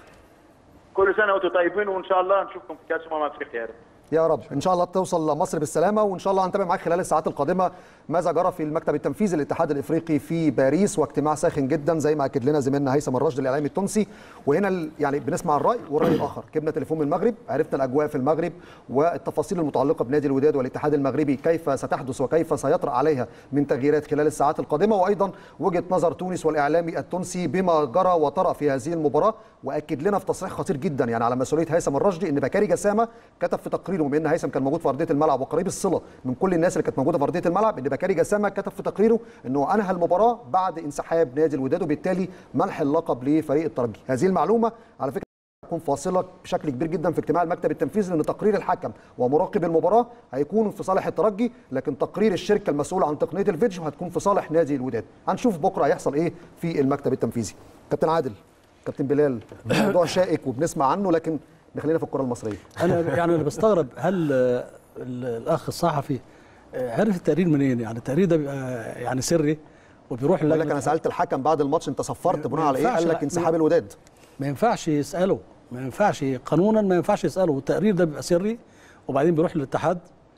كل سنه وانتم طيبين وان شاء الله نشوفكم في كاس امم افريقيا يا رب. يا رب ان شاء الله توصل مصر بالسلامه وان شاء الله هنتابع معاك خلال الساعات القادمه ماذا جرى في المكتب التنفيذي للاتحاد الافريقي في باريس واجتماع ساخن جدا زي ما اكد لنا زميلنا هيثم الرشد الاعلامي التونسي وهنا ال- يعني بنسمع الراي والراي الاخر جبنا تليفون من المغرب عرفنا الاجواء في المغرب والتفاصيل المتعلقه بنادي الوداد والاتحاد المغربي كيف ستحدث وكيف سيطرا عليها من تغييرات خلال الساعات القادمه وايضا وجهه نظر تونس والاعلامي التونسي بما جرى وطرا في هذه المباراه واكد لنا في تصريح خطير جدا يعني على مسؤوليه هيثم الرشدي ان بكاري جسامه كتب في تقريره بما ان هيثم كان موجود في ارضيه الملعب وقريب الصله من كل الناس اللي كانت موجوده في ارضيه الملعب ان بكاري جسامه كتب في تقريره انه انهى المباراه بعد انسحاب نادي الوداد وبالتالي منح اللقب لفريق الترجي هذه المعلومه على فكره هتكون فاصله بشكل كبير جدا في اجتماع المكتب التنفيذي لان تقرير الحكم ومراقب المباراه هيكون في صالح الترجي لكن تقرير الشركه المسؤوله عن تقنيه الفيديو هتكون في صالح نادي الوداد هنشوف بكره هيحصل ايه في المكتب التنفيذي كابتن عادل كابتن بلال موضوع شائك وبنسمع عنه لكن نخلينا في الكره المصريه انا يعني انا بستغرب هل آه، ال- الاخ الصحفي آه، عرف التقرير منين يعني التقرير ده بيبقى يعني سري وبيروح يقول لك للجنة انا سالت الحكم بعد الماتش انت صفرت ما بناء على ايه ينفعش قال لك لا، انسحاب ما- الوداد ما ينفعش يساله ما ينفعش قانونا ما ينفعش يساله التقرير ده بيبقى سري وبعدين بيروح للاتحاد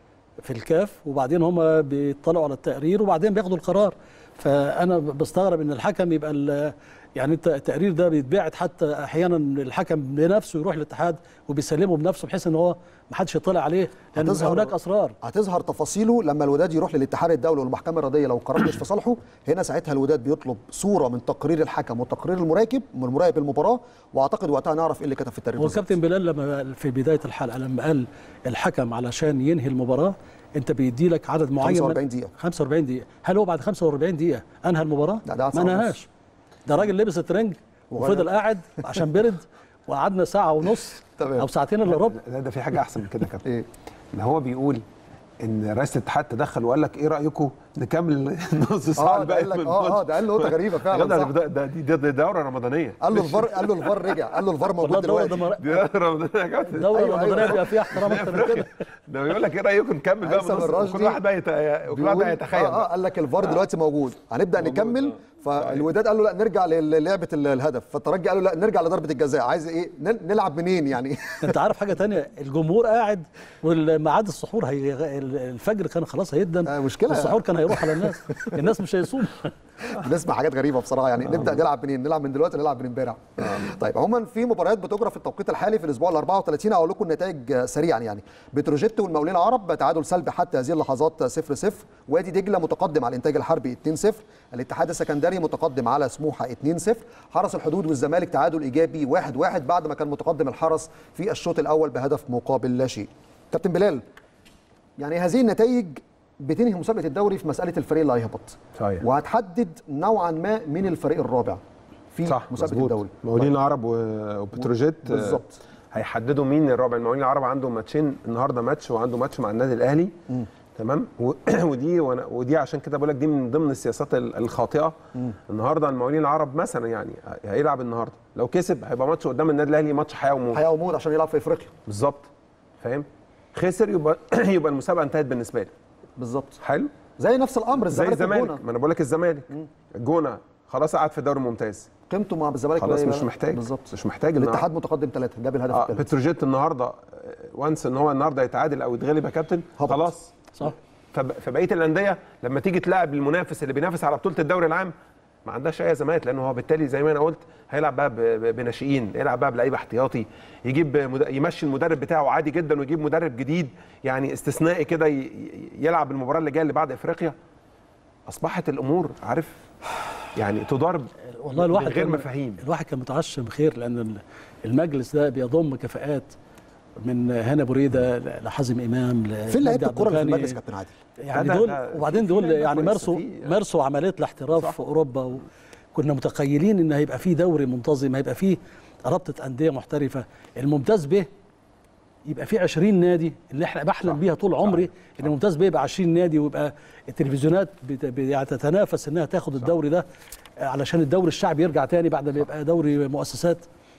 في الكاف وبعدين هم بيطلعوا على التقرير وبعدين بياخدوا القرار فانا بستغرب ان الحكم يبقى ال- يعني انت التقرير ده بيتباعت حتى احيانا الحكم بنفسه يروح للاتحاد وبيسلمه بنفسه بحيث ان هو ما حدش يطلع عليه لان هتظهر- هناك اسرار هتظهر تفاصيله لما الوداد يروح للاتحاد الدولي والمحكمه الرياضيه لو القرار مش في صالحه هنا ساعتها الوداد بيطلب صوره من تقرير الحكم وتقرير المراكب من مراقب المباراه واعتقد وقتها نعرف ايه اللي كتب في التقرير هو بالظبط. كابتن بلال لما في بدايه الحلقه لما قال الحكم علشان ينهي المباراه انت بيدي لك عدد معين 45 من- دقيقة. 45 دقيقه هل هو بعد 45 دقيقه انهى المباراه لا، ده قعد ما ساعة ونص. انهاش ده راجل لبس الترنج وغير. وفضل قاعد عشان برد وقعدنا ساعه ونص تمام. او ساعتين الا ربع لا ده في حاجه احسن من كده يا كابتن ايه ان هو بيقول ان رئيس الاتحاد تدخل وقال لك ايه رايكم نكمل نص ساعه اه ده الباقي قال لك من اه اه الماتش؟ ده قال له نقطه غريبه يا فعلا جدع صح. ده ده دي دي دوره رمضانيه قال له الفار قال له الفار رجع قال له الفار والله موجود الدوره دلوقتي ده دي دوره رمضانيه يا كابتن الدوره أيوة، الرمضانيه أيوة. بيبقى فيها احترام اكتر من كده ده بيقول لك ايه رايكم نكمل بقى هيثم من نص الراشدي كل واحد بقى يت... كل واحد بيقول- بقى يتخيل اه, آه قال لك الفار دلوقتي موجود هنبدا موجود، نكمل آه. فالوداد قال له لا نرجع للعبه الهدف فالترجي قال له لا نرجع لضربه الجزاء عايز ايه نل- نلعب منين يعني انت عارف حاجه تانية الجمهور قاعد والميعاد السحور هي الفجر كان خلاص هيدن آه، مشكلة. السحور كان هيروح على الناس الناس مش هيصوموا بنسمع حاجات غريبه بصراحه يعني نبدا نلعب منين نلعب من دلوقتي نلعب من امبارح طيب عموما في مباريات بتجرى في التوقيت الحالي في الاسبوع ال 34 اقول لكم النتائج آه، سريعا يعني بتروجيت والمقاولين العرب تعادل سلبي حتى هذه اللحظات 0 0 وادي دجله متقدم على الانتاج الحربي 2 0 الاتحاد السكندري متقدم على سموحه 2 0 حرس الحدود والزمالك تعادل ايجابي 1 1 بعد ما كان متقدم الحرس في الشوط الاول بهدف مقابل لا شيء كابتن بلال يعني هذه النتائج بتنهي مسابقه الدوري في مساله الفريق اللي هيهبط صحيح. وهتحدد نوعا ما من الفريق الرابع في صح مسابقه مظبوط. الدوري مقاولين العرب و- وبتروجيت آه، بالظبط. هيحددوا مين الرابع المقاولين العرب عنده ماتشين النهارده ماتش وعنده ماتش مع النادي الاهلي تمام و- ودي وانا ودي عشان كده بقول لك دي من ضمن السياسات ال- الخاطئه النهارده المقاولين العرب مثلا يعني هيلعب النهارده لو كسب هيبقى ماتش قدام النادي الاهلي ماتش حياه وموت حياه وموت عشان يلعب في افريقيا بالظبط فاهم خسر يبقى يبقى المسابقه انتهت بالنسبه لي بالظبط حلو زي نفس الامر زي الزمالك الزمالك والجونه ما انا بقول لك الزمالك الجونه خلاص قعد في الدوري الممتاز قيمته مع الزمالك خلاص قليلة. مش محتاج بالظبط مش محتاج النهاردة. الاتحاد متقدم ثلاثه جاب الهدف اه الثالث بتروجيت النهارده وانس ان هو النهارده يتعادل او يتغلب يا كابتن هبط. خلاص صح فب- فبقيه الانديه لما تيجي تلاعب المنافس اللي بينافس على بطوله الدوري العام ما عندهاش اي ازمات لانه هو بالتالي زي ما انا قلت هيلعب بقى ب- ب- بناشئين يلعب بقى بلعيبه احتياطي يجيب مد... يمشي المدرب بتاعه عادي جدا ويجيب مدرب جديد يعني استثنائي كده ي... ي- يلعب المباراه اللي جايه اللي بعد افريقيا اصبحت الامور عارف يعني تضارب والله الواحد غير كان- مفاهيم الواحد كان متعشم خير لان ال- المجلس ده بيضم كفاءات من هنا بريده لحازم امام فين لعيبه لمجدي الكوره اللي في عبد المجلس الغني. كابتن عادل يعني لا، دول لا، وبعدين في- دول في لعيبة يعني كويسة، مارسوا في- مارسوا عمليه الاحتراف صح. في اوروبا وكنا متخيلين ان هيبقى في دوري منتظم هيبقى في رابطه انديه محترفه الممتاز به يبقى في 20 نادي اللي احنا بحلم صح. بيها طول صح. عمري ان الممتاز به يبقى 20 نادي ويبقى التلفزيونات بت- ب- يعني تتنافس انها تاخد الدوري ده علشان الدوري الشعبي يرجع تاني بعد ما يبقى دوري مؤسسات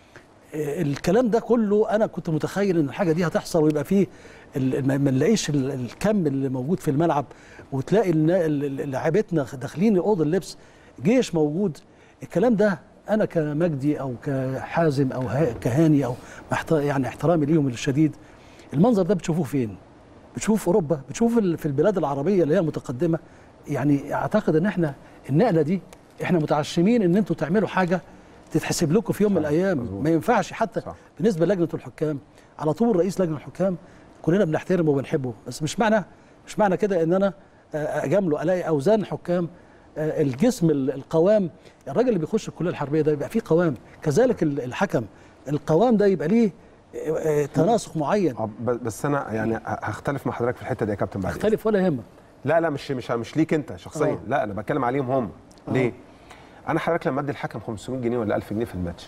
الكلام ده كله انا كنت متخيل ان الحاجه دي هتحصل ويبقى فيه ال- ما ما نلاقيش ال- الكم اللي موجود في الملعب وتلاقي النا- ال- ال- لاعيبتنا داخلين اوضه اللبس جيش موجود الكلام ده انا كمجدي او كحازم او ها- كهاني او محت- يعني احترامي ليهم الشديد المنظر ده بتشوفوه فين؟ بتشوفوه في اوروبا بتشوفوه في ال- في البلاد العربيه اللي هي المتقدمه يعني اعتقد ان احنا النقله دي احنا متعشمين ان انتوا تعملوا حاجه تتحسب لكم في يوم من الايام ما ينفعش حتى صح. بالنسبه للجنه الحكام على طول رئيس لجنه الحكام كلنا بنحترمه وبنحبه بس مش معنى مش معنى كده ان انا آه، اجامله الاقي اوزان حكام آه، الجسم ال- القوام الراجل اللي بيخش الكليه الحربيه ده يبقى فيه قوام كذلك ال- الحكم القوام ده يبقى ليه آه، آه، تناسق معين آه، ب- بس انا يعني ه- هختلف مع حضرتك في الحته دي يا كابتن بعد إذنك. يختلف ولا يهمك لا لا مش مش مش ليك انت شخصيا آه. لا انا بتكلم عليهم هم ليه انا حضرتك لما ادي الحكم 500 جنيه ولا 1000 جنيه في الماتش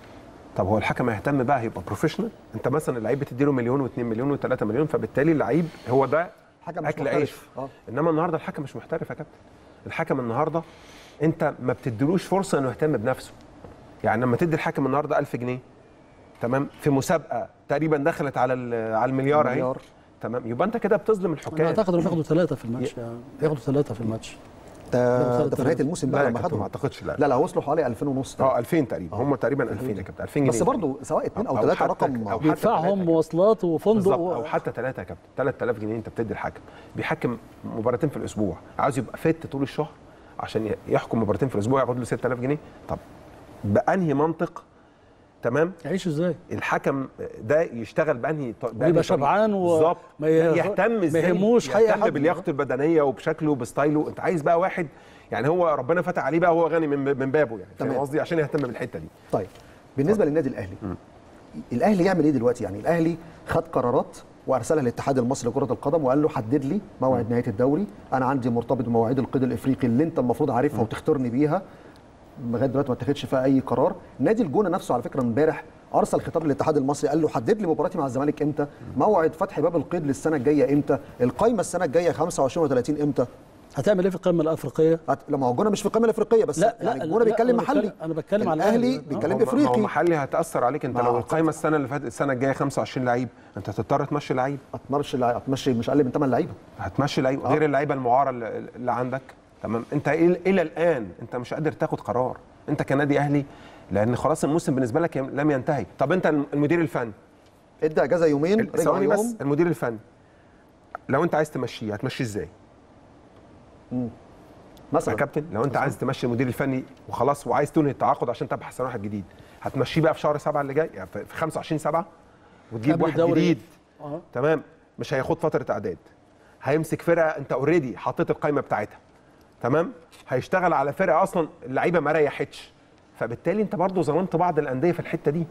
طب هو الحكم هيهتم بقى هيبقى بروفيشنال انت مثلا اللعيب بتديله مليون و2 مليون و3 مليون فبالتالي اللعيب هو ده حكم مش اكل محترف. عيش آه. انما النهارده الحكم مش محترف يا كابتن الحكم النهارده انت ما بتديلوش فرصه انه يهتم بنفسه يعني لما تدي الحكم النهارده 1000 جنيه تمام في مسابقه تقريبا دخلت على ال- على المليار اهي مليار. تمام يبقى انت كده بتظلم انا الحكام اعتقد انهم بياخدوا ثلاثه في الماتش يعني بياخدوا ثلاثه في الماتش ده ده في نهايه الموسم لا بقى يا لما كابتن خدهم ما اعتقدش لا لا لا وصلوا حوالي 2000 ونص اه 2000 تقريبا هم تقريبا 2000 يا كابتن 2000 جنيه بس برضه سواء اثنين او أو ثلاثه حتى- رقم أو حتى بيدفعهم ثلاثة. مواصلات وفندق بالظبط و... او حتى ثلاثه يا كابتن 3000 جنيه انت بتدي الحكم بيحكم مباراتين في الاسبوع عاوز يبقى فت طول الشهر عشان ي- يحكم مباراتين في الاسبوع ياخد له 6000 جنيه طب بانهي منطق تمام يعيش ازاي؟ الحكم ده يشتغل بانهي ط- بأنهي ويبقى طريقة؟ شبعان و- بالظبط ما يه- يهتم ما ازاي يهموش أي يهتم حد. بلياقته البدنيه وبشكله وبستايله انت عايز بقى واحد يعني هو ربنا فتح عليه بقى هو غني من من بابه يعني فاهم تمام. قصدي عشان يهتم بالحته دي طيب بالنسبه للنادي الاهلي الاهلي يعمل ايه دلوقتي يعني الاهلي خد قرارات وارسلها للاتحاد المصري لكره القدم وقال له حدد لي موعد نهايه الدوري انا عندي مرتبط بمواعيد القيد الافريقي اللي انت المفروض عارفها وتختارني بيها لغايه دلوقتي ما اتخذش فيها اي قرار نادي الجونه نفسه على فكره امبارح ارسل خطاب للاتحاد المصري قال له حدد لي مباراتي مع الزمالك امتى موعد فتح باب القيد للسنه الجايه امتى القايمه السنه الجايه 25 و30 امتى هتعمل ايه في القمه الافريقيه هت- لا ما هو الجونه مش في القائمه الافريقيه بس لا، لا، يعني لا، الجونه لا، بيتكلم أنا محلي بتكلم- أنا بتكلم على الاهلي الأهلي. بيتكلم ما هو- ما هو افريقي محلي هتاثر عليك انت ما لو أعتقد. القايمه السنه اللي فاتت السنه الجايه 25 لعيب انت هتضطر تمشي لعيب هتمرش اللع- هتمشي مش اقل من 8 لعيبه هتمشي لعيب غير اللعيبه المعاره اللي, اللي عندك تمام انت الى إلى الان انت مش قادر تاخد قرار انت كنادي اهلي لان خلاص الموسم بالنسبه لك يم- لم ينتهي طب انت المدير الفني ادى اجازه يومين رجع ثواني بس يوم المدير الفني لو انت عايز تمشيه هتمشيه ازاي يا مثلا كابتن لو انت عايز تمشي المدير الفني وخلاص وعايز تنهي التعاقد عشان تبحث عن واحد جديد هتمشيه بقى في شهر سبعه اللي جاي يعني في في 25 سبعه وتجيب قبل واحد الدوري. جديد اه تمام مش هياخد فتره اعداد هيمسك فرقه انت اوريدي حطيت القايمه بتاعتها تمام هيشتغل على فرقه اصلا اللعيبه ما ريحتش فبالتالي انت برضو ظلمت بعض الانديه في الحته دي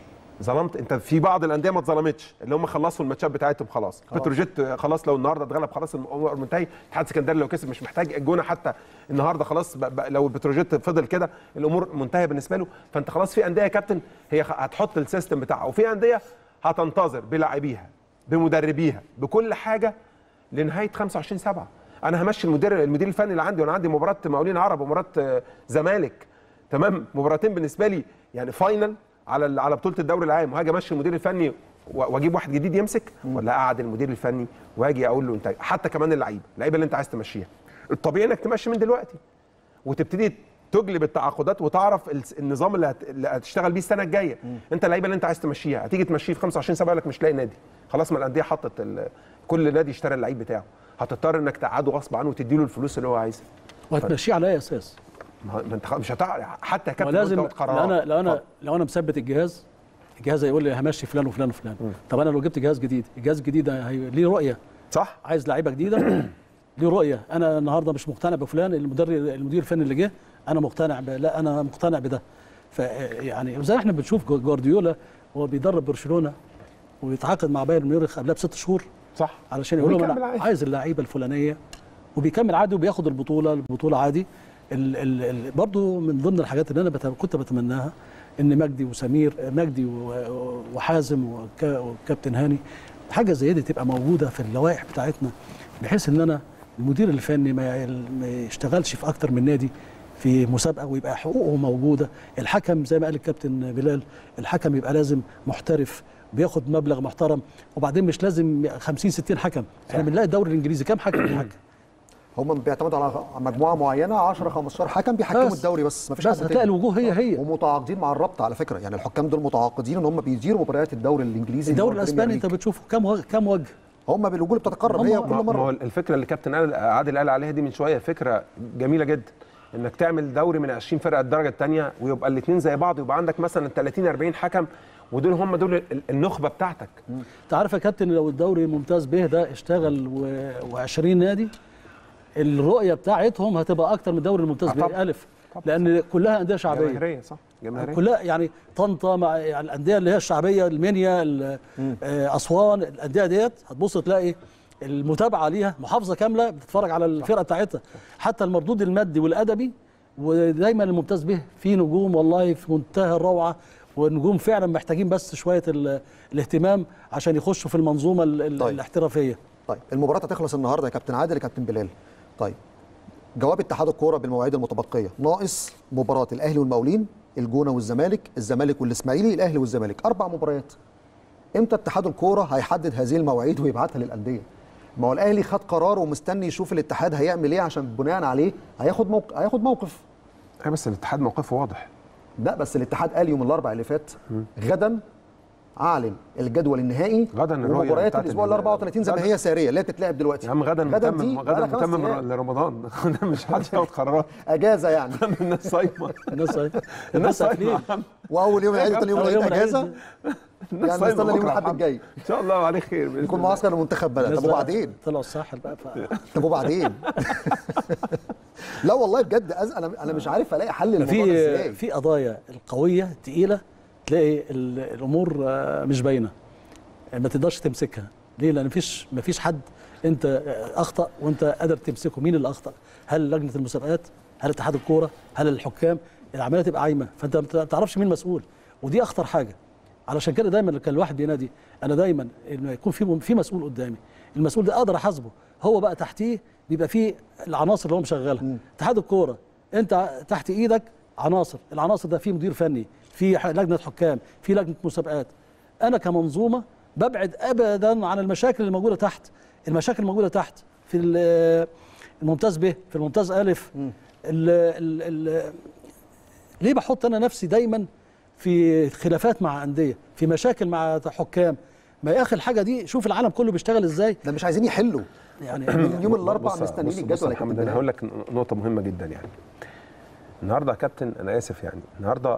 ظلمت انت في بعض الانديه ما اتظلمتش اللي هم خلصوا الماتشات بتاعتهم خلاص بتروجيت خلاص لو النهارده اتغلب خلاص الامور منتهي اتحاد اسكندري لو كسب مش محتاج الجونه حتى النهارده خلاص ب... ب... لو البتروجيت فضل كده الامور منتهيه بالنسبه له فانت خلاص في انديه يا كابتن هي خ- هتحط السيستم بتاعها وفي انديه هتنتظر بلاعبيها بمدربيها بكل حاجه لنهايه 25 7 انا همشي المدير المدير الفني اللي عندي وانا عندي مباراه مقاولين عرب ومباراه آه، زمالك تمام مباراتين بالنسبه لي يعني فاينل على ال- على بطوله الدوري العام وهاجي امشي المدير الفني و- واجيب واحد جديد يمسك ولا اقعد المدير الفني واجي اقول له انت حتى كمان اللعيبه اللعيبه اللي انت عايز تمشيها الطبيعي انك تمشي من دلوقتي وتبتدي تجلب التعاقدات وتعرف الس- النظام اللي, هت... اللي هتشتغل بيه السنه الجايه انت اللعيبه اللي انت عايز تمشيها هتيجي تمشيه في 25 سنه يقول لك مش لاقي نادي خلاص ما الانديه حطت ال... كل نادي اشترى اللعيب بتاعه هتضطر انك تقعده غصب عنه وتديله الفلوس اللي هو عايزها وهتمشيه على اي اساس؟ ما هو- ما انت خ- مش هتعرف حتى يا كابتن ولازم وانت واخد لو قرار. انا لو انا اتفضل. لو انا مثبت الجهاز الجهاز هيقول لي همشي فلان وفلان وفلان طب انا لو جبت جهاز جديد الجهاز الجديد ده هي... ليه رؤيه صح عايز لعيبه جديده ليه رؤيه انا النهارده مش مقتنع بفلان المدرب المدير الفني اللي جه انا مقتنع ب... لا انا مقتنع بده ف يعني زي ما احنا بنشوف جو- جوارديولا هو بيدرب برشلونه ويتعاقد مع بايرن ميونخ قبلها بست شهور صح علشان يقول لهم وبيكمل انا عادي. عايز اللعيبه الفلانيه وبيكمل عادي وبياخد البطوله البطوله عادي ال ال ال برضو من ضمن الحاجات اللي انا بت- كنت بتمناها ان مجدي وسمير مجدي و- وحازم وكا- وكابتن هاني حاجه زي دي تبقى موجوده في اللوائح بتاعتنا بحيث ان انا المدير الفني ما يعل- ما يشتغلش في اكتر من نادي في مسابقه ويبقى حقوقه موجوده الحكم زي ما قال الكابتن بلال الحكم يبقى لازم محترف بياخد مبلغ محترم وبعدين مش لازم 50 60 حكم احنا بنلاقي الدوري الانجليزي كام حكم بيحكم هم بيعتمدوا على مجموعه معينه 10 15 حكم بيحكموا بس. الدوري بس مفيش بس حد هتلاقي تاني. الوجوه هي هي ومتعاقدين مع الرابطه على فكره يعني الحكام دول متعاقدين ان هم بيديروا مباريات الدوري الانجليزي الدوري اللي هو الاسباني البريمير انت بتشوفه كام وجه كام وجه هم بالوجوه اللي بتتكرر هم- هي ما- كل ما ما هو مره الفكره اللي كابتن قال- عادل قال عليها دي من شويه فكره جميله جدا انك تعمل دوري من 20 فرقه الدرجه الثانيه ويبقى الاثنين زي بعض ويبقى عندك مثلا 30 40 حكم ودول هم دول ال- النخبه بتاعتك انت عارف يا كابتن لو الدوري الممتاز به ده اشتغل و20 نادي الرؤيه بتاعتهم هتبقى اكتر من الدوري الممتاز آه به طبعا. الف لان كلها انديه شعبيه جماهيريه صح جماهيريه كلها يعني طنطا مع يعني الانديه اللي هي الشعبيه المنيا ال- آه، اسوان الانديه ديت هتبص تلاقي المتابعه ليها محافظه كامله بتتفرج على الفرقه بتاعتها حتى المردود المادي والادبي ودايما الممتاز به في نجوم والله في منتهى الروعه ونجوم فعلا محتاجين بس شويه ال- الاهتمام عشان يخشوا في المنظومه ال- ال- طيب. الاحترافيه طيب المباراه هتخلص النهارده يا كابتن عادل يا كابتن بلال طيب جواب اتحاد الكوره بالمواعيد المتبقيه ناقص مباراه الاهلي والمقاولين الجونه والزمالك الزمالك والاسماعيلي الاهلي والزمالك اربع مباريات امتى اتحاد الكوره هيحدد هذه المواعيد ويبعتها للانديه ما هو الاهلي خد قرار ومستني يشوف الاتحاد هيعمل ايه عشان بناء عليه هياخد موقف هياخد موقف اي بس الاتحاد موقفه واضح لا بس الاتحاد قال يوم الاربعاء اللي فات غدا اعلن الجدول النهائي غدا الرؤية ومباريات بتاعت الاسبوع ال ال- 34 زي ما غدا. هي ساريه اللي هي بتتلعب دلوقتي يا عم غدا غدا متمم دي غدا بقالها خمس متمم أيام. لرمضان مش حدش ياخد قرارات اجازه يعني الناس صايمه الناس الناس الناس صايمه قافلين يا عم. واول يوم العيد وثاني يوم أول العيد يوم اجازه العيد. الناس يعني صايمة نستنى اليوم بكرة الأحد الحمد. الجاي. ان شاء الله وعليه خير بإذن يكون الله. معسكر المنتخب بلد الناس طب بقى وبعدين طلعوا الساحل بقى ف... طب وبعدين لا والله بجد أز... انا انا مش عارف الاقي حل للموضوع ده في ازاي في قضايا القويه الثقيله تلاقي ال- الامور آه، مش باينه ما تقدرش تمسكها ليه لان مفيش مفيش حد انت آه، اخطا وانت قادر تمسكه مين اللي اخطا هل لجنه المسابقات هل اتحاد الكوره هل الحكام العمليه تبقى عايمه فانت ما تعرفش مين مسؤول ودي اخطر حاجه علشان كده دايما كان الواحد بينادي انا دايما لما يكون في في مسؤول قدامي المسؤول ده اقدر احاسبه هو بقى تحتيه بيبقى فيه العناصر اللي هو مشغلها اتحاد الكوره انت تحت ايدك عناصر العناصر ده فيه مدير فني في ح- لجنه حكام في لجنه مسابقات انا كمنظومه ببعد ابدا عن المشاكل اللي موجوده تحت المشاكل الموجوده تحت في ال- الممتاز ب في الممتاز الف ال ال ال ليه بحط انا نفسي دايما في خلافات مع انديه في مشاكل مع حكام ما يا اخي الحاجه دي شوف العالم كله بيشتغل ازاي ده مش عايزين يحلوا يعني من يوم الاربعاء بص- مستنيين بص- بص الجدول يا يا كابتن محمد انا بلال. هقول لك نقطه مهمه جدا يعني النهارده يا كابتن انا اسف يعني النهارده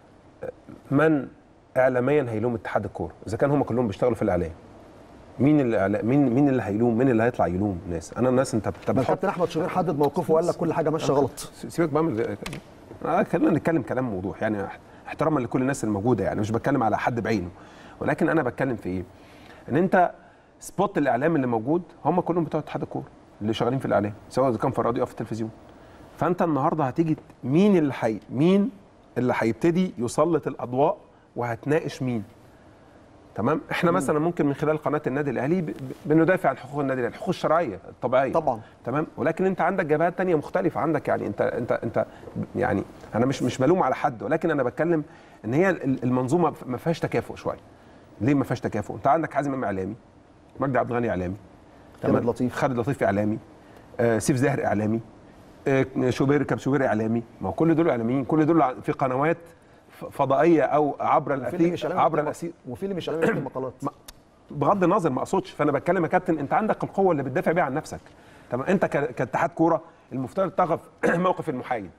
من اعلاميا هيلوم اتحاد الكوره اذا كان هم كلهم بيشتغلوا في الاعلام مين اللي مين مين اللي هيلوم مين اللي هيطلع يلوم ناس انا الناس انت انت ما بتحط الكابتن احمد شوبير حدد موقفه وقال لك كل حاجه ماشيه غلط سيبك بقى من آه، خلينا نتكلم كلام موضوع يعني احتراما لكل الناس الموجوده يعني مش بتكلم على حد بعينه ولكن انا بتكلم في ايه؟ ان انت سبوت الاعلام اللي موجود هم كلهم بتوع اتحاد الكوره اللي شغالين في الاعلام سواء اذا كان في الراديو او في التلفزيون فانت النهارده هتيجي مين اللي حي مين اللي هيبتدي يسلط الاضواء وهتناقش مين تمام احنا مثلا ممكن من خلال قناه النادي الاهلي ب- ب- بندافع عن حقوق النادي الاهلي الحقوق الشرعيه الطبيعيه طبعا. تمام ولكن انت عندك جبهات تانية مختلفه عندك يعني انت انت انت يعني انا مش مش بلوم على حد ولكن انا بتكلم ان هي ال- المنظومه ما فيهاش تكافؤ شويه ليه ما فيهاش تكافؤ انت عندك حازم امام اعلامي مجدي عبد الغني اعلامي خالد لطيف. خالد لطيف اعلامي آه سيف زاهر اعلامي آه شوبير كاب شوبير اعلامي ما هو كل دول اعلاميين كل دول في قنوات ف- فضائيه او عبر وفي اللي مش الأثير إعلامي عبر بيكتب- الأثير وفي اللي مش اعلامي بيكتب مقالات بغض النظر ما اقصدش فانا بتكلم يا كابتن انت عندك القوه اللي بتدافع بيها عن نفسك تمام انت ك- كاتحاد كوره المفترض تقف موقف المحايد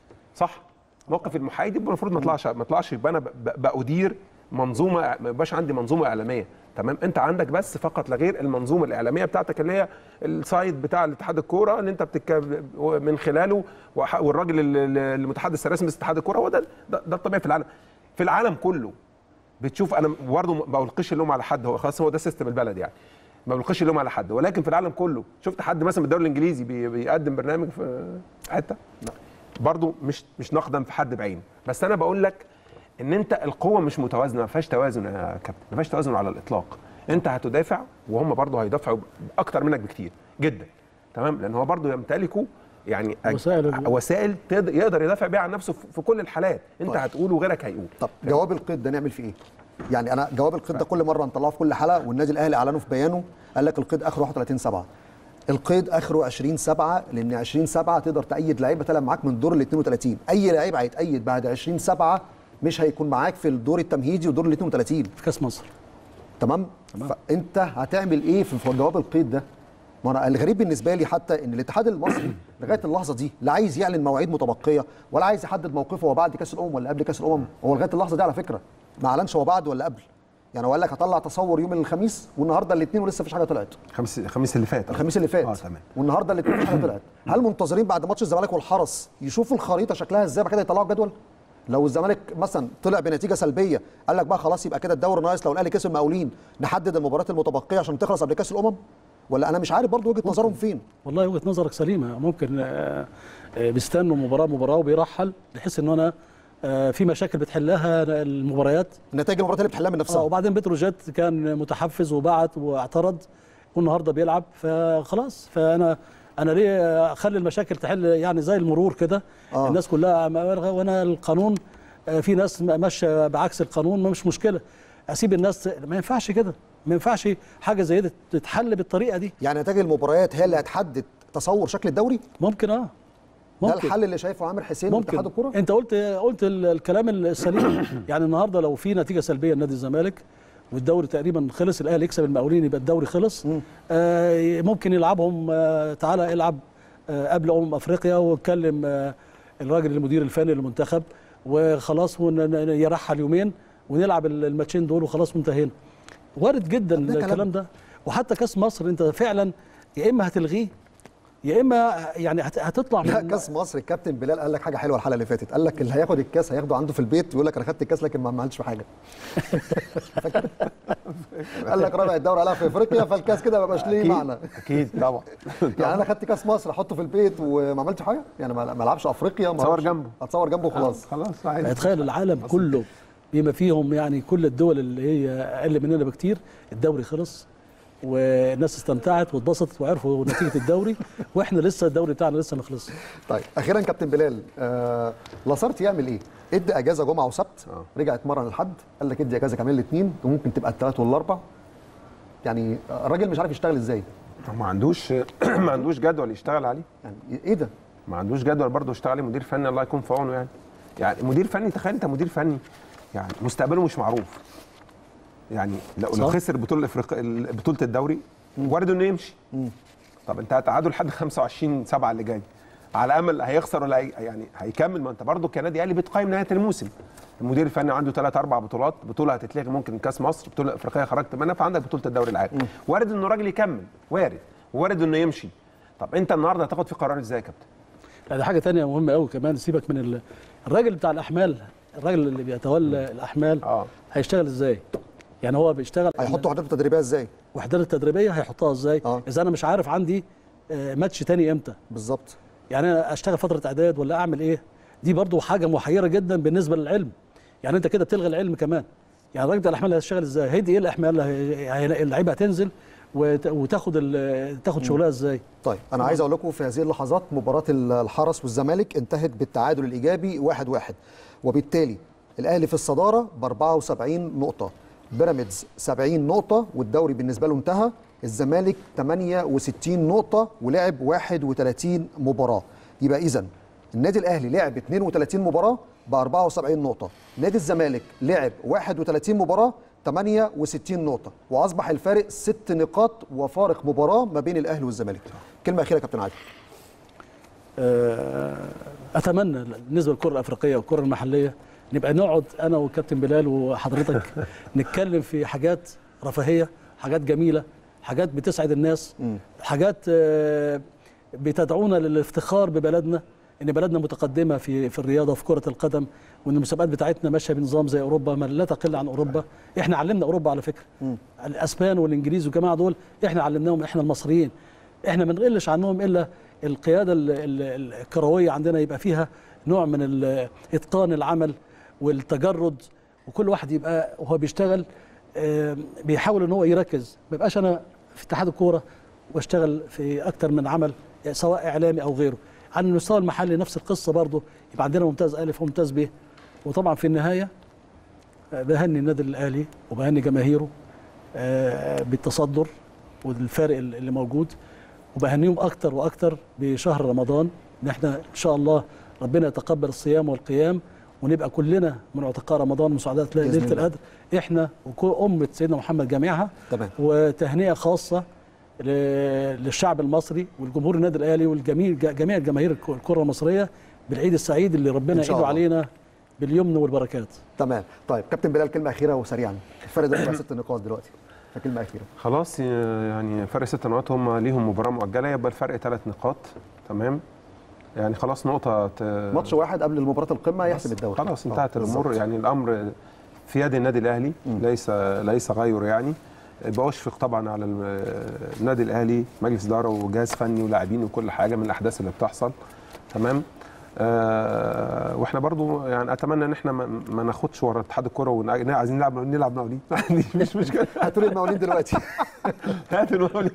صح موقف المحايد يبقى المفروض ما اطلعش ما اطلعش يبقى انا ب- ب- بادير منظومه ما يبقاش عندي منظومه اعلاميه تمام انت عندك بس فقط لا غير المنظومه الاعلاميه بتاعتك اللي هي السايت بتاع الاتحاد الكوره اللي انت بتك من خلاله وح- والراجل ال- ال- المتحدث الرسمي لاتحاد الكوره هو ده ده, ده الطبيعي في العالم في العالم كله بتشوف انا برضه ما بلقيش اللوم على حد هو خلاص هو ده سيستم البلد يعني ما بلقيش اللوم على حد ولكن في العالم كله شفت حد مثلا من الدوري الانجليزي بي- بيقدم برنامج في حته لا برضه مش مش نقدا في حد بعينه بس انا بقول لك ان انت القوه مش متوازنه ما فيهاش توازن يا كابتن ما فيهاش توازن على الاطلاق انت هتدافع وهم برضه هيدافعوا اكتر منك بكتير جدا تمام لان هو برضه يمتلكوا يعني أج- وسائل ال- وسائل تقدر- يقدر يدافع بيها عن نفسه في في كل الحالات انت طيب. هتقول وغيرك هيقول طب جواب القيد ده نعمل فيه ايه؟ يعني انا جواب القيد ده كل مره نطلعه في كل حلقه والنادي الاهلي اعلنه في بيانه قال لك القيد اخره 31 7 القيد اخره 20 7 لان 20 7 تقدر تأيد لعيبه تلعب معاك من دور ال 32 اي لعيب هيتأيد بعد 20 7 مش هيكون معاك في الدور التمهيدي ودور ال 32 في كاس مصر تمام فانت هتعمل ايه في في جواب القيد ده ما انا الغريب بالنسبه لي حتى ان الاتحاد المصري لغايه اللحظه دي لا عايز يعلن مواعيد متبقيه ولا عايز يحدد موقفه هو بعد كاس الامم ولا قبل كاس الامم هو لغايه اللحظه دي على فكره ما اعلنش هو بعد ولا قبل يعني هو قال لك هطلع تصور يوم الخميس والنهارده الاثنين ولسه مفيش حاجه طلعت خميس الخميس اللي فات الخميس اللي فات اه تمام والنهارده الاثنين مفيش حاجه طلعت هل منتظرين بعد ماتش الزمالك والحرس يشوفوا الخريطه شكلها ازاي بعد كده يطلعوا الجدول لو الزمالك مثلا طلع بنتيجه سلبيه قال لك بقى خلاص يبقى كده الدوري ناقص لو الاهلي كسب مقاولين نحدد المباريات المتبقيه عشان تخلص قبل كاس الامم ولا انا مش عارف برضو وجهه نظرهم فين والله وجهه نظرك سليمه ممكن آه، آه، بيستنوا مباراه مباراه وبيرحل بحيث ان انا آه، في مشاكل بتحلها المباريات نتائج المباريات اللي بتحلها من اه نفسها وبعدين بتروجيت كان متحفز وبعت واعترض والنهارده بيلعب فخلاص فانا انا ليه اخلي المشاكل تحل يعني زي المرور كده آه. آه. الناس كلها ما- وانا القانون آه، في ناس ماشيه بعكس القانون ما مش مشكله اسيب الناس ما ينفعش كده ما ينفعش حاجه زي دي تتحل بالطريقه دي يعني نتائج المباريات هي اللي هتحدد تصور شكل الدوري ممكن اه ده ممكن الحل اللي شايفه عامر حسين واتحاد ممكن الكوره انت قلت قلت ال- الكلام السليم يعني النهارده لو في نتيجه سلبيه لنادي الزمالك والدوري تقريبا خلص الاهلي يكسب المقاولين يبقى الدوري خلص آه ممكن يلعبهم آه تعالى العب آه قبل امم افريقيا واتكلم آه الراجل المدير الفني للمنتخب وخلاص ون- ن- يرحل يومين ونلعب ال- الماتشين دول وخلاص وانتهينا وارد جدا طب ده كلام- الكلام ده وحتى كاس مصر انت فعلا يا اما هتلغيه يا اما يعني هت- هتطلع لا من كاس مصر الكابتن بلال قال لك حاجه حلوه الحلقه اللي فاتت قال لك اللي هياخد الكاس هياخده عنده في البيت ويقول لك انا خدت الكاس لكن ما عملتش في حاجه فاكر؟ قال لك رابع الدوري عليها في افريقيا فالكاس كده ما بقاش ليه اكيد معنى اكيد طبعا يعني انا خدت كاس مصر احطه في البيت وما عملتش حاجه يعني ما ما العبش افريقيا ما تصور ألعبش- جنبه. اتصور جنبه وخلاص خلاص عادي تخيل العالم كله بما فيهم يعني كل الدول اللي هي اقل مننا بكتير الدوري خلص والناس استمتعت واتبسطت وعرفوا نتيجه الدوري واحنا لسه الدوري بتاعنا لسه ما خلصش طيب اخيرا كابتن بلال آه لاسارت يعمل ايه؟ ادي اجازه جمعه وسبت آه. رجع اتمرن الحد قال لك ادي اجازه كمان الاثنين وممكن تبقى الثلاث والاربع يعني الراجل مش عارف يشتغل ازاي ما عندوش ما عندوش جدول يشتغل عليه يعني ايه ده؟ ما عندوش جدول برضه يشتغل عليه مدير فني الله يكون في عونه يعني يعني مدير فني تخيل انت مدير فني يعني مستقبله مش معروف يعني لو لو صح. خسر بطوله افريقيا بطوله الدوري وارد انه يمشي طب انت هتقعده لحد 25 7 اللي جاي على امل هيخسر ولا هي يعني هيكمل ما انت برضه كنادي اهلي بتقيم نهايه الموسم المدير الفني عنده ثلاث اربع بطولات بطوله هتتلغي ممكن كاس مصر بطوله افريقيه خرجت منها فعندك بطوله الدوري العام وارد انه راجل يكمل وارد وارد انه يمشي طب انت النهارده هتاخد في قرار ازاي يا كابتن لا ده حاجه تانية مهمه قوي كمان سيبك من ال- الراجل بتاع الاحمال الراجل اللي بيتولى الاحمال اه هيشتغل ازاي يعني هو بيشتغل هيحطوا وحدات تدريبيه ازاي؟ وحدات التدريبيه هيحطها ازاي آه. اذا انا مش عارف عندي آه، ماتش تاني امتى بالظبط يعني انا اشتغل فتره اعداد ولا اعمل ايه دي برضو حاجه محيره جدا بالنسبه للعلم يعني انت كده بتلغي العلم كمان يعني الراجل بتاع الاحمال هيشتغل ازاي هيدي ايه الاحمال اللي هي- هي- اللعيبه هتنزل وت- وتاخد ال- تاخد شغلها ازاي طيب انا عايز اقول لكم في هذه اللحظات مباراه الحرس والزمالك انتهت بالتعادل الايجابي 1-1 واحد واحد. وبالتالي الاهلي في الصداره ب 74 نقطه بيراميدز 70 نقطه والدوري بالنسبه له انتهى الزمالك 68 نقطه ولعب 31 مباراه يبقى اذا النادي الاهلي لعب 32 مباراه ب 74 نقطه نادي الزمالك لعب 31 مباراه 68 نقطة وأصبح الفارق ست نقاط وفارق مباراة ما بين الأهلي والزمالك كلمة أخيرة يا كابتن عادل آه، اتمنى بالنسبه للكره الافريقيه والكره المحليه نبقى نقعد انا وكابتن بلال وحضرتك نتكلم في حاجات رفاهيه حاجات جميله حاجات بتسعد الناس حاجات آه، بتدعونا للافتخار ببلدنا ان بلدنا متقدمه في في الرياضه وفي كره القدم وان المسابقات بتاعتنا ماشيه بنظام زي اوروبا ما لا تقل عن اوروبا احنا علمنا اوروبا على فكره الاسبان والانجليز والجماعه دول احنا علمناهم احنا المصريين احنا ما نقلش عنهم الا القياده ال- ال- الكرويه عندنا يبقى فيها نوع من ال- اتقان العمل والتجرد وكل واحد يبقى وهو بيشتغل آه، بيحاول ان هو يركز ما يبقاش انا في اتحاد الكوره واشتغل في اكتر من عمل سواء اعلامي او غيره على المستوى المحلي نفس القصه برضه يبقى عندنا ممتاز الف وممتاز ب وطبعا في النهايه آه، بهني النادي الاهلي وبهني جماهيره آه، بالتصدر والفارق اللي موجود وبهنيهم اكتر واكتر بشهر رمضان ان احنا ان شاء الله ربنا يتقبل الصيام والقيام ونبقى كلنا من عتقاء رمضان مساعدات بإذن ليله الله. القدر احنا وامه سيدنا محمد جميعها تمام وتهنئه خاصه ل- للشعب المصري والجمهور النادي الاهلي والجميع جميع جماهير الك- الكره المصريه بالعيد السعيد اللي ربنا إن شاء يعيده الله. علينا باليمن والبركات تمام طيب كابتن بلال كلمة أخيرة وسريعا الفرق ده بقى ست نقاط دلوقتي فكلمة أخيرة خلاص يعني فرق ست نقاط هم ليهم مباراه مؤجله يبقى الفرق ثلاث نقاط تمام يعني خلاص نقطه ت... ماتش واحد قبل مباراة القمة يحسم الدوري خلاص آه، انتهت الامور بالظبط. يعني الامر في يد النادي الاهلي ليس ليس غيره يعني بأشفق طبعا على ال- النادي الاهلي مجلس اداره وجهاز فني ولاعبين وكل حاجه من الاحداث اللي بتحصل تمام آه واحنا برضو يعني اتمنى ان احنا ما, ما ناخدش ورا اتحاد الكوره وعايزين نلعب نلعب مقاولين ما عنديش مش مشكله هاتوا لي المقاولين دلوقتي هات المقاولين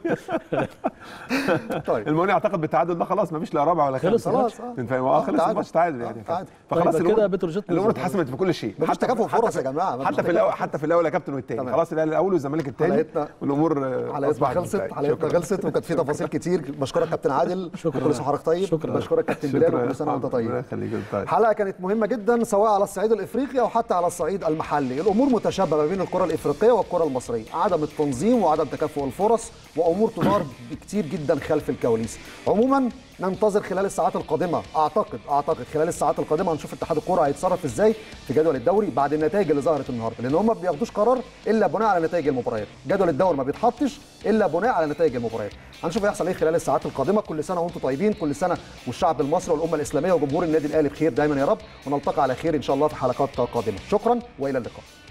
طيب المقاولين اعتقد بالتعادل ده خلاص ما فيش لا رابع ولا خلص خامس خلاص اه انت فاهم اه خلص تعادل. الماتش تعادل آه، يعني تعادل. فخلاص طيب كده الأمور- بتروجيت الامور اتحسمت في كل شيء مفيش تكافؤ فرص يا جماعة مفيش حتى في الاول حتى في الاول يا كابتن والتاني تمام. خلاص الاهلي الاول والزمالك الثاني حلقتنا- والامور آه، حلقتنا أصبحت خلصت منتهية. حلقتنا شكراً. خلصت وكانت في تفاصيل كتير بشكرك كابتن عادل شكراً. وكل سنه وحضرتك طيب شكراً. بشكرك كابتن بلال شكراً. وكل سنه وانت ربنا طيب يخليك طيب حلقه كانت مهمه جدا سواء على الصعيد الافريقي او حتى على الصعيد المحلي الامور متشابهه ما بين الكره الافريقيه والكره المصريه عدم التنظيم وعدم تكافؤ الفرص وامور تدار بكتير جدا خلف الكواليس عموما ننتظر خلال الساعات القادمه اعتقد اعتقد خلال الساعات القادمه هنشوف اتحاد الكره هيتصرف ازاي في جدول الدوري بعد النتائج اللي ظهرت النهارده لان هم ما بياخدوش قرار الا بناء على نتائج المباريات جدول الدوري ما بيتحطش الا بناء على نتائج المباريات هنشوف هيحصل ايه خلال الساعات القادمه كل سنه وانتم طيبين كل سنه والشعب المصري والامه الاسلاميه وجمهور النادي الاهلي بخير دايما يا رب ونلتقي على خير ان شاء الله في حلقات قادمه شكرا والى اللقاء